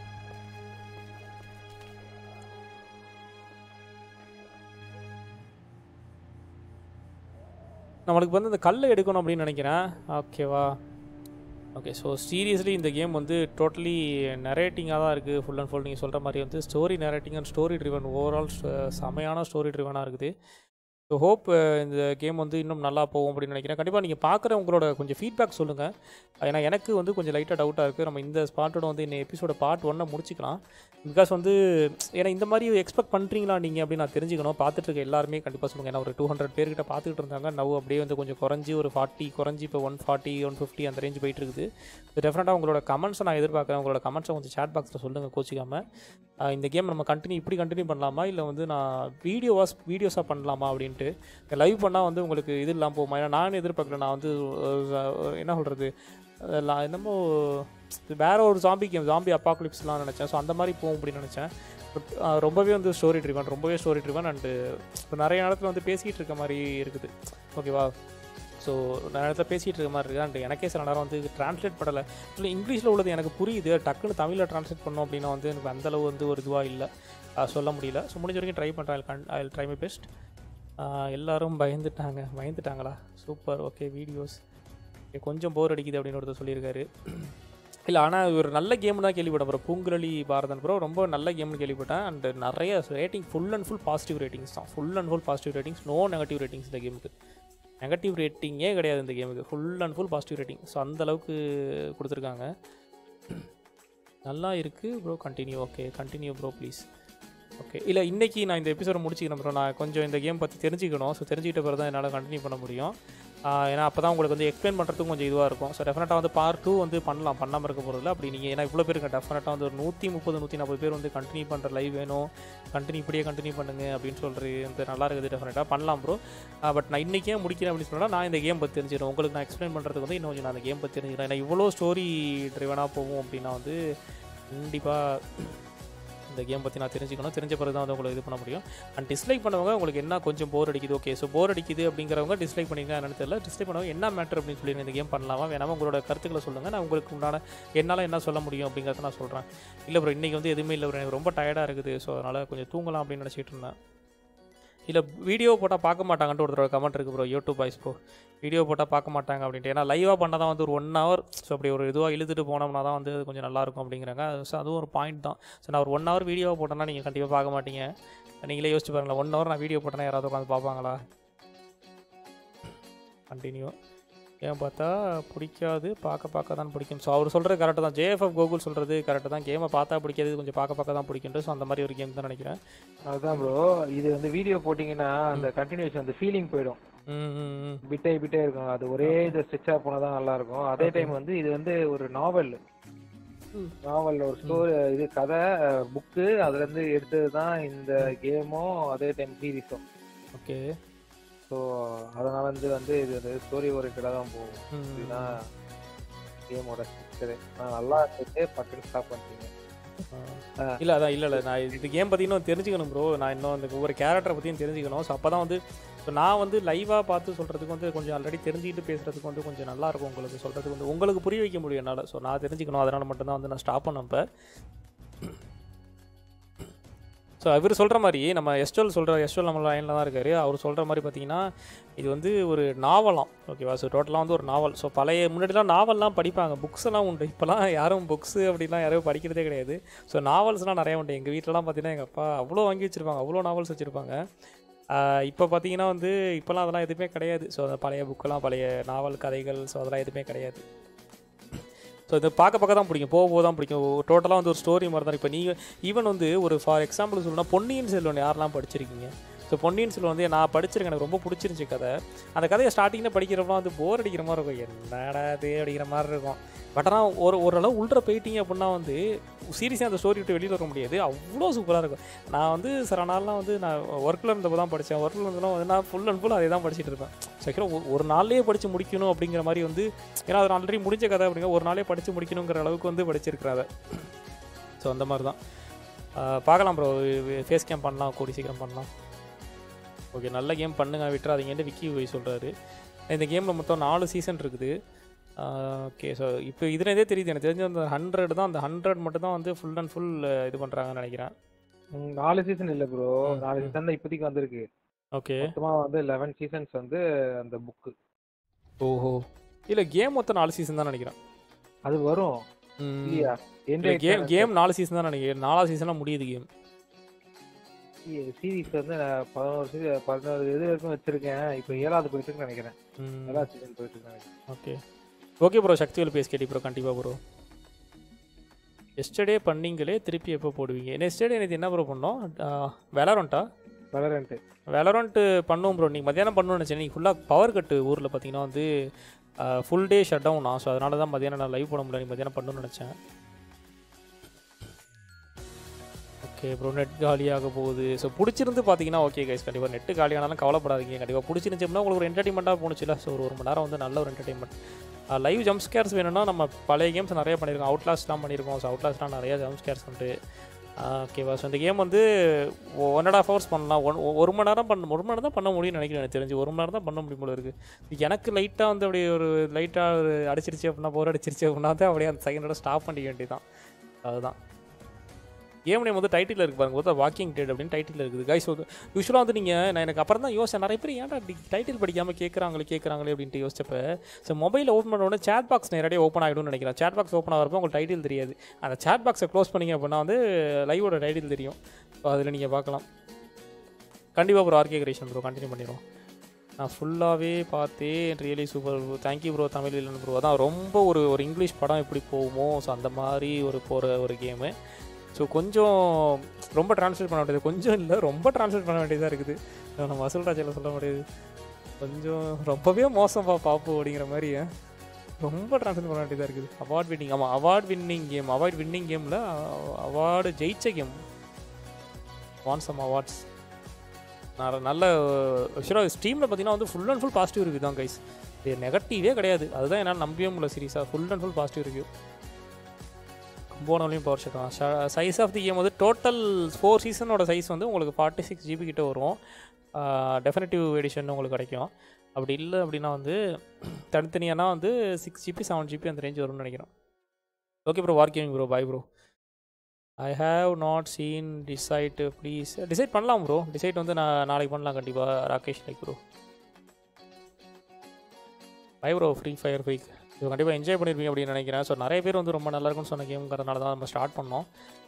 நம்மளுக்கு வந்து இந்த கல்லை எடுக்கணும் அப்படின்னு நினைக்கிறேன் ஓகேவா ஓகே ஸோ சீரியஸ்லி இந்த கேம் வந்து டோட்டலி நரேட்டிங்காக தான் இருக்குது ஃபுல் அண்ட் ஃபுல் நீங்கள் சொல்கிற மாதிரி வந்து story narrating and story driven overall செமையான ஸ்டோரி ட்ரிவனாக இருக்குது ஸோ ஹோப் இந்த கேம் வந்து இன்னும் நல்லா போகும் அப்படின்னு நினைக்கிறேன் கண்டிப்பாக நீங்கள் பார்க்குற உங்களோட கொஞ்சம் ஃபீட்பேக் சொல்லுங்கள் ஏன்னா எனக்கு வந்து கொஞ்சம் லைட்டாக டவுட்டாக இருக்குது நம்ம இந்த ஸ்பாட்டோட வந்து இந்த எபிசோட பார்ட் ஒன்னை முடிச்சிக்கலாம் பிகாஸ் வந்து ஏன்னா இந்த மாதிரி எக்ஸ்பெக்ட் பண்ணுறீங்களா நீங்கள் அப்படின்னு நான் தெரிஞ்சுக்கணும் பார்த்துட்டு இருக்க எல்லாருமே கண்டிப்பாக சொல்லுங்கள் ஏன்னா ஒரு டூ ஹண்ட்ரட் பேர்கிட்ட பார்த்துக்கிட்டு இருந்தாங்க நவ் அப்படியே வந்து கொஞ்சம் குறைஞ்சி ஒரு ஃபார்ட்டி குறைஞ்சி இப்போ ஒன் ஃபார்ட்டி ஒன் ஃபிஃப்டி அந்த ரேஞ்ச் போயிட்டு இருக்குது டெஃபினட்டாக உங்களோட கமெண்ட்ஸை நான் எதிர்பார்க்குறேன் உங்களோட கமெண்ட்ஸை கொஞ்சம் சேட் பாக்ஸில் சொல்லுங்கள் கோச்சிக்காமல் ஆஹ் இந்த கேம் நம்ம கண்டினியூ இப்படி கண்டினியூ பண்ணலாமா இல்லை வந்து நான் வீடியோவாஸ் வீடியோஸாக பண்ணலாமா அப்படின்ட்டு லைவ் பண்ணால் வந்து உங்களுக்கு இது இல்லாமல் போகுமா ஏன்னா நான் எதிர்பார்க்கல நான் வந்து அஹ், என்ன சொல்கிறது என்னமோ வேற ஒரு ஜாம்பி கேம் ஜாம்பி அப்பாக்லிப்ஸ்லாம் நினச்சேன் ஸோ அந்த மாதிரி போகும் அப்படின்னு நினச்சேன் பட் ரொம்பவே வந்து ஸ்டோரி ட்ரிவன் ரொம்பவே ஸ்டோரி ட்ரிவன் அண்டு நிறைய நேரத்தில் வந்து பேசிகிட்டு இருக்க மாதிரி இருக்குது ஓகேவா ஸோ நிறைய இடத்துல பேசிகிட்டு இருக்க மாதிரி இருக்குது அண்ட் எனக்கே சில நேரம் வந்து ட்ரான்ஸ்லேட் பண்ணலை ஆக்சுவலி இங்கிலீஷில் உள்ளது எனக்கு புரியுது டக்குன்னு தமிழில் ட்ரான்ஸ்லேட் பண்ணோம் அப்படின்னா வந்து எனக்கு அந்தளவு வந்து ஒரு இதுவாக இல்லை அஹ் சொல்ல முடியல ஸோ முடிஞ்ச வரைக்கும் ட்ரை பண்ணுறேன் ஐ ட்ரை மை பெஸ்ட் எல்லாரும் பயந்துட்டாங்க பயந்துட்டாங்களா சூப்பர் ஓகே வீடியோஸ் கொஞ்சம் போர் அடிக்குது அப்படின்னு ஒருத்தர் சொல்லியிருக்காரு இல்லை ஆனால் ஒரு நல்ல கேம் தான் கேள்விப்பட்டேன் ப்ரோ பூங்குழலி பாரதன் ப்ரோ ரொம்ப நல்ல கேம்னு கேள்விப்பட்டேன் அண்ட் நிறைய rating full and full positive ratings தான் full and full positive ratings no negative ratings இந்த கேமுக்கு நெகட்டிவ் ரேட்டிங்கே கிடையாது இந்த கேமுக்கு full and full positive rating so அந்த அளவுக்கு கொடுத்துருக்காங்க நல்லா இருக்குது bro continue okay continue bro please okay இல்லை இன்றைக்கி நான் இந்த எபிசோட முடிச்சுக்கிறேன் ப்ரோ நான் கொஞ்சம் இந்த கேம் பற்றி தெரிஞ்சுக்கணும் ஸோ தெரிஞ்சுக்கிட்ட பிறகு தான் என்னால் கண்டினியூ பண்ண முடியும் ஆஹ் ஏன்னா அப்போ தான் உங்களுக்கு வந்து எக்ஸ்பிளைன் பண்ணுறதுக்கும் கொஞ்சம் இதுவாக இருக்கும் ஸோ டெஃபினட்டாக வந்து பார்ட் டூ வந்து பண்ணலாம் பண்ணாமல் இருக்க போகிறதில்ல அப்படி நீங்கள் ஏன்னா இவ்வளோ பேருக்கு டெஃபினட்டாக வந்து ஒரு நூற்றி முப்பது நூற்றி நாற்பது பேர் வந்து கண்டினியூ பண்ணுற லைவ் வேணும் கண்டினியூ இப்படியே கண்டினியூ பண்ணுங்க அப்படின்னு சொல்கிறது வந்து நல்லா இருக்குது டெஃபினட்டாக பண்ணலாம் ப்ரோ பட் நான் இன்றைக்கே முடிக்கிறேன் அப்படின்னு சொன்னால் நான் இந்த கேம் பற்றி தெரிஞ்சிடும் உங்களுக்கு நான் எக்ஸ்பிளைன் பண்ணுறதுக்கு வந்து இன்னும் கொஞ்சம் நான் அந்த கேம் பற்றி தெரிஞ்சுக்கிறேன் ஏன்னா இவ்வளோ ஸ்டோரி ட்ரிவனாக போகும் அப்படின்னா வந்து கண்டிப்பாக இந்த கேம் பற்றி நான் தெரிஞ்சுக்கணும் தெரிஞ்ச பிறகு தான் வந்து உங்களுக்கு இது பண்ண முடியும் அண்ட் டிஸ்லைக் பண்ணவங்க உங்களுக்கு என்ன கொஞ்சம் போர் அடிக்குது ஓகே ஸோ போர் அடிக்குது அப்படிங்கிறவங்க டிஸ்லைக் பண்ணிங்க என்னன்னு தெரியல டிஸ்லைக் பண்ணவங்க என்ன மேட்டர் அப்படின்னு சொல்லி இந்த கேம் பண்ணலாமா வேணாமா உங்களோட கருத்துக்களை சொல்லுங்கள் நான் உங்களுக்கு உண்டான என்னால் என்ன சொல்ல முடியும் அப்படிங்கிறத நான் சொல்கிறேன் இல்லை ப்ரோ இன்றைக்கி வந்து எதுவுமே இல்லை ப்ரோ எனக்கு ரொம்ப டயர்டாக இருக்குது ஸோ அதனால் கொஞ்சம் தூங்கலாம் அப்படின்னு நினச்சிட்டு இருந்தேன் இல்லை வீடியோ போட்டால் பார்க்க மாட்டாங்கன்ட்டு ஒருத்தரோட கமெண்ட் இருக்குது bro YouTube boys bro video போட்டால் பார்க்க மாட்டாங்க அப்படின்ட்டு ஏன்னா லைவாக பண்ணால் தான் வந்து ஒரு ஒன் ஹவர் ஸோ அப்படி ஒரு இதுவாக இழுத்துட்டு போனோம்னா தான் வந்து அது கொஞ்சம் நல்லாயிருக்கும் அப்படிங்கிறாங்க ஸோ அதுவும் ஒரு பாயிண்ட் தான் ஸோ நான் ஒரு ஒன் ஹவர் வீடியோவை போட்டேன்னா நீங்கள் கண்டிப்பாக பார்க்க மாட்டீங்க நீங்களே யோசிச்சு பாருங்களேன் ஒன் ஹவர் நான் வீடியோ போட்டேன்னா யாராவது உட்காந்து பார்ப்பாங்களா கண்டினியூ ஏன் பார்த்தா பிடிக்காது பார்க்க பார்க்க தான் பிடிக்கும் ஸோ அவர் சொல்கிறது கரெக்டு தான் ஜேஎஃப்எஃப் கோகுல் சொல்கிறது கரெக்டு தான் கேமை பார்த்தா பிடிக்காது கொஞ்சம் பார்க்க பார்க்க தான் பிடிக்குன்ட்டு ஸோ அந்த மாதிரி ஒரு கேம் தான் நினைக்கிறேன் அதுதான் ப்ரோ இது வந்து வீடியோ போட்டிங்கன்னா அந்த கண்டினியூஷன் அந்த ஃபீலிங் போயிடும் பிட்டே பிட்டே இருக்கும் அது ஒரே இது ஸ்ட்ரெச்சா போனா தான் நல்லா இருக்கும் அதே டைம் வந்து இது வந்து ஒரு நாவல் நாவல் ஒரு ஸ்டோரி இது கதை புக்கு அதுல இருந்து எடுத்தது தான் இந்த கேமும் அதே டைம் சீரிஸும் ஓகே ஸோ அதனால வந்து வந்து இது வந்து ஸ்டோரி ஓரியன்டாக தான் போகும் ம். இதுதான் கேமோட ஸ்ட்ரக்சரு நான் நல்லா இருந்துட்டு பட்டுன்னு ஸ்டாப் பண்ணிட்டீங்க இல்லை அதான் இல்லை இல்லை நான் இந்த கேம் பற்றி இன்னும் தெரிஞ்சுக்கணும் ப்ரோ நான் இன்னும் அந்த ஒவ்வொரு கேரக்டரை பற்றியும் தெரிஞ்சுக்கணும் ஸோ அப்போ தான் வந்து இப்போ நான் வந்து லைவாக பார்த்து சொல்கிறதுக்கு வந்து கொஞ்சம் ஆல்ரெடி தெரிஞ்சுக்கிட்டு பேசுகிறதுக்கு வந்து கொஞ்சம் நல்லா இருக்கும் உங்களுக்கு சொல்கிறதுக்கு வந்து உங்களுக்கு புரிய வைக்க முடியும் என்னால் ஸோ நான் தெரிஞ்சுக்கணும் அதனால் மட்டும்தான் வந்து நான் ஸ்டாப் பண்ணேன் இப்போ ஸோ அவர் சொல்கிற மாதிரி நம்ம எஸ்டோல் சொல்கிற எஸ்டோல் நம்ம லைனில் தான் இருக்கார் அவர் சொல்கிற மாதிரி பார்த்தீங்கன்னா இது வந்து ஒரு நாவலாம் ஓகேவா ஸோ டோட்டலாக வந்து ஒரு நாவல் ஸோ பழைய முன்னாடிலாம் நாவல்லாம் படிப்பாங்க புக்ஸ் எல்லாம் உண்டு இப்போலாம் யாரும் புக்ஸு அப்படிலாம் யாரும் படிக்கிறதே கிடையாது ஸோ நாவல்ஸ்லாம் நிறைய உண்டு எங்கள் வீட்டிலலாம் பார்த்தீங்கன்னா எங்கள் அப்பா அவ்வளோ வாங்கி வச்சுருப்பாங்க அவ்வளோ நாவல்ஸ் வச்சுருப்பாங்க இப்போ பார்த்தீங்கன்னா வந்து இப்போலாம் அதெல்லாம் எதுவுமே கிடையாது ஸோ அந்த பழைய புக்கெல்லாம் பழைய நாவல் கதைகள் ஸோ அதெல்லாம் எதுவுமே கிடையாது ஸோ இது பார்க்க பார்க்க தான் பிடிக்கும் போக போக தான் பிடிக்கும் டோட்டலாக வந்து ஒரு ஸ்டோரி மாதிரி தான் இப்போ நீங்கள் ஈவன் வந்து ஒரு ஃபார் எக்ஸாம்பிள் சொல்லணும்னா பொன்னியின் செல்வன் யாரெல்லாம் படிச்சிருக்கீங்க ஸோ பொன்னியின் செல்வன் வந்து நான் படிச்சிருக்கேன் எனக்கு ரொம்ப பிடிச்சிருந்துச்சி கதை அந்த கதையை ஸ்டார்டிங்கில் படிக்கிறப்பலாம் வந்து போர் அடிக்கிற மாதிரி இருக்கும் என்னடா இது அப்படிங்கிற மாதிரி இருக்கும் பட் ஆனால் ஒரு ஓரளவு உள்ள போயிட்டீங்க அப்படின்னா வந்து சீரியஸாக அந்த ஸ்டோரி விட்டு வெளியில் வர முடியாது அவ்வளோ சூப்பராக இருக்கும் நான் வந்து சில நாள்லாம் வந்து நான் ஒர்க்கில் இருந்தப்போ தான் படித்தேன் ஒர்க்கில் இருந்தெல்லாம் வந்து நான் ஃபுல் அண்ட் ஃபுல் அதே தான் படிச்சுட்டு இருப்பேன் சீக்கிரம் ஒரு நாள்லேயே படித்து முடிக்கணும் அப்படிங்கிற மாதிரி வந்து ஏன்னா அது ஆல்ரெடி முடிஞ்ச கதை அப்படிங்க ஒரு நாளே படித்து முடிக்கணுங்கிற அளவுக்கு வந்து படிச்சிருக்கிறேன் அதை ஸோ அந்த மாதிரி தான் பார்க்கலாம் ப்ரோ ஃபேஸ் கேம் பண்ணலாம் கூடி சீக்கிரம் பண்ணலாம் ஓகே நல்ல கேம் பண்ணுங்க விட்டுறாதீங்கன்னு விக்கி போய் சொல்கிறாரு இந்த கேமில் மொத்தம் நாலு சீசன் இருக்குது ஓகே ஸோ இப்போ இதுலேருந்தே தெரியுது எனக்கு தெரிஞ்ச அந்த ஹண்ட்ரட் தான் அந்த ஹண்ட்ரட் மட்டும் தான் வந்து ஃபுல் அண்ட் ஃபுல் இது பண்ணுறாங்கன்னு நினைக்கிறேன் ம், நாலு சீசன் இல்ல ப்ரோ நாலு சீசன் தான் இப்போதைக்கு வந்திருக்கு ஓகே மொத்தமா வந்து லெவன் சீசன்ஸ் வந்து அந்த புக்கு ஓஹோ இல்லை கேம் மொத்தம் நாலு சீசன் தான் நினைக்கிறேன் அது வரும் இல்லையா இல்லை கேம் கேம் நாலு சீசன் தான் நினைக்கிறேன் நாலாவது சீசனாக முடியுது கேம் சீரிஸ் வந்து நான் பதினோரு சீரி பதினோரு இது வரைக்கும் வச்சிருக்கேன் இப்போ ஏழாவது போயிட்டு இருக்குன்னு நினைக்கிறேன் ம். ஏழாவது சீசன் போயிட்டு இருக்குன்னு நினைக்கிறேன் ஓகே ஓகே ப்ரோ சக்திவேல் பேஸ் கேட்டி ப்ரோ கண்டிப்பாக ப்ரோ எஸ்டர்டே பண்ணீங்களே திருப்பி எப்போ போடுவீங்க எஸ்டர்டே நேற்று என்ன ப்ரோ பண்ணோம் வெலரண்ட்டா வெலரண்ட்டு வெலரண்ட்டு பண்ணுவோம் ப்ரோ நீங்கள் மத்தியானம் பண்ணணும்னு நினச்சேன் நீங்கள் ஃபுல்லாக பவர் கட்டு ஊரில் பார்த்தீங்கன்னா வந்து full day shut down so அதனால தான் மத்தியானம் நான் லைவ் போட முடியல நீ மத்தியானம் பண்ணணும்னு நினச்சேன் ஓகே ப்ரோ நெட் காலியாக போகுது ஸோ பிடிச்சிருந்து பார்த்தீங்கன்னா ஓகே கைஸ் கண்டிப்பாக நெட்டு காலியானாலும் கவலைப்படாதீங்க கண்டிப்பாக பிடிச்சிருந்துச்சுன்னா உங்களுக்கு ஒரு என்டர்டைன்மெண்ட்டாக போணுச்சுல ஸோ ஒரு ஒரு மணி நேரம் வந்து நல்ல ஒரு என்டர்டைன்மெண்ட் லைவ் ஜம்ப் ஸ்கேர்ஸ் வேணும்னா நம்ம பழைய கேம்ஸ் நிறைய பண்ணியிருக்கோம் அவுட்லாஸ்ட்லாம் பண்ணியிருக்கோம் ஸோ அவுட்லாஸ்ட்லாம் நிறைய ஜம்ப் ஸ்கேர்ஸ் உண்டு ஓகேவா ஸோ இந்த கேம் வந்து ஒன் அண்ட் ஆஃப் ஹவர்ஸ் பண்ணலாம் ஒன் ஒரு மணி நேரம் பண்ண ஒரு மணி நேரம் தான் பண்ண முடியும்னு நினைக்கிறேன் எனக்கு தெரிஞ்சு ஒரு மணி நேரம் தான் பண்ண முடியும் போல இருக்குது எனக்கு லைட்டாக வந்து அப்படியே ஒரு லைட்டாக ஒரு அடிச்சிருச்சு அப்படின்னா போர் அடிச்சிருச்சு அப்படின்னா தான் அப்படியே அந்த செகண்டோட ஸ்டாப் பண்ணிக்க வேண்டியதான் அதுதான் கேம் நேம் வந்து டைட்டில் இருக்கு பாருங்க பார்த்தா வாக்கிங் டேட் அப்படின்னு டைட்டில் இருக்குது கைஸ் வந்து யூஸ்வலாக வந்து நீங்கள் நான் எனக்கு அப்புறம் தான் யோசிச்சேன் நிறைய பேர் ஏன்டா டைட்டில் படிக்காமல் கேட்குறாங்களே கேட்குறாங்களே அப்படின்ட்டு யோசிச்சப்ப ஸோ மொபைலில் ஓப்பன் பண்ண உடனே சேட் பாக்ஸ் நேரடியாக ஓப்பன் ஆகிடும்னு நினைக்கிறேன் சேட் பாக்ஸ் ஓப்பன் ஆகிறப்போ உங்களுக்கு டைட்டில் தெரியாது அந்த சேட் பாக்ஸை க்ளோஸ் பண்ணிங்க அப்படின்னா வந்து லைவோட டைட்டில் தெரியும் ஸோ அதில் நீங்கள் பார்க்கலாம் கண்டிப்பாக ப்ரோ ஆர்கே கிரேஷன் ப்ரோ கண்டினியூ பண்ணிடுவோம் நான் ஃபுல்லாகவே பார்த்தேன் really super bro thank you bro Tamil இல்லைன்னு ப்ரோ அதான் ரொம்ப ஒரு ஒரு இங்கிலீஷ் படம் எப்படி போகுமோ ஸோ அந்த மாதிரி ஒரு போகிற ஒரு கேமு ஸோ கொஞ்சம் ரொம்ப ட்ரான்ஸ்லேட் பண்ண வேண்டியது கொஞ்சம் இல்லை ரொம்ப ட்ரான்ஸ்லேட் பண்ண வேண்டியதாக இருக்குது நம்ம வசூல் ராஜாவில் சொல்ல முடியாது கொஞ்சம் ரொம்பவே மோசம்ப்பா பாப்பு அப்படிங்கிற மாதிரி ரொம்ப ட்ரான்ஸ்லேட் பண்ண வேண்டியதாக இருக்குது அவார்ட் வின்னிங் ஆமாம் award winning game award winning கேமில் அவார்டு ஜெயிச்ச கேம் வான் சம் அவார்ட்ஸ் நான் நல்ல ஆக்சுவலாக ஸ்டீமில் பார்த்தீங்கன்னா வந்து full and full positive review தான் கைஸ் இது நெகட்டிவே கிடையாது அதுதான் என்னால் நம்பவே முடியல சீரியஸாக full and full positive review போனவளையும் பவர் ஷட் தான் சைஸ் ஆஃப் தி கேம் வந்து டோட்டல் ஃபோர் சீசனோட சைஸ் வந்து உங்களுக்கு ஃபார்ட்டி சிக்ஸ் ஜிபி கிட்ட வரும் டெஃபினட்டிவ் எடிஷன் உங்களுக்கு கிடைக்கும் அப்படி இல்லை அப்படின்னா வந்து தனித்தனியானா வந்து சிக்ஸ் ஜிபி செவன் ஜிபி அந்த ரேஞ்ச் வரும்னு நினைக்கிறேன் okay bro working bro bye bro I have not seen decide please decide பண்ணலாம் ப்ரோ டிசைட் வந்து நான் நாளைக்கு பண்ணலாம் கண்டிப்பாக Rakesh like bro bye bro free fire ஃபைக் இது கண்டிப்பாக என்ஜாய் பண்ணியிருப்பீங்க அப்படின்னு நினைக்கிறேன் ஸோ நிறைய பேர் வந்து ரொம்ப நல்லா இருக்கும்னு சொன்ன கேம்ங்கிறதுனால தான் நம்ம ஸ்டார்ட் பண்ணோம்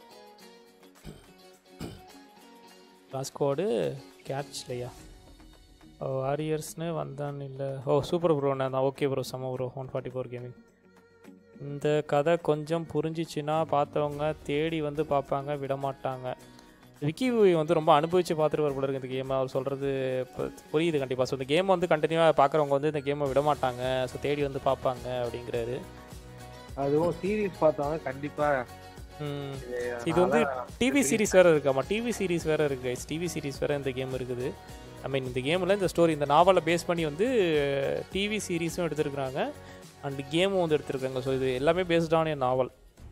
ராஸ்கோடு கேட்ச்லையா ஓ வாரியர்ஸ்னு வந்தான் இல்லை ஓ சூப்பர் ப்ரோ நான் ஓகே ப்ரோ செம்ம bro one forty four gaming இந்த கதை கொஞ்சம் புரிஞ்சிச்சுன்னா பார்த்தவங்க தேடி வந்து பார்ப்பாங்க விட மாட்டாங்க விக்கி வந்து ரொம்ப அனுபவித்து பார்த்துட்டு வர போல இருக்கு இந்த கேமை அவர் சொல்கிறது இப்போ புரியுது கண்டிப்பாக ஸோ இந்த கேம் வந்து கண்டினியூவாக பார்க்குறவங்க வந்து இந்த கேமை விட மாட்டாங்க ஸோ தேடி வந்து பார்ப்பாங்க அப்படிங்கிறாரு அதுவும் சீரிஸ் பார்த்தவங்க கண்டிப்பா இது வந்து டிவி சீரிஸ் வேறு இருக்கு ஆமாம் டிவி சீரிஸ் வேறு இருக்குது கைஸ் டிவி சீரிஸ் வேறு இந்த கேம் இருக்குது ஐ மீன் இந்த கேமில் இந்த ஸ்டோரி இந்த நாவலை பேஸ் பண்ணி வந்து டிவி சீரீஸும் எடுத்திருக்கிறாங்க அண்ட் கேமும் வந்து எடுத்திருக்காங்க ஸோ இது எல்லாமே based on a novel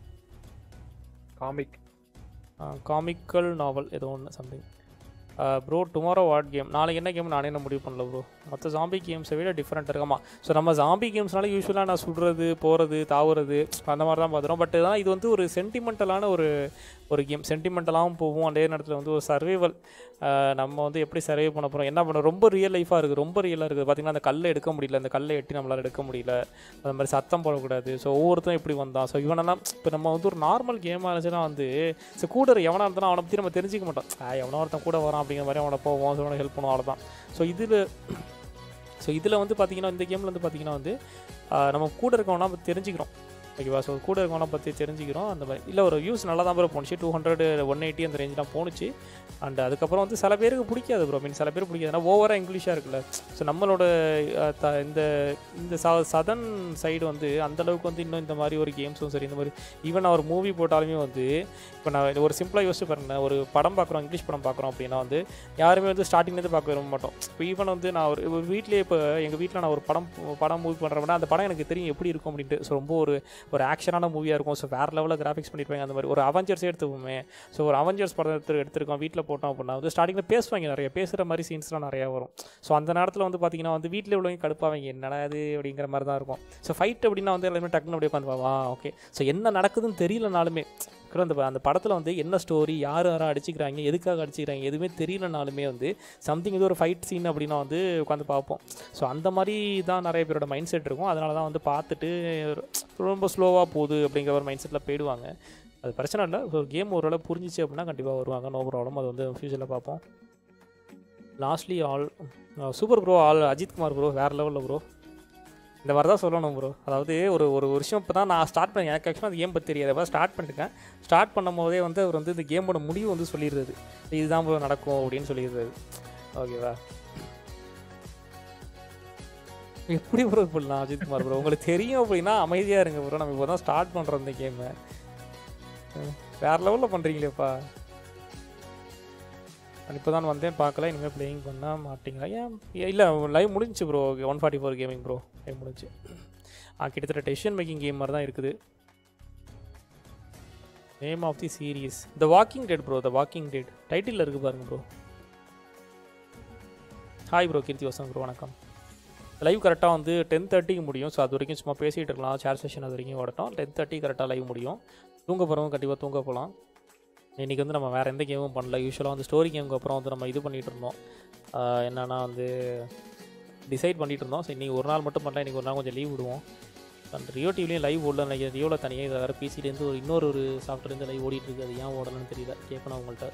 comic comical novel ஏதோ ஒன்று something bro tomorrow what game நாளைக்கு என்ன கேம் நானே என்ன முடிவு பண்ணல ப்ரோ மற்ற ஜாம்பி கேம்ஸை விட டிஃப்ரெண்ட் இருக்காமா ஸோ நம்ம ஜாம்பி கேம்ஸ்னால யூஸ்வலாக நான் சுடுறது போகிறது தாவுறது அந்த மாதிரி தான் பார்த்துறோம் பட் இதெல்லாம் இது வந்து ஒரு சென்டிமெண்டலான ஒரு ஒரு கேம் சென்டிமெண்டலாகவும் போகும் அதே நேரத்தில் வந்து ஒரு சர்வைவல் நம்ம வந்து எப்படி சர்வை பண்ண போகிறோம் என்ன பண்ண ரொம்ப ரியல் லைஃபாக இருக்குது ரொம்ப ரியலாக இருக்குது பார்த்திங்கன்னா அந்த கல்லை எடுக்க முடியல அந்த கல்லை எட்டி நம்மளால் எடுக்க முடியல அந்த மாதிரி சத்தம் போடக்கூடாது ஸோ ஒவ்வொருத்தரும் எப்படி வந்தான் ஸோ இவனெல்லாம் இப்போ நம்ம வந்து ஒரு நார்மல் கேமாக இருந்துச்சுன்னா வந்து ஸோ கூட எவனாக இருந்தாலும் அவனை பற்றி நம்ம தெரிஞ்சிக்க மாட்டோம் எவனோ ஒருத்தன் கூட வரான் அப்படிங்கிற மாதிரி அவனை போவோம் ஸோ அவனை ஹெல்ப் பண்ணுவோம் அவ்வளோதான் ஸோ இதில் ஸோ இதில் வந்து பார்த்திங்கன்னா இந்த கேமில் வந்து பார்த்திங்கன்னா வந்து நம்ம கூட இருக்கவனா தெரிஞ்சுக்கிறோம் ஓகேவா ஸோ கூட இருக்கவனை பற்றி தெரிஞ்சுக்கிறோம் அந்த மாதிரி இல்லை ஒரு யூஸ் நல்லா தான் ப்ரோ போணுச்சு டூ ஹண்ட்ரட் ஒன் எயிட்டி அந்த ரேஞ்ச் தான் போணுச்சு அண்ட் அதுக்கப்புறம் வந்து சில பேருக்கு பிடிக்காது ப்ரோ மீன் சில பேர் பிடிக்காது ஏன்னா ஓவராக இங்கிலீஷாக இருக்குல்ல ஸோ நம்மளோட த இந்த இந்த ச சதன் சைடு வந்து அந்தளவுக்கு வந்து இன்னும் இந்த மாதிரி ஒரு கேம்ஸும் சரி இந்த மாதிரி ஈவன் நான் ஒரு மூவி போட்டாலுமே வந்து இப்போ நான் ஒரு சிம்பிளாக யோசிச்சு பாருங்க ஒரு படம் பார்க்குறோம் இங்கிலீஷ் படம் பார்க்குறோம் அப்படின்னா வந்து யாருமே வந்து ஸ்டார்டிங்லேருந்து பார்க்க விரும்ப மாட்டோம் இப்போ ஈவன் வந்து நான் ஒரு ஒரு வீட்லேயே இப்போ எங்கள் வீட்டில் நான் ஒரு படம் படம் மூவி பண்ணுறேன்னா அந்த படம் எனக்கு தெரியும் எப்படி இருக்கும் அப்படின்ட்டு ஸோ ரொம்ப ஒரு ஒரு ஆக்ஷனான மூவியாக இருக்கும் ஸோ வேறு லெவலில் கிராஃபிக்ஸ் பண்ணியிருப்பாங்க அந்த மாதிரி ஒரு அவெஞ்சர்ஸே எடுத்துப்போமே ஸோ ஒரு அவெஞ்சர்ஸ் படம் எடுத்து எடுத்திருக்கோம் வீட்டில் போட்டோம் அப்படின்னா வந்து ஸ்டார்டிங்கில் பேசுவாங்க நிறைய பேசுகிற மாதிரி சீன்ஸ்லாம் நிறையா வரும் ஸோ அந்த நேரத்தில் வந்து பார்த்தீங்கன்னா வந்து வீட்டில் உள்ளவங்க கடுப்பாங்க என்னடா இது அப்படிங்கிற மாதிரி தான் இருக்கும் ஸோ ஃபைட் அப்படின்னா வந்து எல்லாமே டக்குன்னு அப்படியே உட்காந்து வா ஓகே ஸோ என்ன நடக்குதுன்னு தெரியலனாலுமே அந்த அந்த படத்தில் வந்து என்ன ஸ்டோரி யார் யாரும் அடிச்சுக்கிறாங்க எதுக்காக அடிச்சுக்கிறாங்க எதுவுமே தெரியலனாலுமே வந்து சம்திங் இது ஒரு ஃபைட் சீன் அப்படின்னா வந்து உட்காந்து பார்ப்போம் ஸோ அந்த மாதிரி தான் நிறைய பேரோட மைண்ட் செட் இருக்கும் அதனால தான் வந்து பார்த்துட்டு ரொம்ப ஸ்லோவாக போகுது அப்படிங்கிற ஒரு மைண்ட் செட்டில் போயிடுவாங்க அது பிரச்சனை இல்லை ஸோ கேம் ஓரளவு புரிஞ்சிச்சு அப்படின்னா கண்டிப்பாக வருவாங்க நோ ப்ராப்ளம் அது வந்து ஃப்யூச்சரில் பார்ப்போம் lastly all super bro all Ajith Kumar bro வேறு லெவலில் ப்ரோ இந்த மாதிரி தான் சொல்லணும் ப்ரோ அதாவது ஒரு ஒரு வருஷம் இப்போ தான் நான் ஸ்டார்ட் பண்ணேன் எனக்கு ஆக்சுவலாக அந்த கேம் பற்றி தெரியாது அப்போ ஸ்டார்ட் பண்ணிருக்கேன் ஸ்டார்ட் பண்ணும் போதே வந்து அவர் வந்து இந்த கேமோட முடிவு வந்து சொல்லிடுறது இதுதான் ப்ரோ நடக்கும் அப்படின்னு சொல்லிடுறது ஓகேவா எப்படி ப்ரோ இப்படிலாம் அஜித் குமார் ப்ரோ உங்களுக்கு தெரியும் அப்படின்னா அமைதியாக இருங்க ப்ரோ நம்ம இப்போ தான் ஸ்டார்ட் பண்ணுறோம் இந்த கேமை வேறு லெவலில் பண்ணுறீங்களேப்பா இப்போ தான் வந்தேன் பார்க்கல இனிமேல் ப்ளேயிங் பண்ண மாட்டீங்களா ஏன் இல்லை லைவ் முடிஞ்சுச்சு bro one forty four gaming bro live முடிஞ்சு ஆ கிட்டத்தட்ட டெசிஷன் மேக்கிங் கேம் மாதிரி தான் இருக்குது name of the series the walking dead bro the walking dead title இருக்குது பாருங்க bro hi bro Keerthivasan bro வணக்கம் லைவ் கரெக்டாக வந்து டென் தேர்ட்டிக்கு முடியும் ஸோ அது வரைக்கும் சும்மா பேசிகிட்டு இருக்கலாம் சேர் செஷன் அது வரைக்கும் ஓடட்டும் டென் தேர்ட்டி கரெக்டாக லைவ் முடியும் தூங்க போகிறவங்க கண்டிப்பாக தூங்க போகலாம் இன்றைக்கி வந்து நம்ம வேறு எந்த கேமும் பண்ணல யூஸ்வலாக வந்து ஸ்டோரி கேமுக்கு அப்புறம் வந்து நம்ம இது பண்ணிகிட்டு இருந்தோம் ஆஹ் என்னன்னா வந்து டிசைட் பண்ணிகிட்டு இருந்தோம் ஸோ இன்றைக்கி ஒரு நாள் மட்டும் பண்ணல இன்றைக்கி ஒரு நாள் கொஞ்சம் லீவ் விடுவோம் அந்த ரியோ டிவிலையும் லைவ் ஓடல நினைக்கிறேன் ரியோவில் தனியாக இதை வேறு பிசிலேருந்து ஒரு இன்னொரு ஒரு சாஃப்ட்வேர்லேருந்து லைவ் ஓடிட்டு இருக்கு அது ஏன் ஓடலன்னு தெரியல கேட்கணும் அவங்கள்ட்ட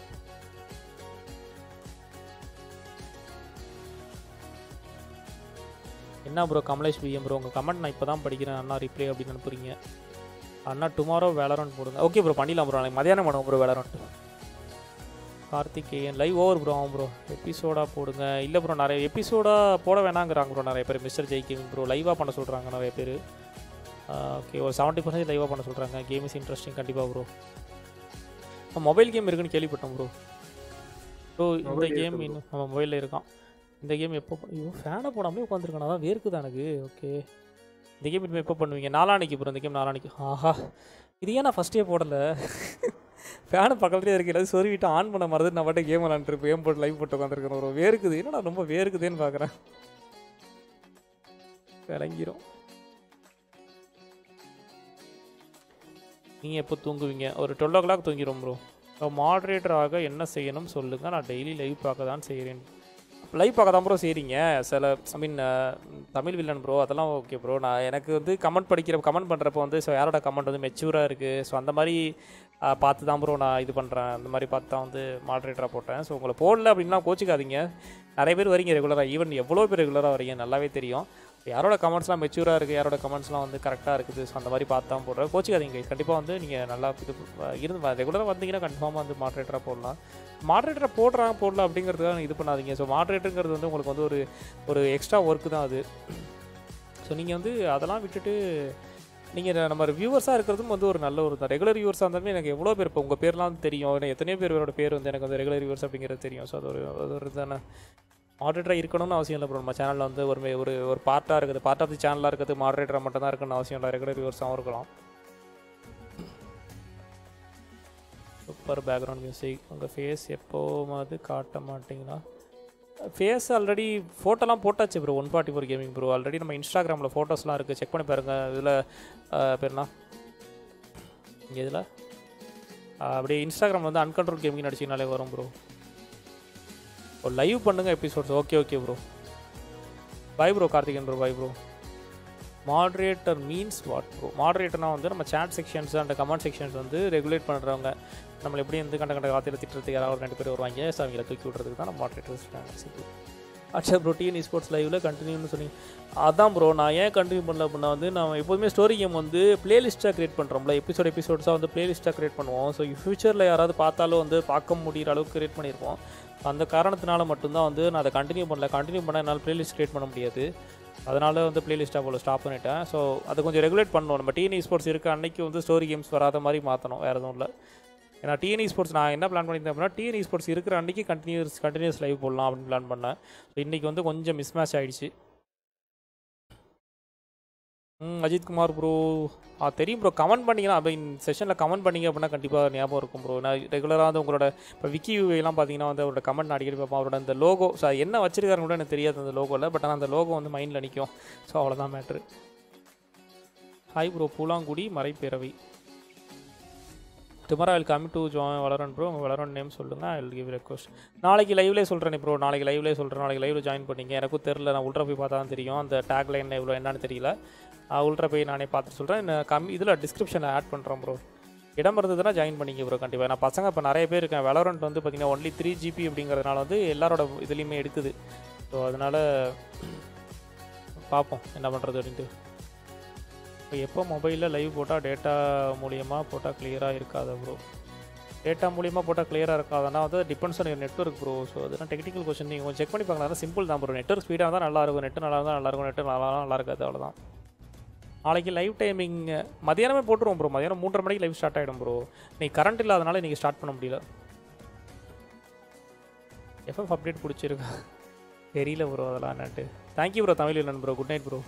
என்ன ப்ரோ கமலேஷ் பிஎம் ப்ரோ உங்கள் கமெண்ட் நான் இப்போ தான் படிக்கிறேன் அண்ணா ரிப்ளை அப்படின்னு அனுப்புறீங்க அண்ணா டுமாரோ வேலரண்ட் போடுங்க ஓகே ப்ரோ பண்ணிடலாம் ப்ரோ நாளைக்கு மதியானம் பண்ணுவோம் bro Valorant Karthikeyan live over bro ஆகும் ப்ரோ எபிசோடாக போடுங்க இல்லை ப்ரோ நிறைய எபிசோடாக போட வேணாங்கிறாங்க ப்ரோ நிறைய பேர் மிஸ்டர் ஜெய் கேமிங் ப்ரோ லைவாக பண்ண சொல்கிறாங்க நிறைய பேர் ஓகே ஒரு செவன்ட்டி பர்சன்டேஜ் லைவாக பண்ண சொல்கிறாங்க கேம் இஸ் இன்ட்ரெஸ்டிங் கண்டிப்பாக ப்ரோ மொபைல் கேம் இருக்குன்னு கேள்விப்பட்டோம் ப்ரோ ப்ரோ இந்த Mobile கேம் இருக்கு இன்னும் நம்ம மொபைலில் இருக்கான் இந்த கேம் எப்போ ஐயோ ஃபேனை போடாமலே உட்காந்துருக்கானா அதான் வேர்க்குது எனக்கு ஓகே இந்த கேம் இனிமேல் எப்போ பண்ணுவீங்க நாளானிக்கு ப்ரோ இந்த கேம் நாளானிக்கு ஆஹா இது ஏன் நான் ஃபஸ்ட்டே போடலை ஃபேனு பக்கத்துலேயே இருக்கு எல்லாத்தையும் சொருவிட்டு ஆன் பண்ண மாதிரி நான் பாட்டு கேம் விளாண்டுருப்பேன் கேம் போட்டு லைவ் போட்டு உட்காந்துருக்கேன் ஒரு வேர்க்குது என்னடா ரொம்ப வேர்க்குதேன்னு பார்க்குறேன் விளங்கிரும் நீங்கள் எப்போ தூங்குவீங்க ஒரு டுவெல் ஓ கிளாக் தூங்கிடும் ப்ரோ மாட்ரேட்டராக என்ன செய்யணும் சொல்லுங்கள் நான் டெய்லி லைவ் பார்க்க தான் செய்கிறேன் லைவ் பார்க்க தான் ப்ரோ செய்கிறீங்க சில I mean Tamil villain bro அதெல்லாம் ஓகே ப்ரோ நான் எனக்கு வந்து கமெண்ட் படிக்கிற கமெண்ட் பண்ணுறப்போ வந்து ஸோ யாரோட கமெண்ட் வந்து மெச்சூராக இருக்குது ஸோ அந்த மாதிரி அஹ், பார்த்து தான் ப்ரோ நான் இது பண்ணுறேன் அந்த மாதிரி பார்த்து தான் வந்து மாட்ரேட்டராக போட்டேன் ஸோ உங்களை போடல அப்படின்னா கோச்சிக்காதீங்க நிறைய பேர் வரீங்க ரெகுலராக ஈவன் எவ்வளோ பேர் ரெகுலராக வரீங்க நல்லாவே தெரியும் யாரோட கமெண்ட்ஸ்லாம் மெச்சூராக இருக்குது யாரோட கமெண்ட்ஸ்லாம் வந்து கரெக்டாக இருக்குது ஸோ அந்த மாதிரி பார்த்து தான் போடுறேன் கோச்சிக்காதீங்க கண்டிப்பாக வந்து நீங்கள் நல்லா இது அஹ், இருந்து ரெகுலராக வந்தீங்கன்னா கன்ஃபார்மாக வந்து மாட்ரேட்டராக போடலாம் மாட்ரேட்டரை போடுறாங்க போடலாம் அப்படிங்கிறதுக்காக இது பண்ணாதீங்க ஸோ மாட்ரேட்டருங்கிறது வந்து உங்களுக்கு வந்து ஒரு ஒரு எக்ஸ்ட்ரா ஒர்க்கு தான் அது ஸோ நீங்கள் வந்து அதெல்லாம் விட்டுட்டு நீங்கள் நம்ம வியூவர்ஸாக இருக்கிறதும் வந்து ஒரு நல்ல ஒரு தான் ரெகுலர் வியூவர்ஸாக இருந்தாலுமே எனக்கு எவ்வளோ பேர் இப்போ உங்கள் பேர்லாம் தெரியும் எனக்கு எத்தனையோ பேரோட பேர் வந்து எனக்கு வந்து ரெகுலர் வியூவர்ஸ் அப்படிங்கிறது தெரியும் ஸோ அது ஒரு அது ஒரு தானே மாடரேட்டராக இருக்கணும்னு அவசியம் இல்லை ப்ரோ நம்ம சேனலில் வந்து ஒரு மே- ஒரு ஒரு பார்ட்டாக இருக்குது பார்ட் ஆஃப் தி சேனலாக இருக்கிறது மாடரேட்டராக மட்டும் தான் இருக்கணும்னு அவசியம் இல்லை ரெகுலர் வியூவர்ஸாகவும் இருக்கலாம் சூப்பர் பேக்ரவுண்ட் மியூசிக் உங்கள் ஃபேஸ் எப்போவாது காட்ட மாட்டீங்களா ஃபேஸ் ஆல்ரெடி ஃபோட்டோலாம் போட்டாச்சு bro one forty four gaming bro already நம்ம இன்ஸ்டாகிராமில் ஃபோட்டோஸ்லாம் இருக்குது செக் பண்ணி பாருங்கள் இதில் பேர்னா இங்கே இதில் அப்படியே இன்ஸ்டாகிராமில் வந்து அன்கண்ட்ரோல் கேமிங் நடிச்சிங்கனாலே வரும் ப்ரோ ஒரு லைவ் பண்ணுங்கள் episodes okay okay bro bye bro Karthikan bro bye bro moderator means what bro மாட்ரேட்டர்னால் வந்து நம்ம chat sections and comment sections வந்து ரெகுலேட் பண்ணுறவங்க நம்மளை எப்படி வந்து கண்ட கண்ட காத்திர திட்டுறதுக்கு யாராவது ஒரு ரெண்டு பேர் வருவாங்க ஸோ அவங்கள தூக்கி விட்றதுக்கு தான் நம்ம மாட்ரேட்டர்ஸ் இருக்காங்க சிம்பிள் அச்சா ப்ரோ டிஎன் ஸ்போர்ட்ஸ் லைவில் கண்டினியூன்னு சொன்னீங்க அதான் ப்ரோ நான் ஏன் கண்டினியூ பண்ணல அப்படின்னா வந்து நம்ம எப்போதுமே ஸ்டோரி கேம் வந்து பிளேலிஸ்ட்டாக க்ரியேட் பண்ணுறோம்ல எபிசோட் எபிசோட்ஸாக வந்து பிளேலிஸ்ட்டாக க்ரியேட் பண்ணுவோம் ஸோ ஃபியூச்சரில் யாராவது பார்த்தாலும் வந்து பார்க்க முடிகிற அளவுக்கு க்ரியேட் பண்ணியிருப்போம் அந்த காரணத்தினால மட்டும்தான் வந்து நான் அதை கண்டினியூ பண்ணல கண்டினியூ பண்ண என்னால் பிளேலிஸ்ட் க்ரியேட் பண்ண முடியாது அதனால் வந்து பிளேலிஸ்ட்டாக அவ்வளோ ஸ்டாப் பண்ணிட்டேன் ஸோ அதை கொஞ்சம் ரெகுலேட் பண்ணணும் நம்ம டிஎன்இ ஸ்போர்ட்ஸ் இருக்க அன்னைக்கு வந்து ஸ்டோரி கேம்ஸ் வராத மாதிரி மாற்றணும் வேறு எதுவும் இல்லை ஏன்னா டிஎன்இ ஸ்போர்ட்ஸ் நான் என்ன பிளான் பண்ணியிருந்தேன் அப்படின்னா டிஎன்இ ஸ்போர்ட்ஸ் இருக்கிற அன்னைக்கு கண்டினியூஸ் கண்டினியூஸ் லைவ் போடலாம் அப்படின்னு பிளான் பண்ணேன் ஸோ இன்றைக்கி வந்து கொஞ்சம் மிஸ் மேட்ச் ஆகிடுச்சு ம் அஜித் குமார் ப்ரோ ஆ தெரியும் ப்ரோ கமெண்ட் பண்ணிங்கன்னா அப்போ இந்த செஷனில் கமெண்ட் பண்ணிங்க அப்படின்னா கண்டிப்பாக ஞாபகம் இருக்கும் ப்ரோ நான் ரெகுலராக வந்து உங்களோட இப்போ விக்கி எல்லாம் பார்த்தீங்கன்னா வந்து அவரோட கமெண்ட் நான் அடிக்கடி பார்ப்பேன் அவரோட அந்த லோகோ ஸோ அது என்ன வச்சிருக்காருன்னு கூட எனக்கு தெரியாது அந்த லோகோவில் பட் ஆனால் அந்த லோகோ வந்து மைண்டில் நிற்கும் ஸோ அவ்வளோதான் மேட்ரு ஹாய் ப்ரோ பூலாங்குடி மறைப்பிறவி tomorrow will come to join Valorant bro உங்கள் வளரன் நேம் சொல்லுங்கள் ஐ வில் கிவ் ரெக்வஸ்ட் நாளைக்கு லைவ்லேயே சொல்கிறேன் ப்ரோ நாளைக்கு லைவ்லேயே சொல்கிறேன் நாளைக்கு லைவில் ஜாயின் பண்ணிங்க எனக்கும் தெரில நான் உள்ட்ரா போய் பார்த்தா தான் தெரியும் அந்த டேக் லைன் எவ்வளோ என்னன்னு தெரியல உள்ட்ரா போய் நானே பார்த்து சொல்கிறேன் கம்மி இதில் டிஸ்கிரிப்ஷனில் ஆட் பண்ணுறேன் ப்ரோ இடம் இருந்ததுன்னா ஜாயின் பண்ணிக்க ப்ரோ கண்டிப்பாக நான் பசங்க இப்போ நிறைய பேர் இருக்கேன் வெலரண்ட் வந்து பார்த்தீங்கன்னா ஒன்லி த்ரீ ஜிபி அப்படிங்கிறதுனால வந்து எல்லாரோட இதுலேயுமே எடுக்குது ஸோ அதனால் பார்ப்போம் என்ன பண்ணுறது அப்படின்ட்டு இப்போ எப்போ மொபைலில் லைவ் போட்டால் டேட்டா மூலியமாக போட்டால் கிளியராக இருக்காது ப்ரோ டேட்டா மூலியமாக போட்டால் கிளியராக இருக்காதுன்னா வந்து depends on network bro so அதெல்லாம் டெக்னிக்கல் கொஸ்டின் நீங்கள் கொஞ்சம் செக் பண்ணி பார்க்கலாம் சிம்பிள் தான் ப்ரோ நெட்ஒர்க் ஸ்பீடாக தான் நல்லா இருக்கும் நெட்டு நல்லா இருந்தால் நல்லா இருக்கும் நெட்டு நல்லா நல்லா இருக்காது அவ்வளோதான் நாளைக்கு லைவ் டைமிங் மதியானமே போட்டுருவோம் ப்ரோ மதியானம் மூன்றரை மணிக்கு லைவ் ஸ்டார்ட் ஆகிடும் ப்ரோ நீ கரண்ட் இல்லாதனால இன்றைக்கி ஸ்டார்ட் பண்ண முடியல எஃப்எஃப் அப்டேட் பிடிச்சிருக்கா தெரியல ப்ரோ அதெல்லாம் என்னன்ட்டு தேங்க்யூ ப்ரோ தமிழ் இல்லைன்னு ப்ரோ குட் நைட் ப்ரோ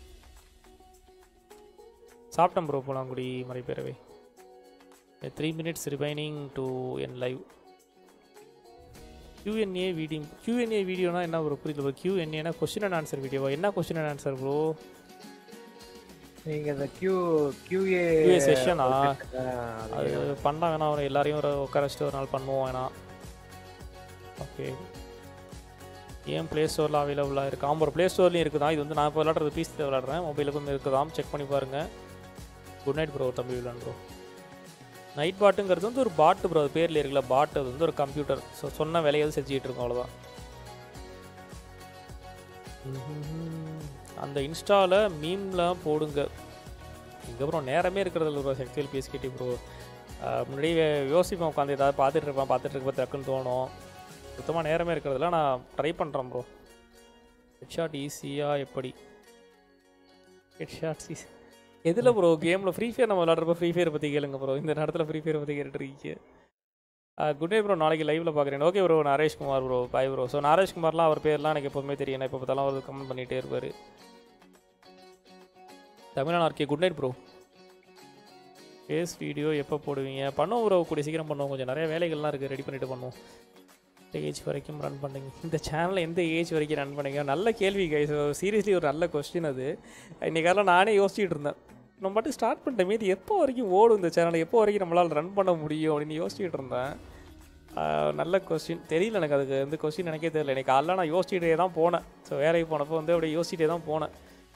சாப்பிட்டேன் ப்ரோ போலாங்குடி மறைப்பேரவை த்ரீ மினிட்ஸ் ரிமைனிங் டு என் லைவ் கியூஎன்ஏ வீடியோ கியூஎன்ஏ வீடியோனா என்ன ப்ரோ புரியல ப்ரோ கியூஎன்ஏனா கொஸ்டின் அண்ட் ஆன்சர் வீடியோவா என்ன கொஸ்டின் அண்ட் ஆன்சர் ப்ரோ நீங்க இந்த கியூ கியூஏ கியூஏ செஷனா அது பண்ணலாம் வேணாம் ஒரு எல்லாரையும் ஒரு உட்கார வச்சுட்டு ஒரு நாள் பண்ணுவோம் வேணாம் ஓகே ஏன் ப்ளே ஸ்டோரில் அவைலபிளாக இருக்குது ஆமாம் ப்ளே ஸ்டோர்லேயும் இருக்குதான் இது வந்து நான் இப்போ விளாட்றது பீஸ் விளாட்றேன் மொபைலுக்கும் இருக்குதாம் செக் பண்ணி பாருங்கள் குட் நைட் ப்ரோ தம்பி விளான் ப்ரோ நைட் பாட்டுங்கிறது வந்து ஒரு பாட்டு ப்ரோ அது பேரில் இருக்குல்ல பாட்டு அது வந்து ஒரு கம்ப்யூட்டர் ஸோ சொன்ன வேலையை செஞ்சுக்கிட்டு இருக்கோம் அவ்வளோதான் அந்த இன்ஸ்டாவில் மீம்லாம் போடுங்க இதுக்கப்புறம் நேரமே இருக்கிறது இல்லை ப்ரோ செக்ஷுவல் பேசிக்கிட்டு ப்ரோ முன்னாடியே யோசிப்பேன் உட்காந்து ஏதாவது பார்த்துட்டு இருப்பேன் பார்த்துட்டு இருப்ப டக்குன்னு தோணும் சுத்தமாக நேரமே இருக்கிறதுல நான் ட்ரை பண்ணுறேன் ப்ரோ ஹெட்ஷாட் ஈஸியாக எப்படி ஹெட்ஷாட் ஈஸி எதில் ப்ரோ கேமில் ஃப்ரீ ஃபயர் நம்ம விளாட்றப்ப ஃப்ரீ ஃபயர் பற்றி கேளுங்க ப்ரோ இந்த நேரத்தில் ஃப்ரீ ஃபயர் பற்றி கேட்டுருக்கீங்க குட் டே ப்ரோ நாளைக்கு லைவில் பார்க்குறேன் okay bro Nareshkumar bro bye bro so நரேஷ்குமார்லாம் அவர் பேர்லாம் எனக்கு எப்போவுமே தெரியும் நான் எப்போ பார்த்தாலும் அவர் கமெண்ட் பண்ணிகிட்டே இருப்பார் தமிழன் RK good night bro face video எப்போ போடுவீங்க பண்ணுவோம் ப்ரோ கூடிய சீக்கிரம் பண்ணுவோம் கொஞ்சம் நிறைய வேலைகள்லாம் இருக்குது ரெடி பண்ணிவிட்டு பண்ணுவோம் இந்த ஏஜ் வரைக்கும் ரன் பண்ணுங்க இந்த சேனலை எந்த ஏஜ் வரைக்கும் ரன் பண்ணுங்க நல்ல கேள்வி கைஸ் சீரியஸ்லி ஒரு நல்ல கொஸ்டின் அது இன்றைக்காலம் நானே யோசிச்சுட்டு இருந்தேன் நம்ம மட்டும் ஸ்டார்ட் பண்ணிட்ட மீதி எப்போ வரைக்கும் ஓடும் இந்த சேனலை எப்போ வரைக்கும் நம்மளால் ரன் பண்ண முடியும் அப்படின்னு யோசிச்சுட்டு இருந்தேன் நல்ல கொஸ்டின் தெரியல எனக்கு அதுக்கு வந்து கொஸ்டின் எனக்கே தெரியல எனக்கு காலைல நான் யோசிச்சுட்டே தான் போனேன் ஸோ வேலைக்கு போனப்போ வந்து அப்படியே யோசிச்சுட்டே தான் போனேன்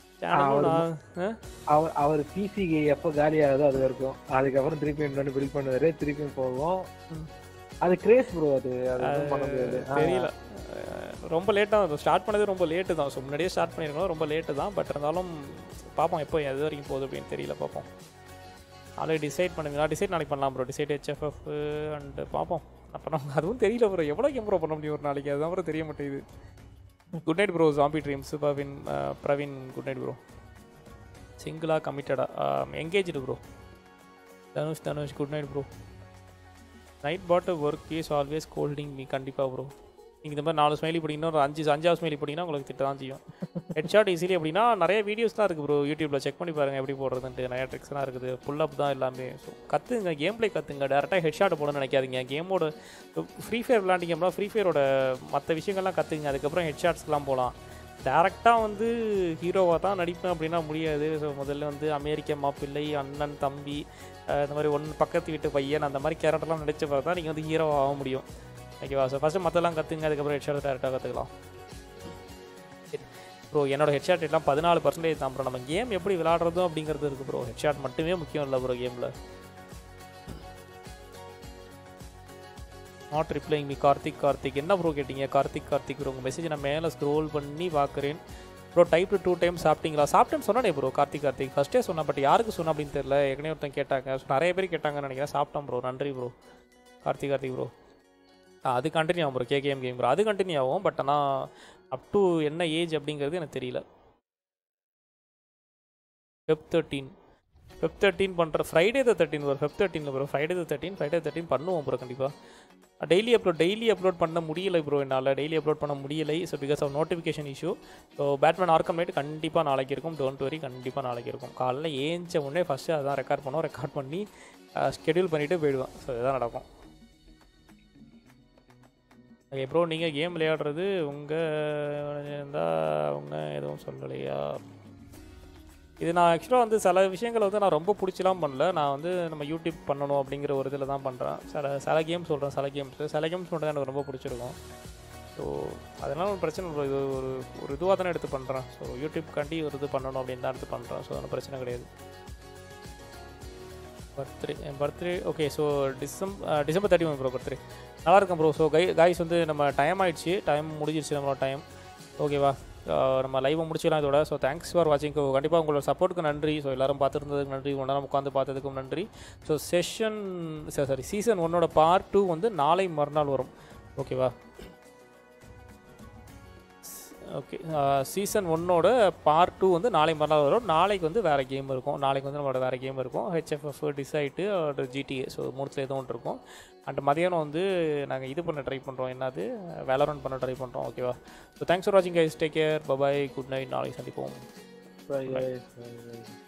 அவர் அவர் பிசி எப்போ காலி ஆகுதோ அது வரைக்கும் அதுக்கப்புறம் திருப்பி இன்னொன்று பில் பண்ணுவாரு திருப்பி போவோம் அது கிரேஸ் ப்ரோ அது அது பண்ண முடியாது தெரியல ரொம்ப லேட்டாக ஸ்டார்ட் பண்ணது ரொம்ப லேட்டு தான் ஸோ முன்னாடியே ஸ்டார்ட் பண்ணியிருக்கோம் ரொம்ப லேட்டு தான் பட் இருந்தாலும் பார்ப்போம் எப்போ எது வரைக்கும் போகுது அப்படின்னு தெரியல பார்ப்போம் நாளைக்கு டிசைட் பண்ணுங்க டிசைட் நாளைக்கு பண்ணலாம் ப்ரோ டிசைட் ஹெச்எஃப்எஃப் அண்டு பார்ப்போம் அப்போ அதுவும் தெரியல ப்ரோ எவ்வளோ ப்ரோ பண்ண முடியும் ஒரு நாளைக்கு அதுதான் ப்ரோ தெரிய மாட்டேங்குது good night bro zombie dreams Pavin Praveen good night bro சிங்கிளாக கமிட்டடா engaged bro Dhanush Dhanush good night bro night பாட்டு work is always holding me கண்டிப்பாக ப்ரோ நீங்கள் இந்த மாதிரி நாலு ஸ்மைலி போட்டிங்கன்னா ஒரு அஞ்சு அஞ்சாவது ஸ்மைலி போட்டிங்கன்னா உங்களுக்கு திட்ட தான் செய்யும் ஹெட்ஷாட் ஈஸிலி அப்படின்னா நிறைய வீடியோஸ் தான் இருக்குது ப்ரோ யூடியூப்பில் செக் பண்ணி பாருங்கள் எப்படி போடுறதுன்ட்டு நிறைய ட்ரிக்ஸ்லாம் இருக்குது ஃபுல் அப் தான் எல்லாமே ஸோ கற்றுங்க கேம் பிளே கற்றுங்க டேரெக்டாக ஹெட்ஷாட் போடணும்னு நினைக்காதீங்க கேமோட ஃப்ரீ ஃபயர் விளாண்டிங்கன்னா ஃப்ரீ ஃபயரோட மற்ற விஷயங்கள்லாம் கற்றுங்க அதுக்கப்புறம் ஹெட்ஷாட்ஸ்லாம் போகலாம் டேரெக்டாக வந்து ஹீரோவாக தான் நடிப்பேன் அப்படின்னா முடியாது ஸோ முதல்ல வந்து அமெரிக்க மாப்பிள்ளை அண்ணன் தம்பி இந்த மாதிரி ஒன்று பக்கத்து வீட்டு பையன் அந்த மாதிரி கேரக்டர்லாம் நடித்த பிறகு தான் நீங்கள் வந்து ஹீரோவாக ஆக முடியும் ஓகேவா ஸோ ஃபஸ்ட்டு மற்றெல்லாம் கற்றுங்க அதுக்கப்புறம் ஹெட்ஷாட் டேரெக்டாக கற்றுக்கலாம் ப்ரோ என்னோட ஹெட்ஷாட் எல்லாம் பதினாலு பர்சன்டேஜ் தான் ப்ரோ நம்ம கேம் எப்படி விளாடுறதும் அப்படிங்கிறது இருக்குது ப்ரோ ஹெட்ஷாட் மட்டுமே முக்கியம் இல்லை ப்ரோ கேமில் not replying me Karthik Karthik என்ன ப்ரோ கேட்டீங்க கார்த்திக் கார்த்திக் ப்ரோ உங்கள் மெசேஜ் நான் மேலே ஸ்க்ரோல் பண்ணி பார்க்குறேன் ப்ரோ டைப் டூ டைம் சாப்பிட்டீங்களா சாப்பிட்டேன்னு சொன்னானே ப்ரோ கார்த்திக் கார்த்திக் ஃபஸ்ட்டே சொன்னேன் பட் யாருக்கு சொன்ன அப்படின்னு தெரியல ஏற்கனவே ஒருத்தன் கேட்டாங்க நிறைய பேர் கேட்டாங்கன்னு நினைக்கிறேன் சாப்பிட்டேன் ப்ரோ நன்றி ப்ரோ கார்த்திக் கார்த்திக் ப்ரோ அது கண்டினியூ ஆகும் ப்ரோ கேகேஎம் கேம் ப்ரோ அது கண்டினியூ ஆகும் பட் ஆனால் அப் டு என்ன ஏஜ் அப்படிங்கிறது எனக்கு தெரியல ஃபெப் தேர்ட்டீன் ஃபெப் தேர்ட்டின் பண்ணுற ஃப்ரைடே த தேர்ட்டின் வரும் ஃபெப் தேர்ட்டினில் bro Friday the thirteen Friday thirteen பண்ணுவோம் ப்ரோ கண்டிப்பாக டெய்லி அப்லோட் டெய்லி அப்லோட் பண்ண முடியலை ப்ரோ என்னால் டெய்லி அப்லோட் பண்ண முடியலை so because of notification issue so Batman Arkham Knight கண்டிப்பாக நாளைக்கு இருக்கும் டோன்ட் வரி கண்டிப்பாக நாளைக்கு இருக்கும் காலைல ஏஞ்ச உடனே ஃபஸ்ட்டு அதான் ரெக்கார்ட் பண்ணுவோம் ரெக்கார்ட் பண்ணி ஸ்கெடியூல் பண்ணிவிட்டு போயிடுவேன் ஸோ இதுதான் நடக்கும் ஓகே ப்ரோ நீங்கள் கேம் விளையாடுறது உங்கள் இருந்தால் அவங்க எதுவும் சொல்லலையா இது நான் ஆக்சுவலாக வந்து சில விஷயங்களை வந்து நான் ரொம்ப பிடிச்சலாம் பண்ணல நான் வந்து நம்ம யூடியூப் பண்ணணும் அப்படிங்கிற ஒரு இதில் தான் பண்ணுறேன் சில சில கேம் சொல்கிறேன் சில கேம்ஸ் சில கேம்ஸ் மட்டும் தான் எனக்கு ரொம்ப பிடிச்சிருக்கும் ஸோ அதனால் ஒரு பிரச்சனை இல்லை இது ஒரு ஒரு இதுவாக தானே எடுத்து பண்ணுறேன் ஸோ யூடியூப்காண்டி ஒரு இது பண்ணணும் அப்படின்னு தான் எடுத்து பண்ணுறேன் ஸோ அதனால் பிரச்சனை கிடையாது பர்த்டே என் birthday okay so December December thirty one bro birthday நல்லா இருக்கும் ப்ரோ ஸோ கை கைஸ் வந்து நம்ம டைம் ஆயிடுச்சு டைம் முடிஞ்சிருச்சு நம்மளோட டைம் ஓகேவா நம்ம லைவை முடிச்சிடலாம் இதோட ஸோ தேங்க்ஸ் ஃபார் வாட்சிங் கண்டிப்பாக உங்களோட சப்போர்ட்டுக்கு நன்றி ஸோ எல்லாரும் பார்த்துருந்ததுக்கு நன்றி ஒன்றா உட்காந்து பார்த்ததுக்கும் நன்றி ஸோ செஷன் சாரி சீசன் ஒன்னோட பார்ட் டூ வந்து நாளை மறுநாள் வரும் ஓகேவா ஓகே சீசன் ஒன்னோட பார்ட் டூ வந்து நாளை மறுநாள் வரும் நாளைக்கு வந்து வேறு கேம் இருக்கும் நாளைக்கு வந்து நம்மளோட வேறு கேம் இருக்கும் ஹெச்எஃப்எஃப் டிசைட்டு ஜிடிஏ ஸோ மூணுத்தில் ஏதோ ஒன்று இருக்கும் அண்ட் மதியானம் வந்து நாங்கள் இது பண்ண ட்ரை பண்ணுறோம் என்னது வேலரன் பண்ண ட்ரை பண்ணுறோம் ஓகேவா ஸோ தேங்க்ஸ் ஃபார் வாட்சிங் guys take care bye bye good night நாளைக்கு சந்திப்போம் Bye, guys. Bye, bye.